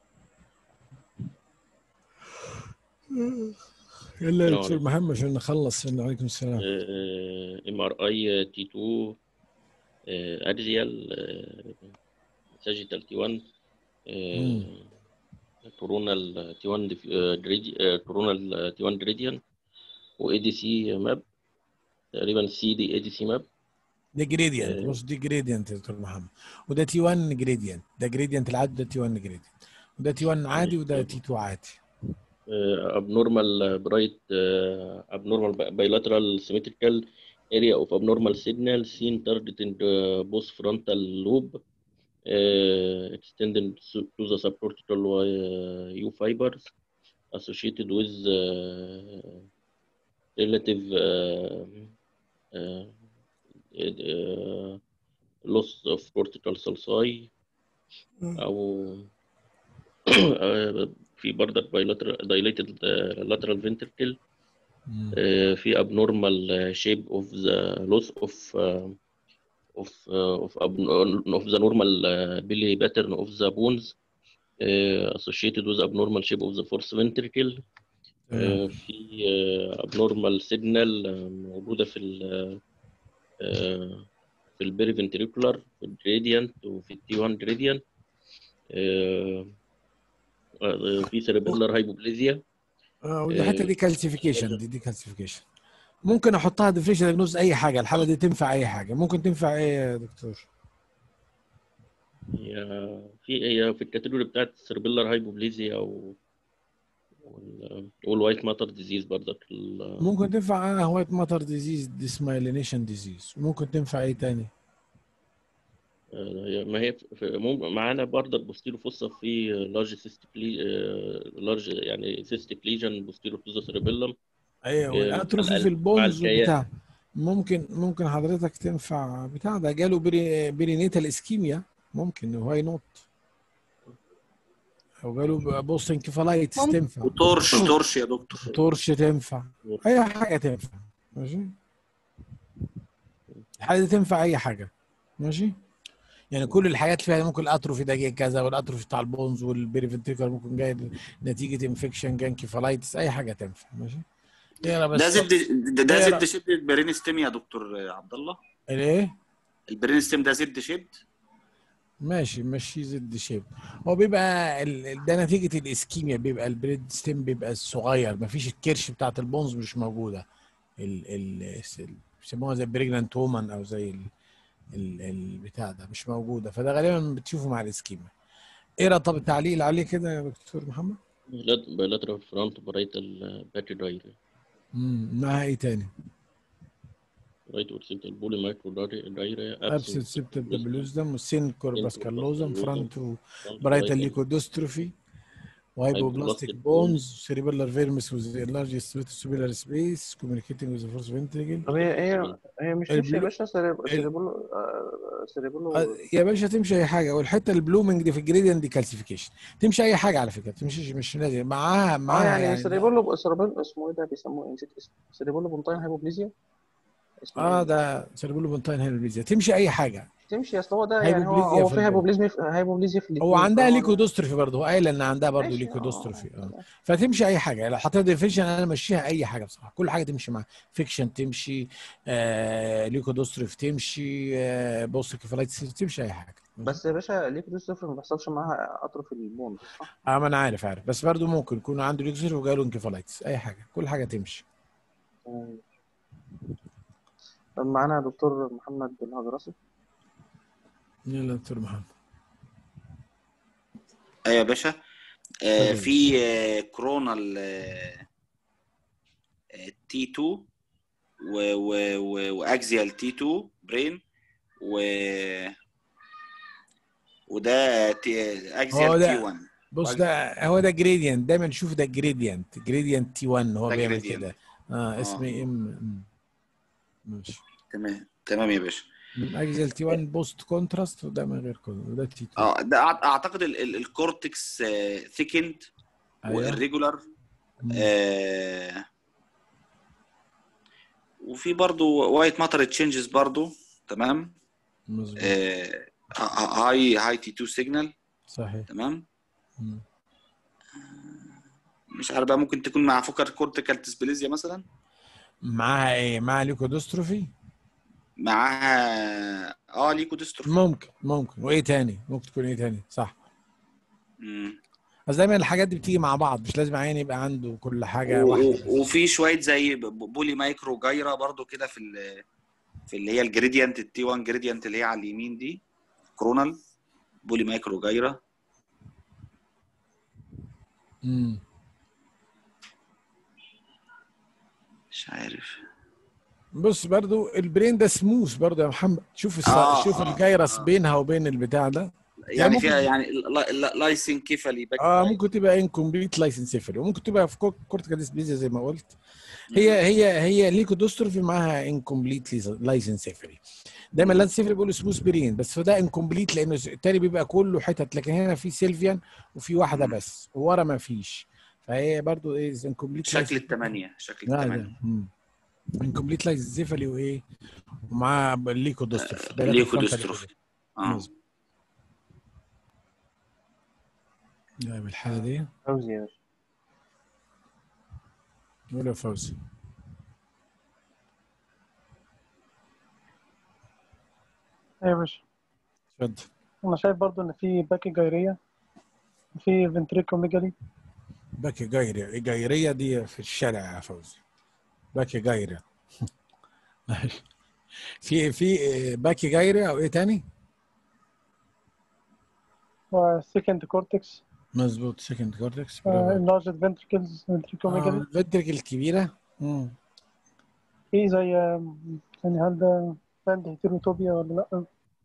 يلا يا السلام دكتور عليكم محمد عشان نخلص عليكم السلام ام ار اي تي 2 ادريال ساجيتال تي 1 مم. كورونال تي 1 كورونال تي 1 جريديان واي دي سي ماب تقريبا سي دي اي دي سي ماب ده جريدينت بص دي جريدينت يا دكتور محمد وده تي 1 جريدينت ده جريدينت العادي ده تي 1 جريدينت وده تي 1 عادي وده تي 2 عادي abnormal bright uh, abnormal bi- bilateral symmetrical area of abnormal signal seen targeting the both frontal lobe uh, extending to to the subcortical uh, U fibers associated with uh, relative uh, uh, uh, loss of cortical sulci أو في برضك bilateral dilated uh, lateral ventricle uh, في abnormal uh, shape of the loss of uh, of uh, of, ab- of the normal uh, belly pattern of the bones uh, associated with abnormal shape of the fourth ventricle uh, في uh, abnormal signal uh, موجودة في ال uh, في البيري فنتريكولار في الجريديانت وفي التي 1 جريديانت في سيربيلر هايبوبليزيا اه ودي الحته دي كالسيفيكيشن دي دي كالسيفيكيشن ممكن احطها ديفريشن دياجنوز اي حاجه الحاله دي تنفع اي حاجه ممكن تنفع ايه يا دكتور هي في هي في الكاتيجوري بتاعت السيربيلر هايبوبليزيا و وال- والوايت ماتر ديزيز برضك ال- ممكن تنفع اه وايت ماتر ديزيز ديسمايلينيشن ديزيز ممكن تنفع ايه تاني آه، هي- ما هي في- مم- معانا برضك بوستيرو فوسا في لارج سيستيك لارج يعني سيستيك ليجن بوستيرو تو ذا سيربيلم ايوه والاتروفي في البونز وبتاع ممكن ممكن حضرتك تنفع بتاع ده جاله بري برينيتال اسكيميا ممكن واي نوت او جاله بوست انكفالايتس ممكن. تنفع وتورش تورش يا دكتور تورش تنفع اي حاجه تنفع ماشي الحاجه دي تنفع اي حاجه ماشي يعني كل الحاجات فيها ممكن الاتروفي ده جاي كذا والاتروفي بتاع البونز والبريفنتريكال ممكن جاي نتيجه انفكشن جان كيفالايتس اي حاجه تنفع ماشي اقرا بس ده زد ده, ده اقرا. زد شد البرين ستيم يا دكتور عبد الله الايه البرين ستيم ده زد شد ماشي ماشي زد شيب هو بيبقى ال- ال- ده نتيجة الاسكيميا بيبقى البريد ستيم بيبقى صغير مفيش الكرش بتاعت البونز مش موجودة ال ال ال- بيسموها زي بريجنانت وومن او زي ال ال البتاع ده مش موجودة فده غالبا بتشوفه مع الاسكيميا اقرا طب التعليق عليه كده يا دكتور محمد bilateral front parietal pachygyria امم معاها ايه تاني؟ right occipital poly microgyria ابسنت سيبتال دبلوزدم والسين كورباس كالوزم فرونتو Front برايتال parietal ليكودوستروفي وهايبوبلاستيك Hypoplastic بونز cerebellar vermis with large cerebellar space communicating with the fourth ventricle طب هي هي هي مش تمشي يا البلو- باشا سيريب- ال- سيريبولو آه، سيريبولو آه، يا باشا تمشي اي حاجه والحته البلومنج دي في الجريدينت دي كالسيفيكيشن تمشي اي حاجه على فكره تمشي مش لازم معاها اه معاها يعني يعني سيريبولو سيريبولو اسمه ايه ده بيسموه ايه نسيت اسمه سيريبولو بونتاين هايبوبليزيا اسمه اه ايه ده سيربولو بونتاين هايبوبليزيا تمشي اي حاجه تمشي اصل هو ده يعني هو هايبوبليزيا هو في في البول. هايبوبليزمي في هايبوبليزيا في هو الاثنين عندها فهو ليكودوستروفي برضه هو قايله ان عندها برضه ماشي اه ليكودوستروفي اه فتمشي اي حاجه لو حطيت ديفيشن انا ماشيها اي حاجه بصراحه كل حاجه تمشي معاها فيكشن تمشي آه ليكودوستروفي تمشي آه بوست كيفالايتس تمشي اي حاجه بس يا باشا ليك صفر ما بيحصلش معاها اطرف البون صح؟ اه ما انا عارف عارف بس برضه ممكن يكون عنده ليكودوستروفي وجاله انكفالايتس اي حاجه كل حاجه تمشي تمام. طب معانا دكتور محمد الهجرسي يلا دكتور محمد ايوه يا باشا آه اتفضل. في آه كورونال تي 2 و و و واكزيال تي 2 برين و وده تي هو اكزيال ده تي 1 بص ده هو ده جريدينت دايما نشوف ده جريدينت جريدينت تي 1 هو ده بيعمل gradient. كده اه اسمه آه. ام ماشي تمام تمام يا باشا من اجزل تي 1 بوست كونتراست وده من غير كونتراست وده تي 2 اه ده أع- اعتقد ال- ال- الكورتكس ثيكند أيوة. والريجولار آه وفي برضو وايت ماتر تشينجز برضو تمام مظبوط آه هاي هاي تي 2 سيجنال صحيح تمام مم. مش عارف بقى ممكن تكون مع فوكر كورتيكال ديسبليزيا مثلا معاها ايه معاها ليكودوستروفي معاها اه ليكوديستروفي ممكن ممكن وايه تاني ممكن تكون ايه تاني صح مم. بس دايما الحاجات دي بتيجي مع بعض مش لازم عيان يبقى عنده كل حاجه و- واحده و- وفي شويه زي ب- بولي مايكرو جايرا برضو كده في ال- في اللي هي الجريديانت التي 1 جريديانت اللي هي على اليمين دي كرونال بولي مايكرو جايرا امم مش عارف بص برضو البرين ده سموث برضو يا محمد شوف الس... آه، شوف آه، الجيرس بينها وبين البتاع ده يعني ممكن- فيها يعني لا- لا- لايسين كيفالي باك اه ممكن تبقى انكمبليت لايسنسيفري وممكن تبقى في كورتيكال ديسبليزيا زي ما قلت هي هي هي ليكودوستروفي معاها انكمبليت لايسنسيفري دايما لانسيفري بيقولوا سموث برين بس ده انكمبليت لانه التاني بيبقى كله حتت لكن هنا في سيلفيان وفي واحده بس ورا ما فيش فهي برضو ايه انكمبليت شكل الثمانيه شكل لا الثمانيه ده انكمبليت لايسنسيفري وايه ومعاه ليكودوستروفي ده ليكوديستروفي اه مظبوط. لا بالحاله دي فوزي يا باشا ولا فوزي ايوه يا باشا اتفضل انا شايف برضو ان في باكي جايريه وفي فنتريكوميجالي باكي جايرية الجايرية دي في الشارع يا فوزي باكي جايرية في في باكي جايرية او ايه تاني؟ وسيكند كورتكس مظبوط سكند كورتكس برافو انلارجد فنتريكلز اه فنتريكوميجالي الفنتركل الكبيرة مم. في زي يعني هل ده باند هيتيروتوبيا ولا لا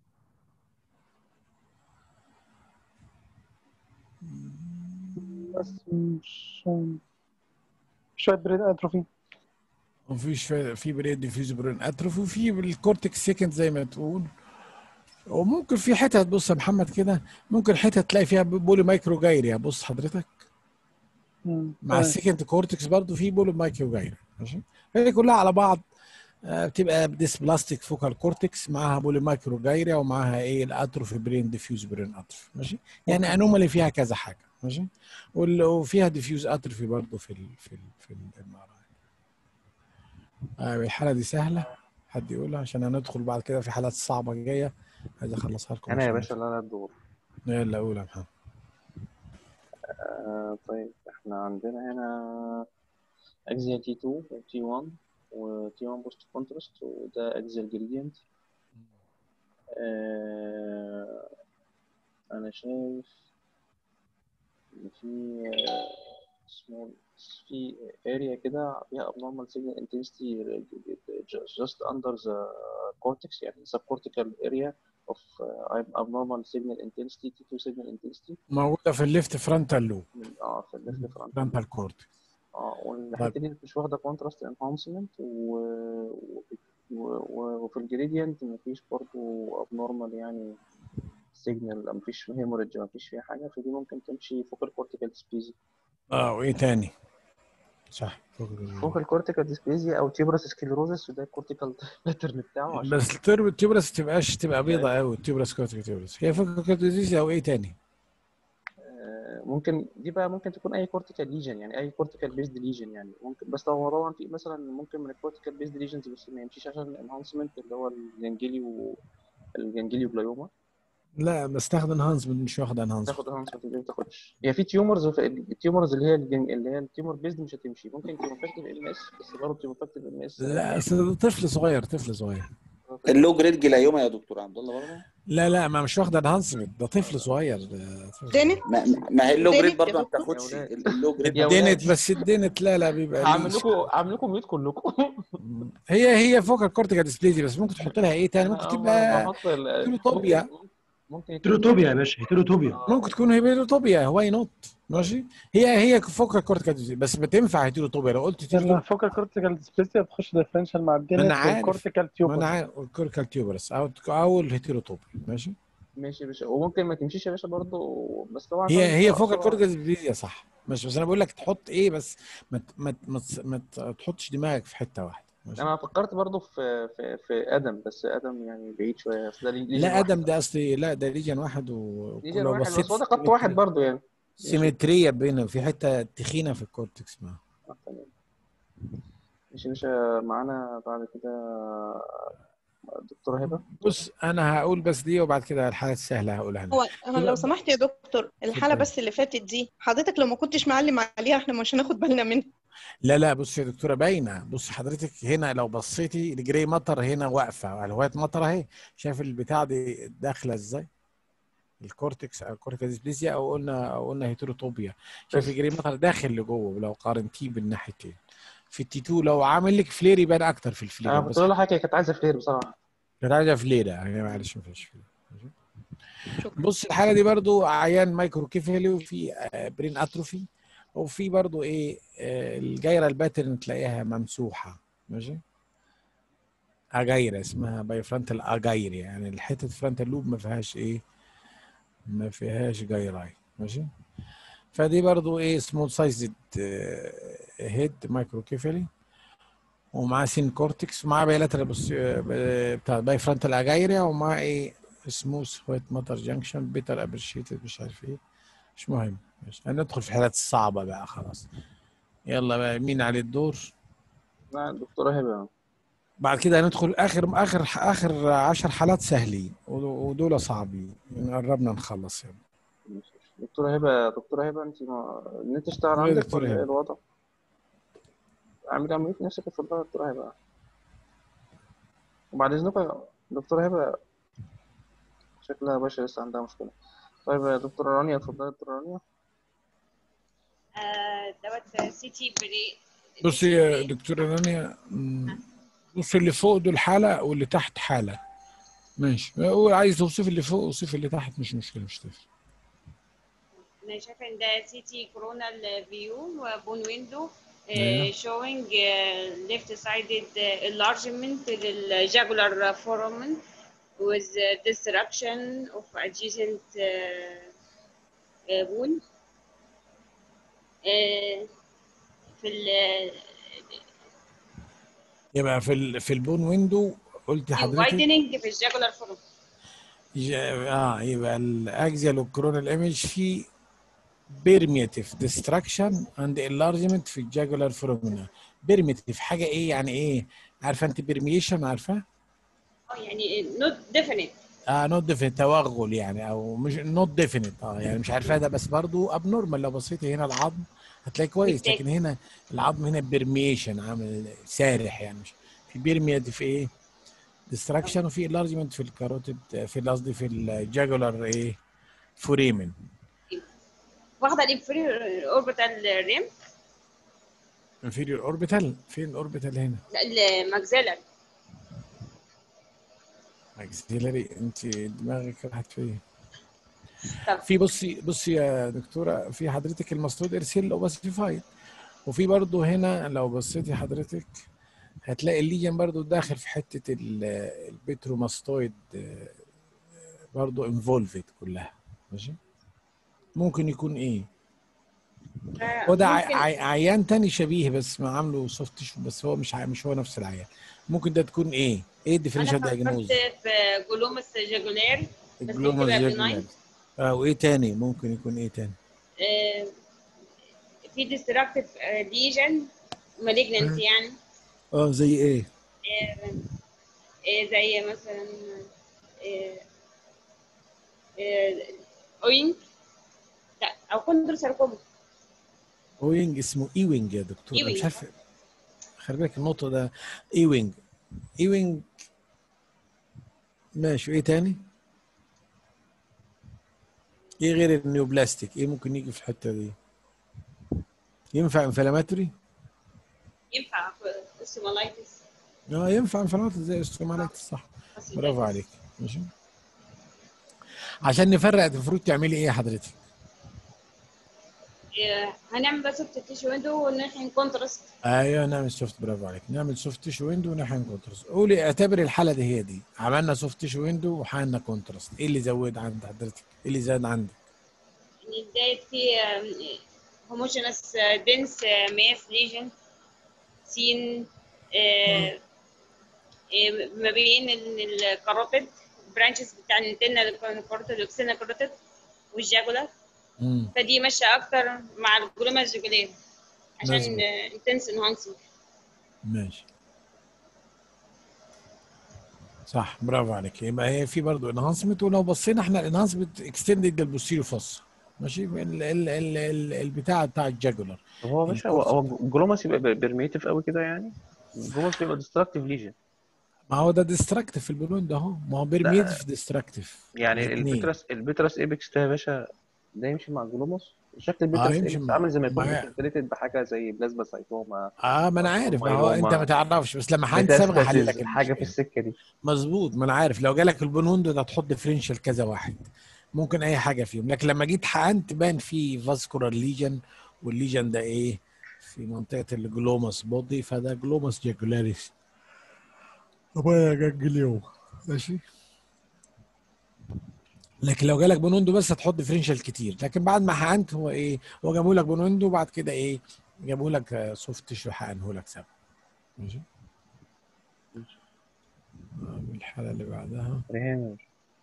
بس مش شوية برين اتروفي وفي شوية في بريد ديفيوز برين اتروفي وفي الكورتكس سكند زي ما تقول وممكن في حتت بص يا محمد كده ممكن حتت تلاقي فيها بولي مايكرو جايريا بص حضرتك مع السكند كورتكس برضو في بولي مايكرو جايريا ماشي هي كلها على بعض آه، بتبقى ديسبلاستيك فوكال كورتكس معاها بولي مايكرو جايريا ومعاها ايه الاتروفي برين ديفيوز برين اتروفي ماشي يعني انومالي فيها كذا حاجه ماشي وال- وفيها ديفيوز اتروفي برضو في ال في ال في الام ار اي الحاله دي سهله حد يقولها عشان هندخل بعد كده في حالات صعبه جايه عايز اخلصها لكم انا يا عشان- باشا اللي انا الدور يلا قول يا محمد آه طيب احنا عندنا هنا اكزيال تي 2 وتي 1 وتي 1 بوست كونتراست وده اكزيال جريدينت آه انا شايف ان في سمول في اريا كده فيها abnormal signal intensity just under the cortex يعني subcortical area of uh, abnormal signal intensity T2 signal intensity موجوده في الليفت فرونتال لوب من اه في الليفت فرونت فرونتال كورتكس اه والحته دي مش واخده كونتراست انهانسمنت و... و... و... وفي الجريدينت مفيش برضه abnormal يعني سيجنال مفيش هيموريدج مفيش فيها حاجه فدي ممكن تمشي فوكال كورتيكال ديسبليزيا اه وايه تاني صح فوكال كورتيكال ديسبليزيا او تيوبرس سكليروزس وده الكورتيكال باترن بتاعه عشان بس الترب التيوبرس تبقاش تبقى بيضة قوي التيوبرس كورتيك تيوبرس هي فكرة كورتيزيس او ايه تاني آه، ممكن دي بقى ممكن تكون اي كورتيكال ليجن يعني اي كورتيكال بيزد ليجن يعني ممكن بس هو طبعا في مثلا ممكن من الكورتيكال بيزد ليجنز بس ما يمشيش عشان الانهانسمنت اللي هو الجنجليو الجنجليو جلايوما لا بستخدم انهانسمنت مش واخد انهانسمنت تاخد انهانسمنت اللي ما تاخدش هي في تيومرز وفي التيومرز اللي هي الجن... اللي هي التيومر بيزد مش هتمشي ممكن تيوموفاكتيف ام اس بس برضه تيوموفاكتيف ام اس لا أصل ده طفل صغير طفل صغير اللو جريد جلايوما يا دكتور عبد الله برضه لا لا ما مش واخد انهانسمنت ده طفل صغير ده طفل. دينت ما, ما هي اللو دينت جريد يا برضه ما دكتور. بتاخدش يا ولاد. ال- اللو جريد يا ولاد دينت بس الدينت لا لا بيبقى هعمل ليه لكم هعمل لكم ميوت كلكم هي هي فوق الكورتيكال ديسبليزي بس ممكن تحط لها ايه تاني ممكن أنا تبقى بحط ال- هيتيروتوبيا ممكن هيتروتوبيا يا باشا هيتروتوبيا ممكن تكون هيتيروتوبيا واي نوت ماشي هي هي فوق الكورتيكال ديسبليزي بس بتنفع هيتيروتوبيا لو قلت هيتيروتوبيا الفوكال كورتيكال ديسبليسيا بتخش ديفرنشال مع ما الدينت انا عارف والكورتيكال ما تيوبر انا عارف الكورتيكال تيوبرس او او الهيتيروتوبيا ماشي ماشي يا باشا وممكن ما تمشيش يا باشا برضه بس طبعا هي عشان هي فوق طبعا الكورتيكال ديسبليزيا صح ماشي بس انا بقول لك تحط ايه بس ما ت- ما ت- ما ت- ما ت- تحطش دماغك في حته واحده ماشي انا فكرت برضه في في في ادم بس ادم يعني بعيد شويه اصل ده ليه- ليجن لا واحد ادم ده اصلي لا ده ليجن واحد و- ليجن ولو واحد بصيت بس هو ده خط واحد برضه يعني ماشي سيمتريه بينه في حته تخينه في الكورتكس معاه آه، تمام ماشي يا باشا معانا بعد كده دكتورة هبة بص انا هقول بس دي وبعد كده الحالات السهله هقولها انا هو هو لو سمحت يا دكتور الحالة اتفضل. بس اللي فاتت دي حضرتك لو ما كنتش معلم عليها احنا مش هناخد بالنا منها لا لا بص يا دكتوره باينه بص حضرتك هنا لو بصيتي الجري مطر هنا واقفه الهوايه مطر اهي شايف البتاع دي داخله ازاي الكورتكس او الكورتيكال ديسبليزيا او قلنا او قلنا هيتروتوبيا شايف الجري مطر داخل لجوه لو قارنتيه بالناحيتين في التي 2 لو عامل لك فلير يبان اكتر في الفلير انا بس كنت اقول لحضرتك هي كانت عايزة فلير بصراحة كانت عايزه فلير يعني معلش ما فيش فلير بص الحاله دي برضو عيان مايكرو كيفالي وفي آه، برين اتروفي وفي برضو ايه آه، الجايره الباترن تلاقيها ممسوحه ماشي اجايره اسمها بايفرونتال اجايري يعني الحته فرونتال لوب ما فيهاش ايه ما فيهاش جايراي ماشي فدي برضو ايه سمول سايزد هيد مايكرو كيفالي ومعاه سين كورتكس ومعاه بايلاترال بص آه، بتاع بايفرونتال اجايريا ومعاه ايه سموث وايت ماتر جانكشن بيتر ابريشيتد مش عارف ايه مش مهم ماشي هندخل في الحالات الصعبة بقى خلاص يلا بقى مين عليه الدور مع دكتورة هبة بعد كده هندخل اخر اخر اخر 10 حالات سهلين ود- ودول صعبين يعني قربنا نخلص يعني ماشي. دكتورة هبة دكتورة هبة انت ما النت اشتغل ايه عندك دكتورة ولا ايه هبة؟ الوضع؟ اعملي عملية نفسك اتفضلي يا دكتورة هبة وبعد اذنكم يا دكتورة هبة شكلها باشا لسه عندها مشكلة طيب يا دكتورة رانيا اتفضلي يا دكتورة رانيا آه، دوت سي تي بري بصي يا دكتورة رانيا مم، بصي اللي فوق دول حالة واللي تحت حالة ماشي هو عايز توصف اللي فوق وصف اللي تحت مش مشكلة مش تفرق انا شايفه ان ده سي تي كورونال فيو بون ويندو أيوة. showing uh, left sided uh, enlargement للجاجولار foramen with uh, destruction of adjacent uh, uh, bone uh, في ال يبقى في ال في البون ويندو قلت حضرتك widening في الجاجولار foramen ي- اه يبقى الاكزيال والكورونال ايمج في بيرميتيف ديستراكشن اند انلارجمنت في الجاجولار فورمنا بيرميتيف حاجه ايه يعني ايه عارفه انت بيرميشن عارفه اه يعني not definite اه نوت ديفينيت توغل يعني او مش نوت ديفينيت اه يعني مش عارفه ده بس برضو اب نورمال لو بصيتي هنا العظم هتلاقي كويس لكن هنا العظم هنا بيرميشن عامل سارح يعني مش في بيرميتيف ايه ديستراكشن وفي انلارجمنت في الكاروتيد في قصدي في الجاجولار ايه فوريمن واخده الانفيريور اوربيتال ريم انفيريور اوربيتال فين الاوربيتال هنا الماكسيلر اكسيلري انت دماغك راحت فين طب في بصي بصي يا دكتوره في حضرتك المسطود ارسل اوباسيفايد وفي برضو هنا لو بصيتي حضرتك هتلاقي الليجن برضو داخل في حته ال- البتروماستويد آه، برضو انفولفد كلها ماشي ممكن يكون ايه هو ده عي- ممكن عي- عيان تاني شبيه بس ما عامله سوفت تيشو بس هو مش عي- مش هو نفس العيان ممكن ده تكون ايه ايه انا الديفرنشال فكرت دايجنوز في جلومس جاجولار بس دي الجلوماس تبقى جاجولار بناين اه وايه تاني ممكن يكون ايه تاني آه، في ديستراكتيف ليجن مالجننت يعني اه زي ايه آه، آه، زي مثلا آه، آه، اوينج لا او كوندر ساركوما اوينج اسمه ايوينج يا دكتور انا مش إيوينج. عارف خلي بالك النقطه ده ايوينج ايوينج ماشي ايه تاني ايه غير النيوبلاستيك ايه ممكن يجي في الحته دي ينفع انفلاماتوري ينفع في السيمولايتس اه ينفع انفلاماتوري زي الستومالايتس صح برافو عليك ماشي عشان نفرق المفروض تعملي ايه يا حضرتك إيه، هنعمل بس التيشو ويندو ونحن كونتراست ايوه نعمل سوفت برافو عليك نعمل سوفت تيشو ويندو ونحن كونتراست قولي اعتبري الحاله دي هي دي عملنا سوفت تيشو ويندو وحقنا كونتراست ايه اللي زود عند حضرتك ايه اللي زاد عندك يعني بداية في هوموجينس دنس ماس ليجن سين آه، آه، ما بين ال- الكاروتيد برانشز بتاع الانتنا الكاروتيد والاكسنا كاروتيد والجاجولار مم. فدي ماشية أكتر مع الجلوما الجوجولير عشان مظبوط. انتنس انهانسنج ماشي صح برافو عليك يبقى هي في برضه انهانسمنت ولو بصينا احنا الانهانسمنت اكستندد للبوستيريو فوس ماشي ال ال ال ال البتاع بتاع الجاجولار طب هو يا باشا هو هو الجلوماس يبقى بيرميتيف قوي كده يعني الجلوماس بيبقى ديستراكتيف ليجن ما هو ده ديستراكتيف البالون ده اهو ما هو بيرميتيف ديستراكتيف يعني الاتنين. البيترس البيترس ايبكس ده يا باشا ده يمشي مع الجلوماس شكل البيترس يمشي ايبكس مع- عامل زي ما يكون مع- انفلتريتد بحاجه زي بلازما سايتوما اه ما انا عارف ما هو انت ما تعرفش بس لما حد ميتاستاسيس، سابق احلل لك حاجه في السكه دي مظبوط ما انا عارف لو جالك البنون ده هتحط ديفرنشال كذا واحد ممكن اي حاجه فيهم لكن لما جيت حقنت بان في فاسكولار ليجن والليجن ده ايه في منطقه الجلوماس بودي فده جلوماس جاكولاريس طبعا جاكليو ماشي لكن لو جالك بونوندو بس هتحط ديفرنشال كتير لكن بعد ما حقنت هو ايه هو جابوا لك بونوندو وبعد كده ايه جابوا لك سوفت تيشو حقنه لك سبب ماشي آه، الحاله اللي بعدها ريهام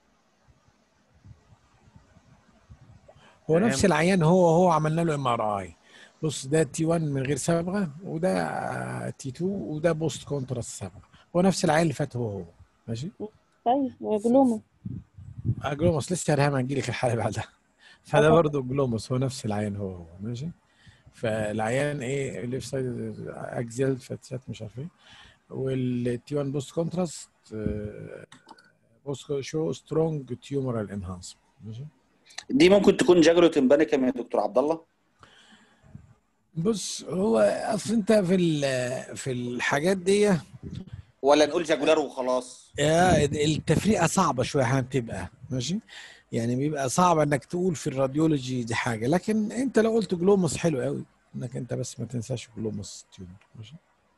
هو تمام. نفس العيان هو هو عملنا له ام ار اي بص ده تي 1 من غير صبغه وده تي 2 وده بوست كونتراست صبغه هو نفس العيان اللي فات هو هو ماشي طيب جلومة آه، جلوموس لسه رهام هنجي لك الحاله اللي بعدها فده أوكي. برضه جلوموس هو نفس العيان هو هو ماشي فالعيان ايه ليفت سايد اكزيال فاتسات مش عارف ايه والتي 1 بوست كونتراست بوست شو سترونج تيومرال انهانسمنت ماشي دي ممكن تكون جاجلو تمبانيكم يا دكتور عبد الله بص هو اصل انت في ال- في الحاجات دي ولا نقول جاجولار وخلاص يا التفرقه صعبه شويه احيانا بتبقى ماشي يعني بيبقى صعب انك تقول في الراديولوجي دي حاجه لكن انت لو قلت جلوموس حلو قوي انك انت بس ما تنساش جلوموس تيومر ماشي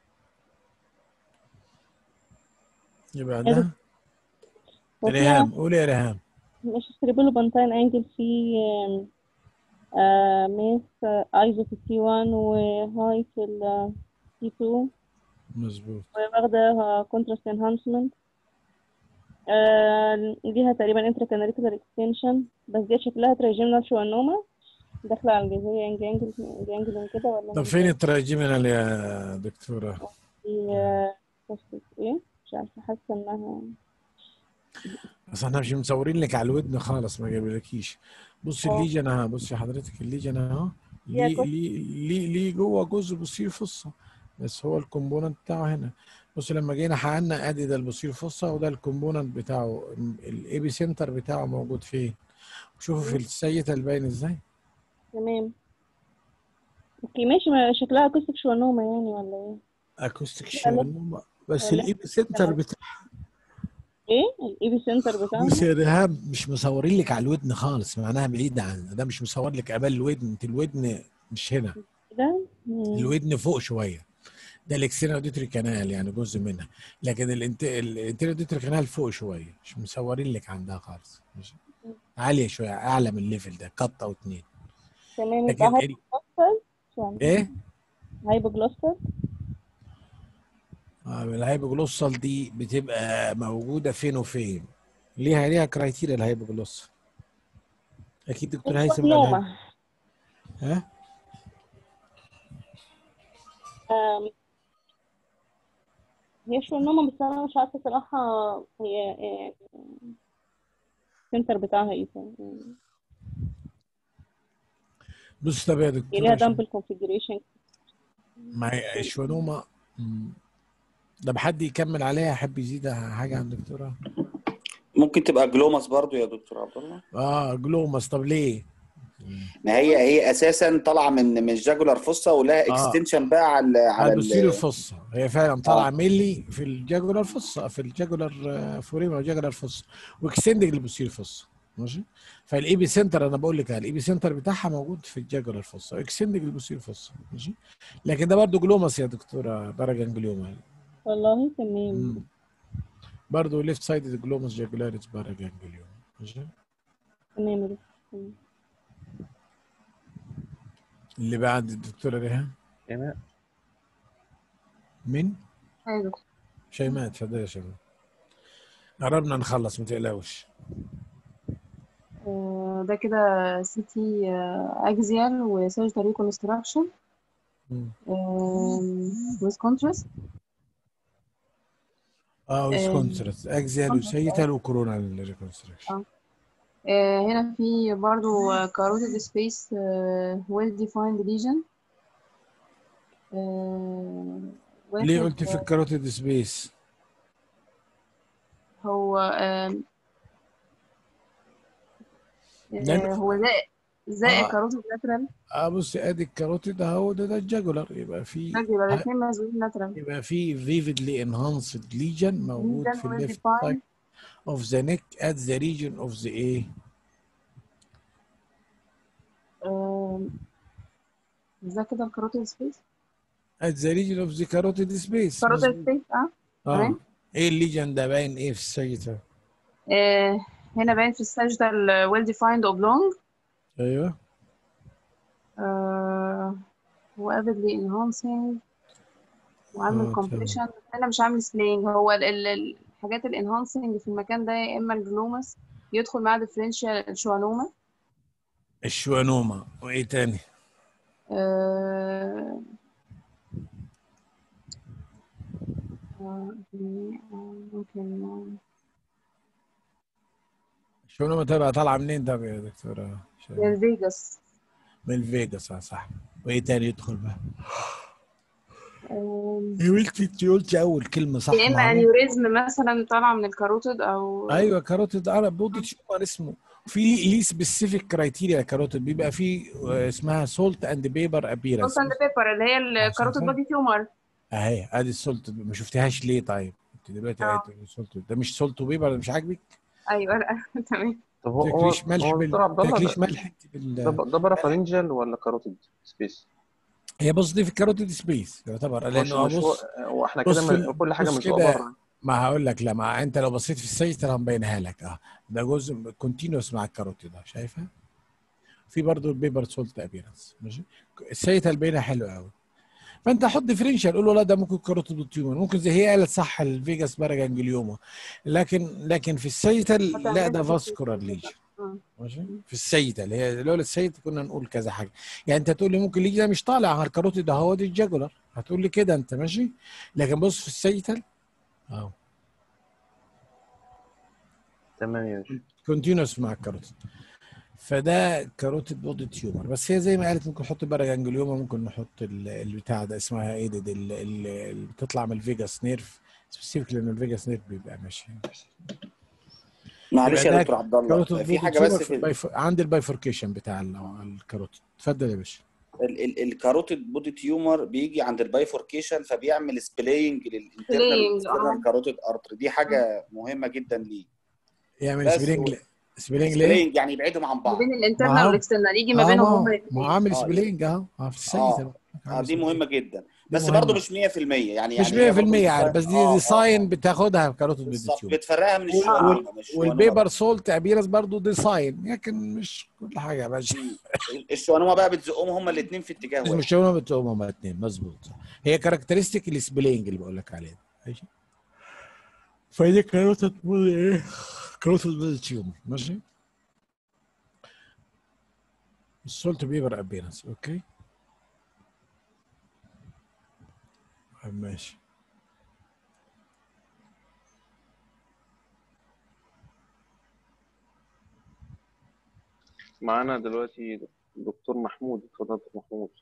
يبقى بعدها وفي ريهام قولي يا ريهام مش سريبلو بانتاين انجل في آم، آه، ميس ايزو في التي 1 وهاي في التي 2 مظبوط واخدة كونتراست انهانسمنت ليها تقريبا انتراكاناليكولار اكستنشن بس دي شكلها تراجيمنال شوانوما داخلة على الجزية جانجل جانجل كده ولا طب فين التراجيمينال يا دكتوره في آه، قصة ايه مش عارفة حاسة انها بس احنا مش مصورين لك على الودن خالص ما جايبلكيش بص اه. الليجن اهو بصي حضرتك الليجن اهو هي ليه كت- ليه ليه ليه جوه جزء بصير فصه بس هو الكومبوننت بتاعه هنا بص لما جينا حقنا ادي ده البصير فصه وده الكومبوننت بتاعه الايبي سنتر بتاعه موجود فين شوفوا في السيتة الباين ازاي تمام اوكي ماشي ما شكلها قصة شوانوما يعني ولا ايه اكوستيك لا، لا. شوانوما بس ولا- الايبي سنتر بتاعها ايه الاي بي سنتر بتاعها بص يا ريهام مش مصورين لك على الودن خالص معناها بعيد عن ده مش مصور لك قبل الودن انت الودن مش هنا ده مم. الودن فوق شويه ده الاكسترنال اوديتوري كانال يعني جزء منها لكن الانترنال اوديتوري كانال فوق شويه مش مصورين لك عندها خالص ماشي عاليه شويه اعلى من الليفل ده قط او اتنين تمام لكن يبقى ال- هايبوجلوستر ايه هايبوجلوستر آه، الهايبوجلوسال دي بتبقى موجوده فين وفين ليها ليها كرايتيريا الهايبوجلوسال اكيد دكتور هيثم قالها نومة ها آم، هي شوانوما بس انا مش عارفة صراحة هي إيه، السنتر بتاعها ايه مم. بص طب يا هي دكتور ليها عشان دمبل كونفيجريشن ما هي الشوانوما مم. ده بحد يكمل عليها يحب يزيد حاجه عن دكتوره ممكن تبقى جلوماس برضو يا دكتور عبد الله اه جلوماس طب ليه؟ ما هي هي اساسا طالعه من من الجاجولار فوسا ولها آه. اكستنشن بقى على على على ال- البوستيريور فوسا هي فعلا طالعه آه. ميلي في الجاجولار فوسا في الجاجولار آه، فوريما والجاجولار فوسا واكستندنج للبوستيريور فوسا ماشي فالاي بي سنتر انا بقول لك الاي بي سنتر بتاعها موجود في الجاجولار فوسا اكستندنج للبوستيريور فوسا ماشي لكن ده برضو جلوماس يا دكتوره باراجان جليوما والله تمام برضو ليفت سايد جلوماس جاجولاريس باراجان جليوما ماشي تمام يا دكتور تمام. اللي بعد الدكتوره ريهام شيماء مين؟ أيوة يا دكتور شيماء اتفضلي يا شيماء قربنا نخلص ما تقلقوش آه، ده كده سي تي اكزيال وسيرجيتال ريكونستراكشن ويز كونتراست اه ويز آه، كونتراست اكزيال وسيتال وكورونال ريكونستراكشن آه، هنا في برضو كاروتيد سبيس ويل ديفايند ليجن ليه قلت في الكاروتيد سبيس؟ هو آم، لأن- آه، هو زائق زائق آه. كاروتيد لاترال اه بصي ادي الكاروتيد اهو ده ده الجاجولار يبقى في ده يبقى الاثنين مسؤولين لاترال يبقى في فيفيدلي انهانسد ليجن موجود Lesion في well الليفت defined. سايد اوف ذا نيك ات ذا ريجن اوف ذا ايه آم، ده كده الكاروتيد سبيس ات ذا ريجن اوف ذا كاروتيد سبيس كاروتيد سبيس اه اه تمام ايه الليجن ده باين ايه في السيتال آه، هنا باين في الساجيتال ويل ديفايند اوبلونج ايوه هو avidly enhancing وعامل اه compression هنا مش عامل سبلينج هو ال ال الحاجات الانهانسنج في المكان ده يا اما الجلومس يدخل معاه differential الشوانوما الشوانوما وايه تاني آه، آه، ممكن آه، الشوانوما تبقى طالعه منين طب يا دكتوره شيماء؟ من فيجاس من الفيجاس اه صح وايه تاني يدخل بقى آم، يا بنتي انت قلتي اول كلمه صح يا اما معروف. انيوريزم مثلا طالعه من الكاروتيد او ايوه كاروتيد عرب بودي تيومر اسمه في ليه سبيسيفيك كرايتيريا كاروتيد بيبقى في آه، اسمها سولت اند بيبر ابيرنس سولت اند بيبر اللي هي الكاروتيد بودي تيومر اهي ادي السولت ما شفتهاش ليه طيب انت دلوقتي اه. قاعد سولت ده مش سولت وبيبر ده مش عاجبك ايوه لا تمام طب هو هو تاكليش ملح هو بال... دكتور عبد الله تاكليش ده ملح انت بال... ده ده بارافارنجال ولا كاروتيد سبيس؟ هي بص دي في الكاروتيد سبيس يعتبر مش لانه مش هو بص هو احنا بص كده في من- ال- كل حاجه بص مزقوقه كده بره ما هقول لك لا ما انت لو بصيت في السيتر هنبينها لك اه ده جزء كونتينوس مع الكاروتيد ده شايفها في برضه البيبر سولت ابيرنس ماشي السيتال باينه حلو قوي فانت حط ديفرنشال قول له لا ده ممكن كاروتيد تيومر ممكن زي هي قالت صح الفيجاس باراجانجليوما لكن لكن في السيتال لا ده فاسكولار ليجن ماشي في السيتال هي لولا السيتال كنا نقول كذا حاجه يعني انت تقول لي ممكن ليجن ده مش طالع على الكاروتيد ده هو دي الجاجولار هتقول لي كده انت ماشي لكن بص في السيتال اهو تمام يا باشا كونتينوس مع الكاروتيد فده كاروتيد بودي تيومر بس هي زي ما قالت ممكن نحط باراجانجليوما ممكن نحط ال- البتاع ده اسمها ايه ده ال- ال- اللي بتطلع من الفيجاس نيرف سبيسيفيك لان الفيجاس نيرف بيبقى ماشي معلش يبقى يا ده دكتور عبد الله كاروتيد في بودي حاجه تيومر بس في في ال- البايف... عند البايفوركيشن بتاع ال- الكاروتيد اتفضل يا باشا ال- ال- الكاروتيد بودي تيومر بيجي عند البايفوركيشن فبيعمل سبلاينج للانترنال سبلاينج والاكسترنال اه كاروتيد ارتري دي حاجه مهمه جدا ليه يعمل بس سبلينج سبلينج ليه؟ سبلاينج يعني يبعدهم عن ما بعض بين ما الانترنال هو والاكسترنال يجي ما اه بينهم ما هما هو الاثنين ما هو عامل اه سبلينج اهو اه في السيد اه اهو اه عامل دي سبلينج مهمه جدا دي بس برضه مهمه مش 100% يعني مش يعني هي 100% برضه عارف بتفرق بس دي, اه دي اه ساين اه بتاخدها في كاروتيد بودي بالظبط تيومر بتفرقها من وال- وال- الشوانوما مش شوانوما والبيبر بس سولت ابيرس برضو دي ساين لكن مش كل حاجه يا باشا مم. الشوانوما بقى بتزقهم هما الاثنين في اتجاه مش واحد مش هما بتقوم هما الاثنين مظبوط صح. هي كاركترستيك السبلينج اللي بقول لك عليه ده ماشي فدي كاروتيد بودي ايه كاروتيد بودي تيومر ماشي السولت بيبر ابيرنس اوكي ماشي معانا دلوقتي دكتور محمود اتفضل دكتور محمود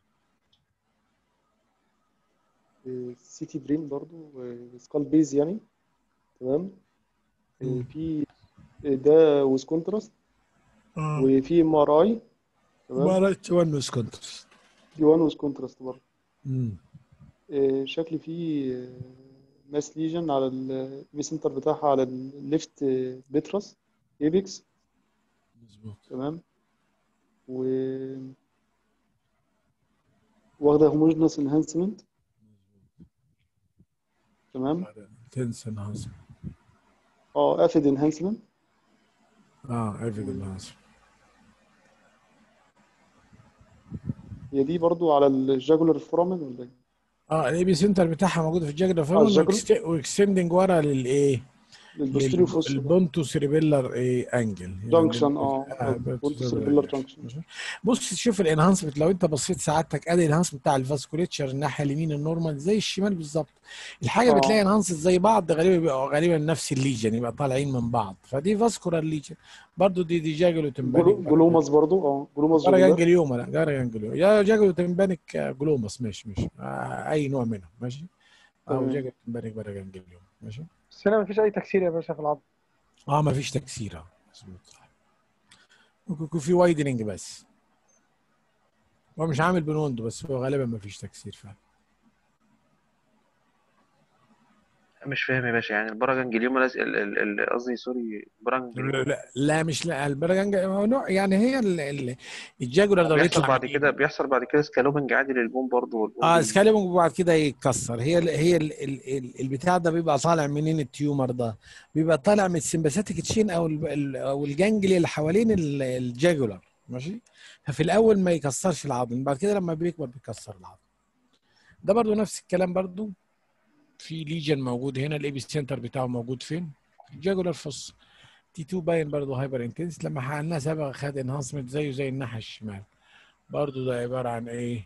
سي تي برين برضو سكال بيز يعني تمام مم. في ده ويز كونتراست اه وفي ام ار اي تمام مرة ونس كونترست دي 1 ويز كونتراست برضه مم. آه، شكل فيه ماس ليجن على البي سنتر بتاعها على الليفت بيترس ايبكس مظبوط تمام و واخده هوموجينس انهانسمنت تمام تنسى انهانسمنت اه افيد انهانسمنت اه افيد انهانسمنت هي دي برضو على الجاجولار فورامين ولا ايه؟ اه الاي بي سنتر بتاعها موجود في الجاجرا اه فيرمون الجاجولار واكستندنج ورا للايه؟ للبوستيريو فوسو البونتو سيريبيلر ايه انجل جانكشن اه بونتو سيربيلر جانكشن بص شوف الانهانسمنت لو انت بصيت سعادتك ادي الانهانسمنت بتاع الفاسكوليتشر الناحيه اليمين النورمال زي الشمال بالظبط الحاجه اه بتلاقي انهانسد زي بعض غالبا بيبقى غالبا نفس الليجن يبقى طالعين من بعض فدي فاسكولار ليجن برضو دي دي جاجلو تمبانيك جلو- جلوماس برضو اه جلوماس جارا جلولار جانجليوما لا جارا جانجليوما يا جاجلو تمبانيك آه، جلوماس ماشي ماشي آه اي نوع منهم ماشي او تمام جاجلو تمبانيك بارا جانجليوما ماشي بس هنا مفيش اي تكسير يا باشا في العظم اه ما فيش تكسير اه مظبوط صح ممكن يكون في وايدنينج بس هو مش عامل بنوندو بس هو غالبا ما فيش تكسير فعلا مش فاهم يا باشا يعني الباراجانجليوما لاز- ال- ال- ال- قصدي سوري لا باراجانجليوما لا, لا مش لا البرجنج هو نوع يعني هي ال- ال- الجاجولار ده بيحصل بيطلع بعد كده بيحصل بعد كده سكالوبنج عادي للبون برضه والبون اه بي سكاليبنج وبعد كده يتكسر هي ال هي ال ال ال البتاع ده بيبقى طالع منين التيومر ده بيبقى طالع من السمباثيك تشين او ال ال او الجانجلي اللي حوالين ال- الجاجولار ماشي ففي الاول ما يكسرش العظم بعد كده لما بيكبر بيكسر العظم ده برضو نفس الكلام برضو في ليجن موجود هنا الاي بي سنتر بتاعه موجود فين الجاجولار فص تي 2 باين برضو هايبر انتنس لما حقناه سبق خد انهانسمنت زيه زي الناحيه الشمال برضو ده عباره عن ايه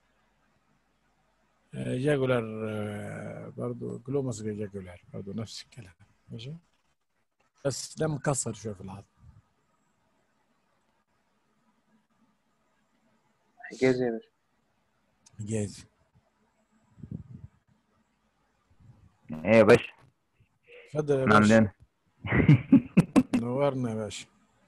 آه، جاجولار آه، برضو جلوماس جاجولار برضو نفس الكلام ماشي بس ده مكسر شويه في العظم حجازي يا باشا جاهز ايه يا باشا اتفضل يا احنا باشا عندنا نورنا يا باشا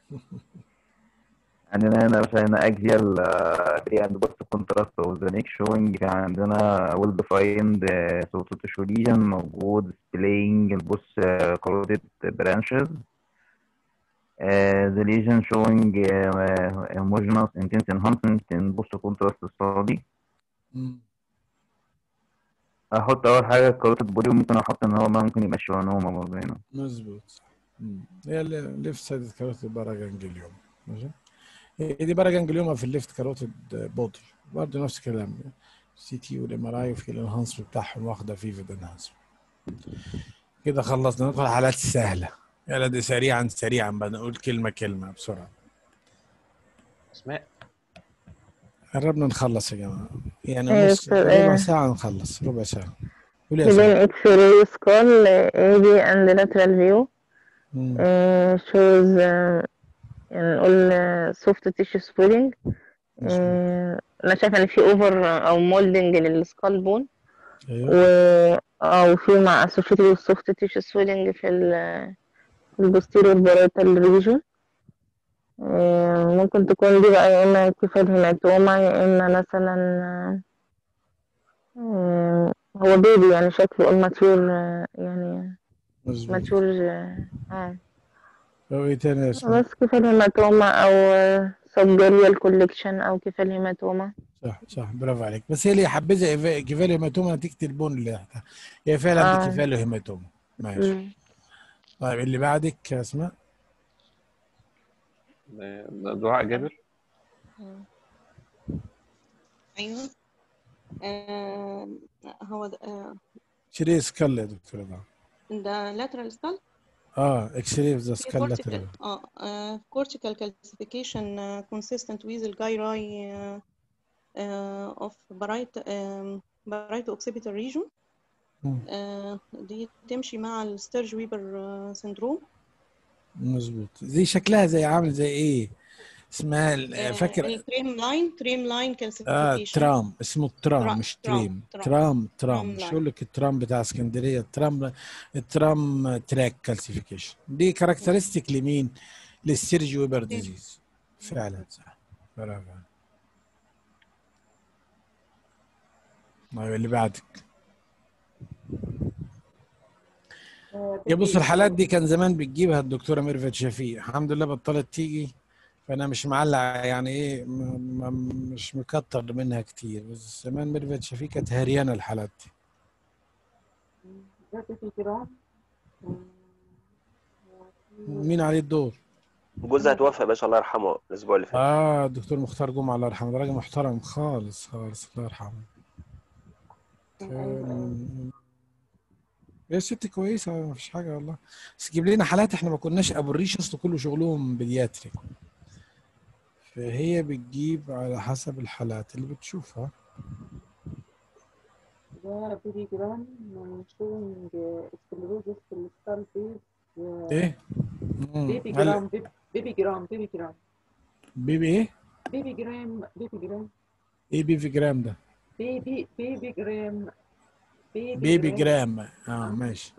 عندنا هنا يا باشا هنا اكزيال بري اند بوست كونتراست اوف ذا نيك شوينج في عندنا ويل ديفايند سوتو تيشو ليجن موجود سبلاينج البوس كروتيد برانشز the lesion showing uh, homogeneous intense enhancement in post contrast study مم. احط اول حاجه الكاروتيد بودي وممكن احط ان هو ما ممكن يبقى شوانوما برضه هنا مظبوط مم. هي الليفت سايد كاروتيد باراجانجليوم ماشي هي دي باراجانجليوما في الليفت كاروتيد بودي برضه نفس الكلام سي تي والام ار اي وفي الانهانسمنت بتاعهم واخده فيفيد انهانسمنت كده خلصنا ندخل على الحالات السهله يلا دي سريعا سريعا بقى نقول كلمه كلمه بسرعه اسماء قربنا نخلص يا جماعه يعني إيه، نص في- ربع إيه. ساعه نخلص ربع ساعه قولي يا Within ساره X-ray skull, uh, AB and lateral view مم. uh, shows uh, يعني نقول uh, soft tissue swelling uh, أنا شايفة إن في over أو molding للسكال بون ايوه و أو في مع associated with soft tissue swelling في ال في البوستيريور parietal region آه، ممكن تكون دي بقى يا إما كفال هيماتوما يا إما مثلا آه، هو بيبي يعني شكله immature آه، يعني مظبوط mature اه آه. طب ايه تاني يا اسماء بس كفال هيماتوما أو subgaleal collection أو كفال هيماتوما صح صح برافو عليك بس هي اللي حبذها إيفا- كفاله هيماتوما نتيجه البون اللي تحتها هي فعلا دي اه كفاله هيماتوما ماشي مم. طيب اللي بعدك يا اسماء ده دعاء جابر ايوه آه هو ده, آه شري سكال يا دكتور بقى ده lateral skull اه اكس راي ذا في سكال cortical لاترال اه آه، cortical calcification uh, consistent with the gyri uh, uh, of barite um, barite occipital region آه، دي تمشي مع الستيرج ويبر سندروم مظبوط زي شكلها زي عامل زي ايه اسمها ال- فاكر التريم لاين تريم لاين اه كالسيفيكيشن ترام اسمه الترام ترام مش ترام تريم ترام ترام ترام ترام مش لاين يقول لك الترام بتاع اسكندريه الترام الترام تراك كالسيفيكيشن دي كاركترستيك لمين؟ للسيرجي ويبر ديزيز فعلا صح برافو طيب اللي بعدك يا بص الحالات دي كان زمان بتجيبها الدكتوره ميرفت شفيق الحمد لله بطلت تيجي فانا مش معلق يعني ايه م- م- مش مكتر منها كتير بس زمان ميرفت شفيق كانت هريانه الحالات دي ده في جرام مين عليه الدور؟ جوزها توفى يا باشا الله يرحمه الاسبوع اللي فات اه الدكتور مختار جمعه الله يرحمه ده راجل محترم خالص خالص الله يرحمه كان يا ست كويسه مفيش حاجه والله بس تجيب لنا حالات احنا ما كناش ابو الريش اصل كله شغلهم بيدياتريك فهي بتجيب على حسب الحالات اللي بتشوفها ده بيبي جرام شوينج سكلروزس في السكال بيز ايه؟ مم. بيبي هل جرام بيبي بيبي جرام بيبي جرام بيبي ايه؟ بيبي جرام بيبي جرام ايه بيبي جرام ده؟ بيبي بيبي جرام بيبي بيبي جرام جرام اه ماشي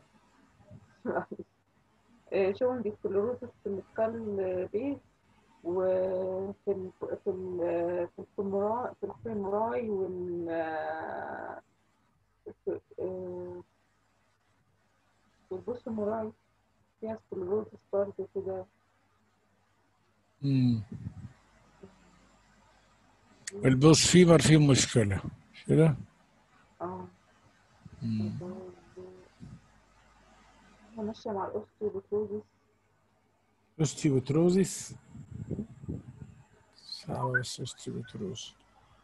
شوينج سكلروزس في السكال بيز وفي ال في ال في الفيموراي في الفيموراي وال في آه، في البوسموراي فيها سكلروزس برضه كده امم البوس فيبر فيه مشكله مش كده؟ اه مم. أنا ماشية مع الأوستيوبروتوزيس اوستيوبتروزيس صعبة بس اوستيوبتروز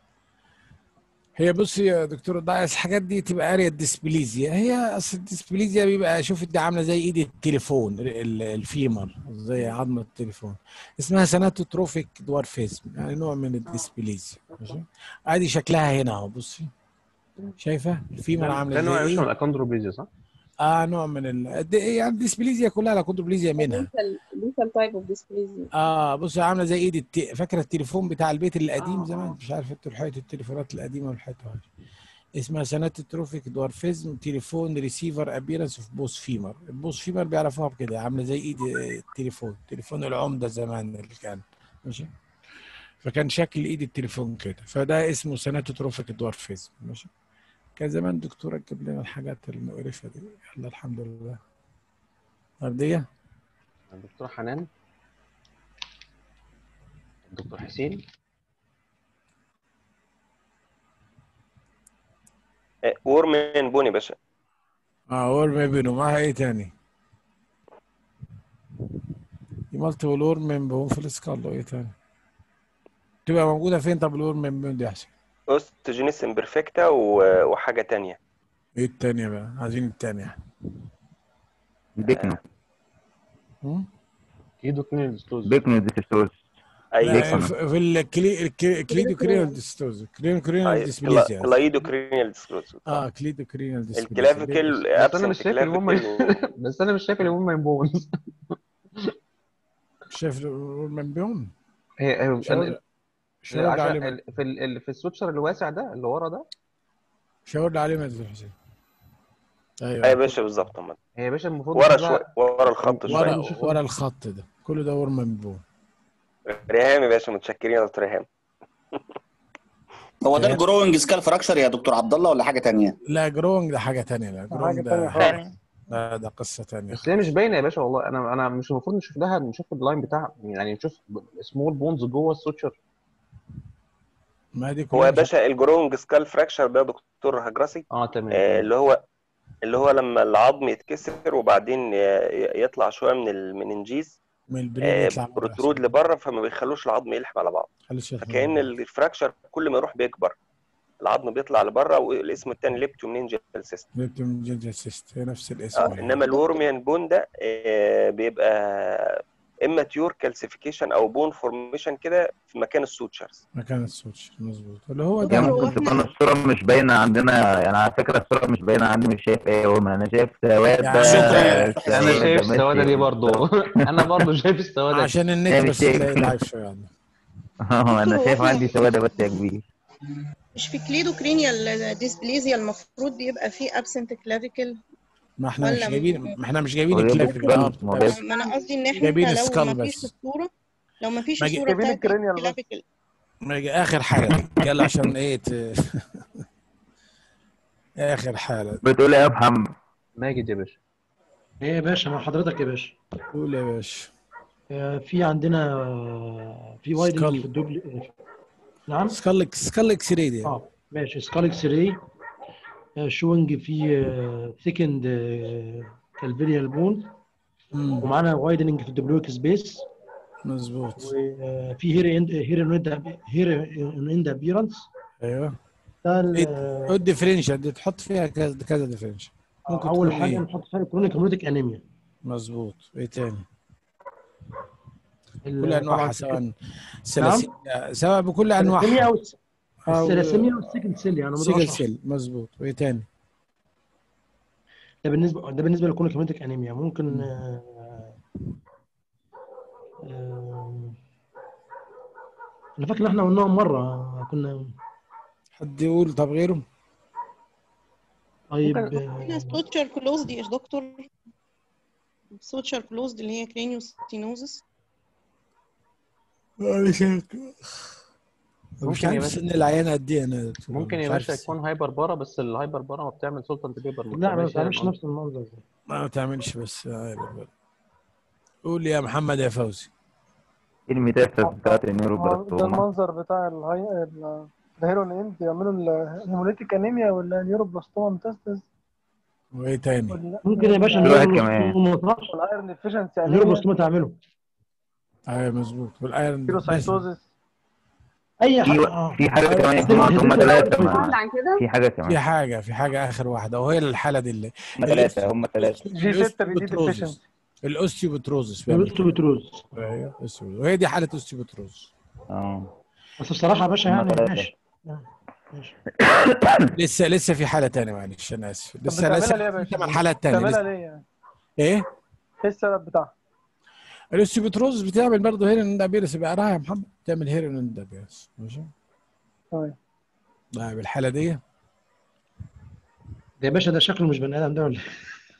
هي بصي يا دكتور ضايس الحاجات دي تبقى اريا الديسبليزيا هي اصل الديسبليزيا بيبقى شوف دي عامله زي ايد التليفون ال- الفيمر زي عظمه التليفون اسمها سناتوتروفيك دوارفيزم يعني نوع من الديسبليزيا ماشي ادي شكلها هنا اهو بصي شايفه الفيمر ده عامله ده نوع زي يا باشا من ايه الاكوندروبليزيا صح؟ اه نوع من ال... دي- يعني الديسبليزيا كلها لا كوندروبليزيا منها lethal type of dysplasia اه بص عامله زي ايد الت... فاكره التليفون بتاع البيت القديم زمان مش عارف انتوا لحقتوا التليفونات القديمه ولحقتوها اسمها سناتوتروفيك دوارفيزم تليفون ريسيفر ابيرنس اوف بوس فيمر البوس فيمر بيعرفوها بكده عامله زي ايد التليفون تليفون العمده زمان اللي كان ماشي فكان شكل ايد التليفون كده فده اسمه سناتوتروفيك دوارفيزم ماشي كان زمان دكتوره تجيب لنا الحاجات المقرفه دي يلا الحمد لله أرضية الدكتور حنان الدكتور حسين ورم بوني يا باشا اه ورم بينه معاها ايه تاني؟ مالتيبل ورم بون في الاسكالو ايه تاني؟ تبقى موجودة فين طب الورم بون دي احسن؟ اوستوجينيس امبرفكتا و- وحاجة تانية ايه التانية بقى؟ عايزين التانية بيكنو ايدو كنين ديستوز بيكنو ديستوز لا في في الكلي الكلي- كليدو كرينال ديستوز كليدو كرينال ديسبليزيا كلايدو كرينيال ديسكلوز اه كليدو كرينال ديسبليزيا الكلافيكل بس انا مش absent شايف الهيومن clavicle بس انا مش شايف الهيومن بونز شايف الورم بون؟ هي هي شاور ال- شاور لي عشان عليه ال- في ال- ال- في السويتشر الواسع ده اللي ورا ده شاور لي عليه ما تزول حسين ايوه يا ايوه باشا بالظبط أمال. هي يا باشا المفروض ورا نشوف شوية بقى ورا الخط ورا شوية ورا الخط ده كله ده ورم بون ريهام يا باشا متشكرين يا دكتور ريهام هو ده الجروينج سكال فراكشر يا دكتور عبد الله ولا حاجه تانية؟ لا جروينج ده حاجة تانية لا جروينج ده خالص. لا ده قصة تانية بس هي مش باينه يا باشا والله انا انا مش المفروض نشوف لها نشوف اللاين بتاع يعني نشوف سمول بونز جوه السوتشر ما دي هو كلها يا مش باشا الجرونج سكال فراكشر ده دكتور هجرسي اه تمام آه اللي هو اللي هو لما العظم يتكسر وبعدين ي- ي- يطلع شويه من المننجيز من البرين آه يطلع بره بروترود لبره فما بيخلوش العظم يلحم على بعض خليش يطلع فكأن الفراكشر كل ما يروح بيكبر العظم بيطلع لبره والاسم الثاني ليبتومنينجيال سيستم ليبتوم جينجر سيست هي نفس الاسم اه يعني. انما الورميان بون ده آه بيبقى اما تيور كالسيفيكيشن او بون فورميشن كده في مكان السوتشرز مكان السوتش مظبوط اللي هو يعني ده ممكن تكون الصورة مش باينة عندنا يعني على فكرة الصورة مش باينة عندي مش شايف ايه هو انا شايف سواد يعني انا شايف ماشي. السواده دي برضه انا برضه شايف السواده دي عشان هي النت مش بس شايف. تلاقي لايف شويه عندنا اه انا هو شايف احنا عندي سوادة بس يا كبير مش في كليدو كرينيال ديسبليزيا المفروض بيبقى فيه ابسنت كلافيكل ما احنا مش ولا جايبين ما احنا مش جايبين هو جايب الكلافيكل اه السكال ما هو بس جايب ما انا قصدي ان احنا جايبين لو السكال ما فيش بس الصوره لو ما فيش ما جي... الصوره جايبين بتاعت الكرينيال بس الكلافيكل ما جي... اخر حاله دي يلا عشان ايه ت... اخر حاله بتقول ايه يا محمد ماجد يا باشا ايه يا باشا مع حضرتك يا باشا قول يا باشا آه، في عندنا آه، في وايدنج في سكال الدوبل نعم سكال سكال اكس راي دي اه ماشي سكال اكس راي شوينج في ثيكند كالفيريال بون مم. ومعانا وايدنج في الدبليوك سبيس مظبوط وفي هير اند هير اند هير اند ابيرنس ايوه ده ال- ايه الديفرنشال دي تحط فيها كذا كذا ديفرنشال ممكن اول تكون حاجه ايه نحط فيها كرونيك هيموليتيك انيميا مظبوط ايه تاني ال- كل انواعها طبعا سواء سلاسل سواء بكل الثلاثيميا انواعها او او الثلاثيميا والسيكل سيل يعني سيجل متوشح سيل مظبوط وايه تاني ده بالنسبه ده بالنسبه للكرونيك هيموليتيك انيميا ممكن آه، آه، انا فاكر ان احنا قلناهم مره كنا حد يقول طب غيره طيب ممكن آه، هنا سوتشر كلوزد يا دكتور سوتشر كلوزد اللي هي كرينيوستينوزس معلش مش ممكن يا عارف باشا سن العيان قد ايه انا يا دكتور ممكن مش يا عارف باشا السن. يكون هايبر بارا بس الهايبر بارا ما بتعمل سلطنت بيبر ما لا ما بتعملش بتعملش هنا نفس المنظر ده ما تعملش بس آه، يبقى. قول يا محمد يا فوزي ايه الميتاستاز بتاعت اه ده النيوروبلاستوما المنظر بتاع الهاي ال- الهيرون اند بيعملوا الهيموليتيك انيميا والنيوروبلاستوما ميتاستاز وايه تاني وال- ممكن يا باشا في واحد النيوروبلاستوما كمان والايرون ديفيشنسي انيميا النيوروبلاستوما تعمله ايوه مظبوط والايرون كيروسايتوزس اي في حاجه و... اه في حاجة كمان يا قصدي محمد هم الهيدروبلاستوما ثلاثة تعمله. ما عن كده في حاجة كمان في حاجه في حاجه اخر واحده وهي الحاله دي اللي هم ثلاثة هم ثلاثة جي 6 بي دي الاوستيوبتروزس ديفيشنسي الاوستيوبتروزس بيعمل كده. الاوستوبتروز ايوه اوستيوبتروزس. وهي دي حاله اوستيوبتروزس اه بس بصراحه يا باشا هم يعني ثلاثة ماشي آه، ماشي لسه لسه في حاله تانية معلش انا اسف طب لسه بتعملها لسه ليه يا في باشا؟ ثمان حالات تانية بتعملها لسه ليه يعني؟ ايه ايه السبب بتاعها؟ الاوستيوبتروزس بتعمل برضه هيرن اندابيرس يبقى قراها يا محمد تعمل هيرن اندابيرس ماشي طيب لا بالحاله دي ده يا باشا ده شكله مش بني ادم ده ولا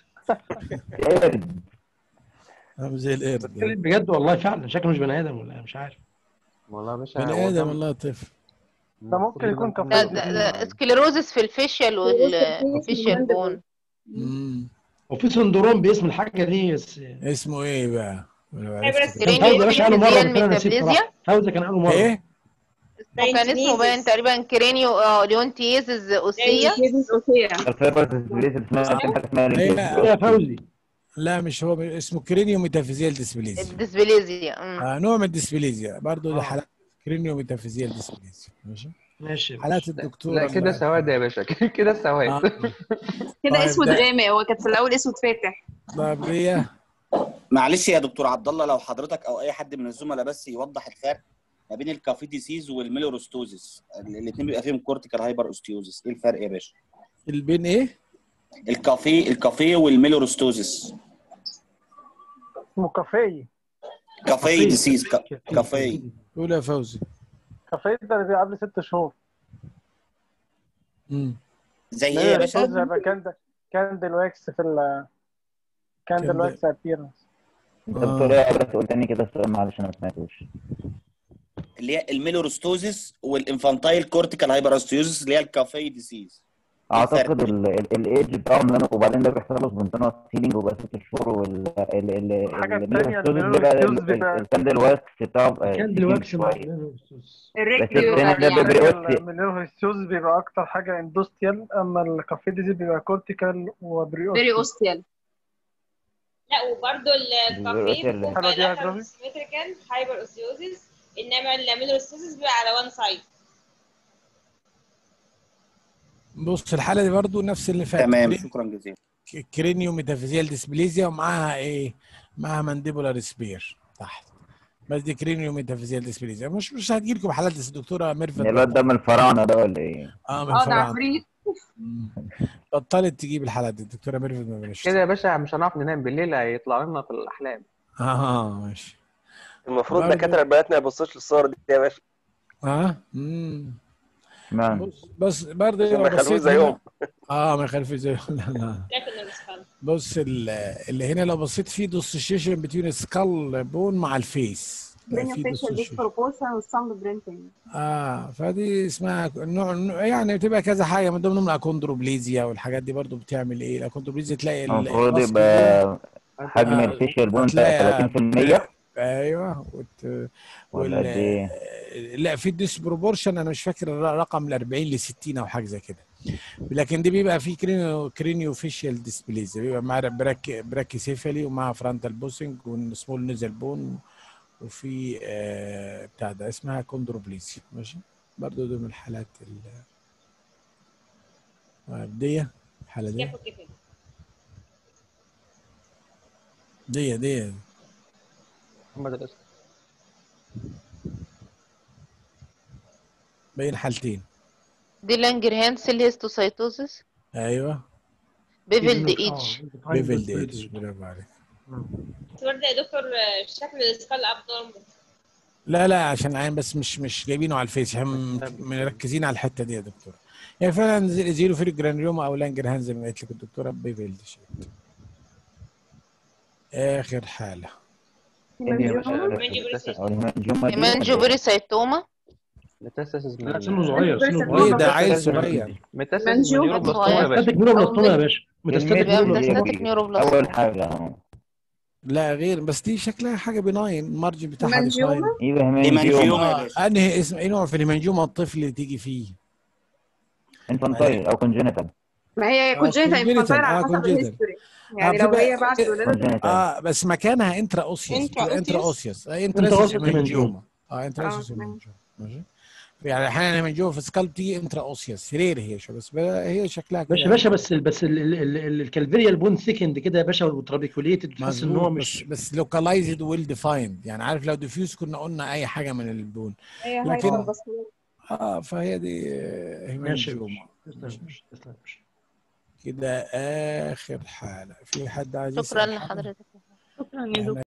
قرد عامل زي القرد إيه؟ بجد والله فعلا شكله مش بني ادم ولا مش عارف والله يا باشا بني هو ادم ده والله طفل ده ممكن يكون ده كفايه ده, ده سكليروزس في الفيشيال والفيشيال بون مم. وفي سندروم باسم الحاجه دي بس اسمه ايه بقى؟ أنا عرفت هيبرس كده. كان فوزي يا باشا قاله مره كرينيو بس انا نسيت ميتابليزيا صراحه فوزي كان قاله مره ايه؟ وكان اسمه باين تقريبا كرينيو اه ليونتيزز اوسيا كيزز اوسيا الفيبرز ديسبليس اسمها في حاجة اسمها إيه؟ إيه يا فوزي لا مش هو اسمه كرينيو ميتافيزيال ديسبليزيا الديسبليزيا مم. آه نوع من الديسبليزيا برضه دي آه. حالات كرينيو ميتافيزيال ديسبليزيا ماشي ماشي يا حالات باشا الدكتور لا كده سواد يا باشا كده سواد آه. كده طيب اسود ده- غامق هو كانت في الاول اسود فاتح طيب هي معلش يا دكتور عبد الله لو حضرتك او اي حد من الزملاء بس يوضح الفرق ما بين الكافي ديسيز والميلوروستوزيس الاثنين بيبقى فيهم كورتيكال هايبر اوستيوزيس ايه الفرق يا باشا البين ايه؟ الكافي الكافي والميلوروستوزيس اسمه كافيه كافي ديسيز كا- كافي قول يا فوزي كافيه ده اللي بيبقى قبل ست شهور مم. زي ايه يا باشا الرز هيبقى كاندل كاندل واكس في ال كاندل كاندل. واكس ابيرنس دكتور ايه بس قول تاني كده السؤال معلش انا ما سمعتوش اللي هي الميلوروستوزيس والانفانتايل كورتيكال هايبر اوستيوزيس اللي هي الكافي ديسيز اعتقد الايدج بتاعهم لأنه- وبعدين ده بيحصل له سبونتينوس هيلينج وبقى ست شهور الحاجة التانية والميلوستوزيس بيبقى الميلوستوزيس بيبقى- الكاندل واكس بتاعه بقى كاندل تخين واكس مع شوية. بس الريكتيو التاني ده يعني بيبقى الميلوهيستوز بيبقى اكتر حاجه اندوستيال اما الكافيه ديزي بيبقى كورتيكال فيري وبريوستيال اوستيال لا وبرده الكافيه دلوقتي بيكون حلوة دي يا bilateral جرافي. symmetrical hyper osteosis انما الاميلوستوزيس بيبقى على وان سايد بص الحاله دي برضه نفس اللي فات تمام شكرا جزيلا كرينيو ميتافيزيال ديسبليزيا ومعاها ايه؟ معاها مانديبولار سبير تحت بس دي كرينيو ميتافيزيال ديسبليزيا مش مش هتجي لكم حالات بس الدكتوره ميرفت الواد ده من الفراعنه ده ولا ايه؟ اه من اه ده الفراعنه عفريت بطلت تجيب الحالات دي الدكتوره ميرفت ما بلاش كده يا باشا مش هنعرف ننام بالليل هيطلع لنا في الاحلام اه ماشي المفروض برضه- دكاتره البنات ما يبصوش للصور دي يا باشا اه امم اشمعنى بص بس برضه عشان لو ما يخلوش بصيت زيهم هنا اه ما يخالف زيهم لا لا لكن الاسفل بص ال- اللي هنا لو بصيت فيه دوسوشيشن بين سكال بون مع الفيس تلاقي فيه Craniofacial دوسوشيشن disproportion والثumb printing اه فدي اسمها نوع نوع- يعني بتبقى كذا حاجه من ضمنهم الاكوندروبليزيا والحاجات دي برضو بتعمل ايه الاكوندروبليزيا تلاقي ال- المفروض الماسك يبقى حجم آه، الفيشيال بون هتلاقي 30% ايوه وت... ولا وال... قد ايه؟ لا في الديسبروبورشن انا مش فاكر الرقم ال 40 ل 60 او حاجه زي كده لكن دي بيبقى في كرينيو كرينيو فيشيال ديسبليزيا بيبقى مع براك براكيسيفالي ومع فرونتال بوسنج والسمول نيزل بون وفي آه بتاع ده اسمها كوندروبليزيا ماشي برضو ده من الحالات ال دي الحاله دي كيف وكيف دي دي محمد الاسد بين حالتين دي لانجرهانس الهيستوسايتوزس ايوه بيفلد ايتش بيفلد ايدج برافو عليك بس برضه يا دكتور آه، شكل السكال ابنورمال لا لا عشان العين بس مش مش جايبينه على الفيس احنا م- مركزين على الحته دي يا دكتور يعني فعلا زي- زيرو في الجرانيوما او لانجرهان زي ما قلت لك الدكتوره بيفيلد شيت اخر حاله هيمانجوبريسايتوما ميتاسيس لا سنه صغير سنه ايه صغير ده عيل صغير ميتاسيس منجوب نيوروبلاستوما يا ميتاستاتيك باشا نيوروبلاستوما يا باشا ميتاستاتيك ميتاستاتيك نيوروبلاستوما اول حاجه اهو لا غير بس دي شكلها حاجه بناين المارجن بتاعها هيمانجيوما؟ بناين ايوه هيمانجيوما هيمانجيوما يا آه باشا انهي اسم ايه نوع في الهيمانجيوما الطفل اللي تيجي فيه انفانتايل او كونجينيتال ما هي اه كونجيتا كونجينيتال انفانتايل اه على حسب كونجينيتال الهيستوري اه يعني لو هي بتبقى بعد الولاده كونجينيتال اه بس مكانها انترا اوسيوس انترا بتبقى انترا اوسيوس اوسيوس آه، انت انترا اوسيوس واثق من هيمانجيوما اه انترا اه اوسيوس تمام هيمانجيوما ماشي يعني احيانا الهيمانجيوما في السكالب تيجي انترا اوسيوس رير هي شو بس بقى هي شكلها كده باشا باشا بس ال بس ال- ال- ال- ال- الكالفيريال بون ثيكند كده يا باشا وترابيكوليتد تحس ان هو مظبوط مش بس بس لوكالايزد ويل ديفايند يعني عارف لو ديفيوز كنا قلنا اي حاجه من البون هي لكن هايبر باسكولار اه فهي دي آه، ماشي يا هيمانجيوما باشا تسلم يا باشا تسلم يا باشا كده اخر حاله في حد عايز شكرا يسال حاجه لحضرتك شكرا يا احنا دكتور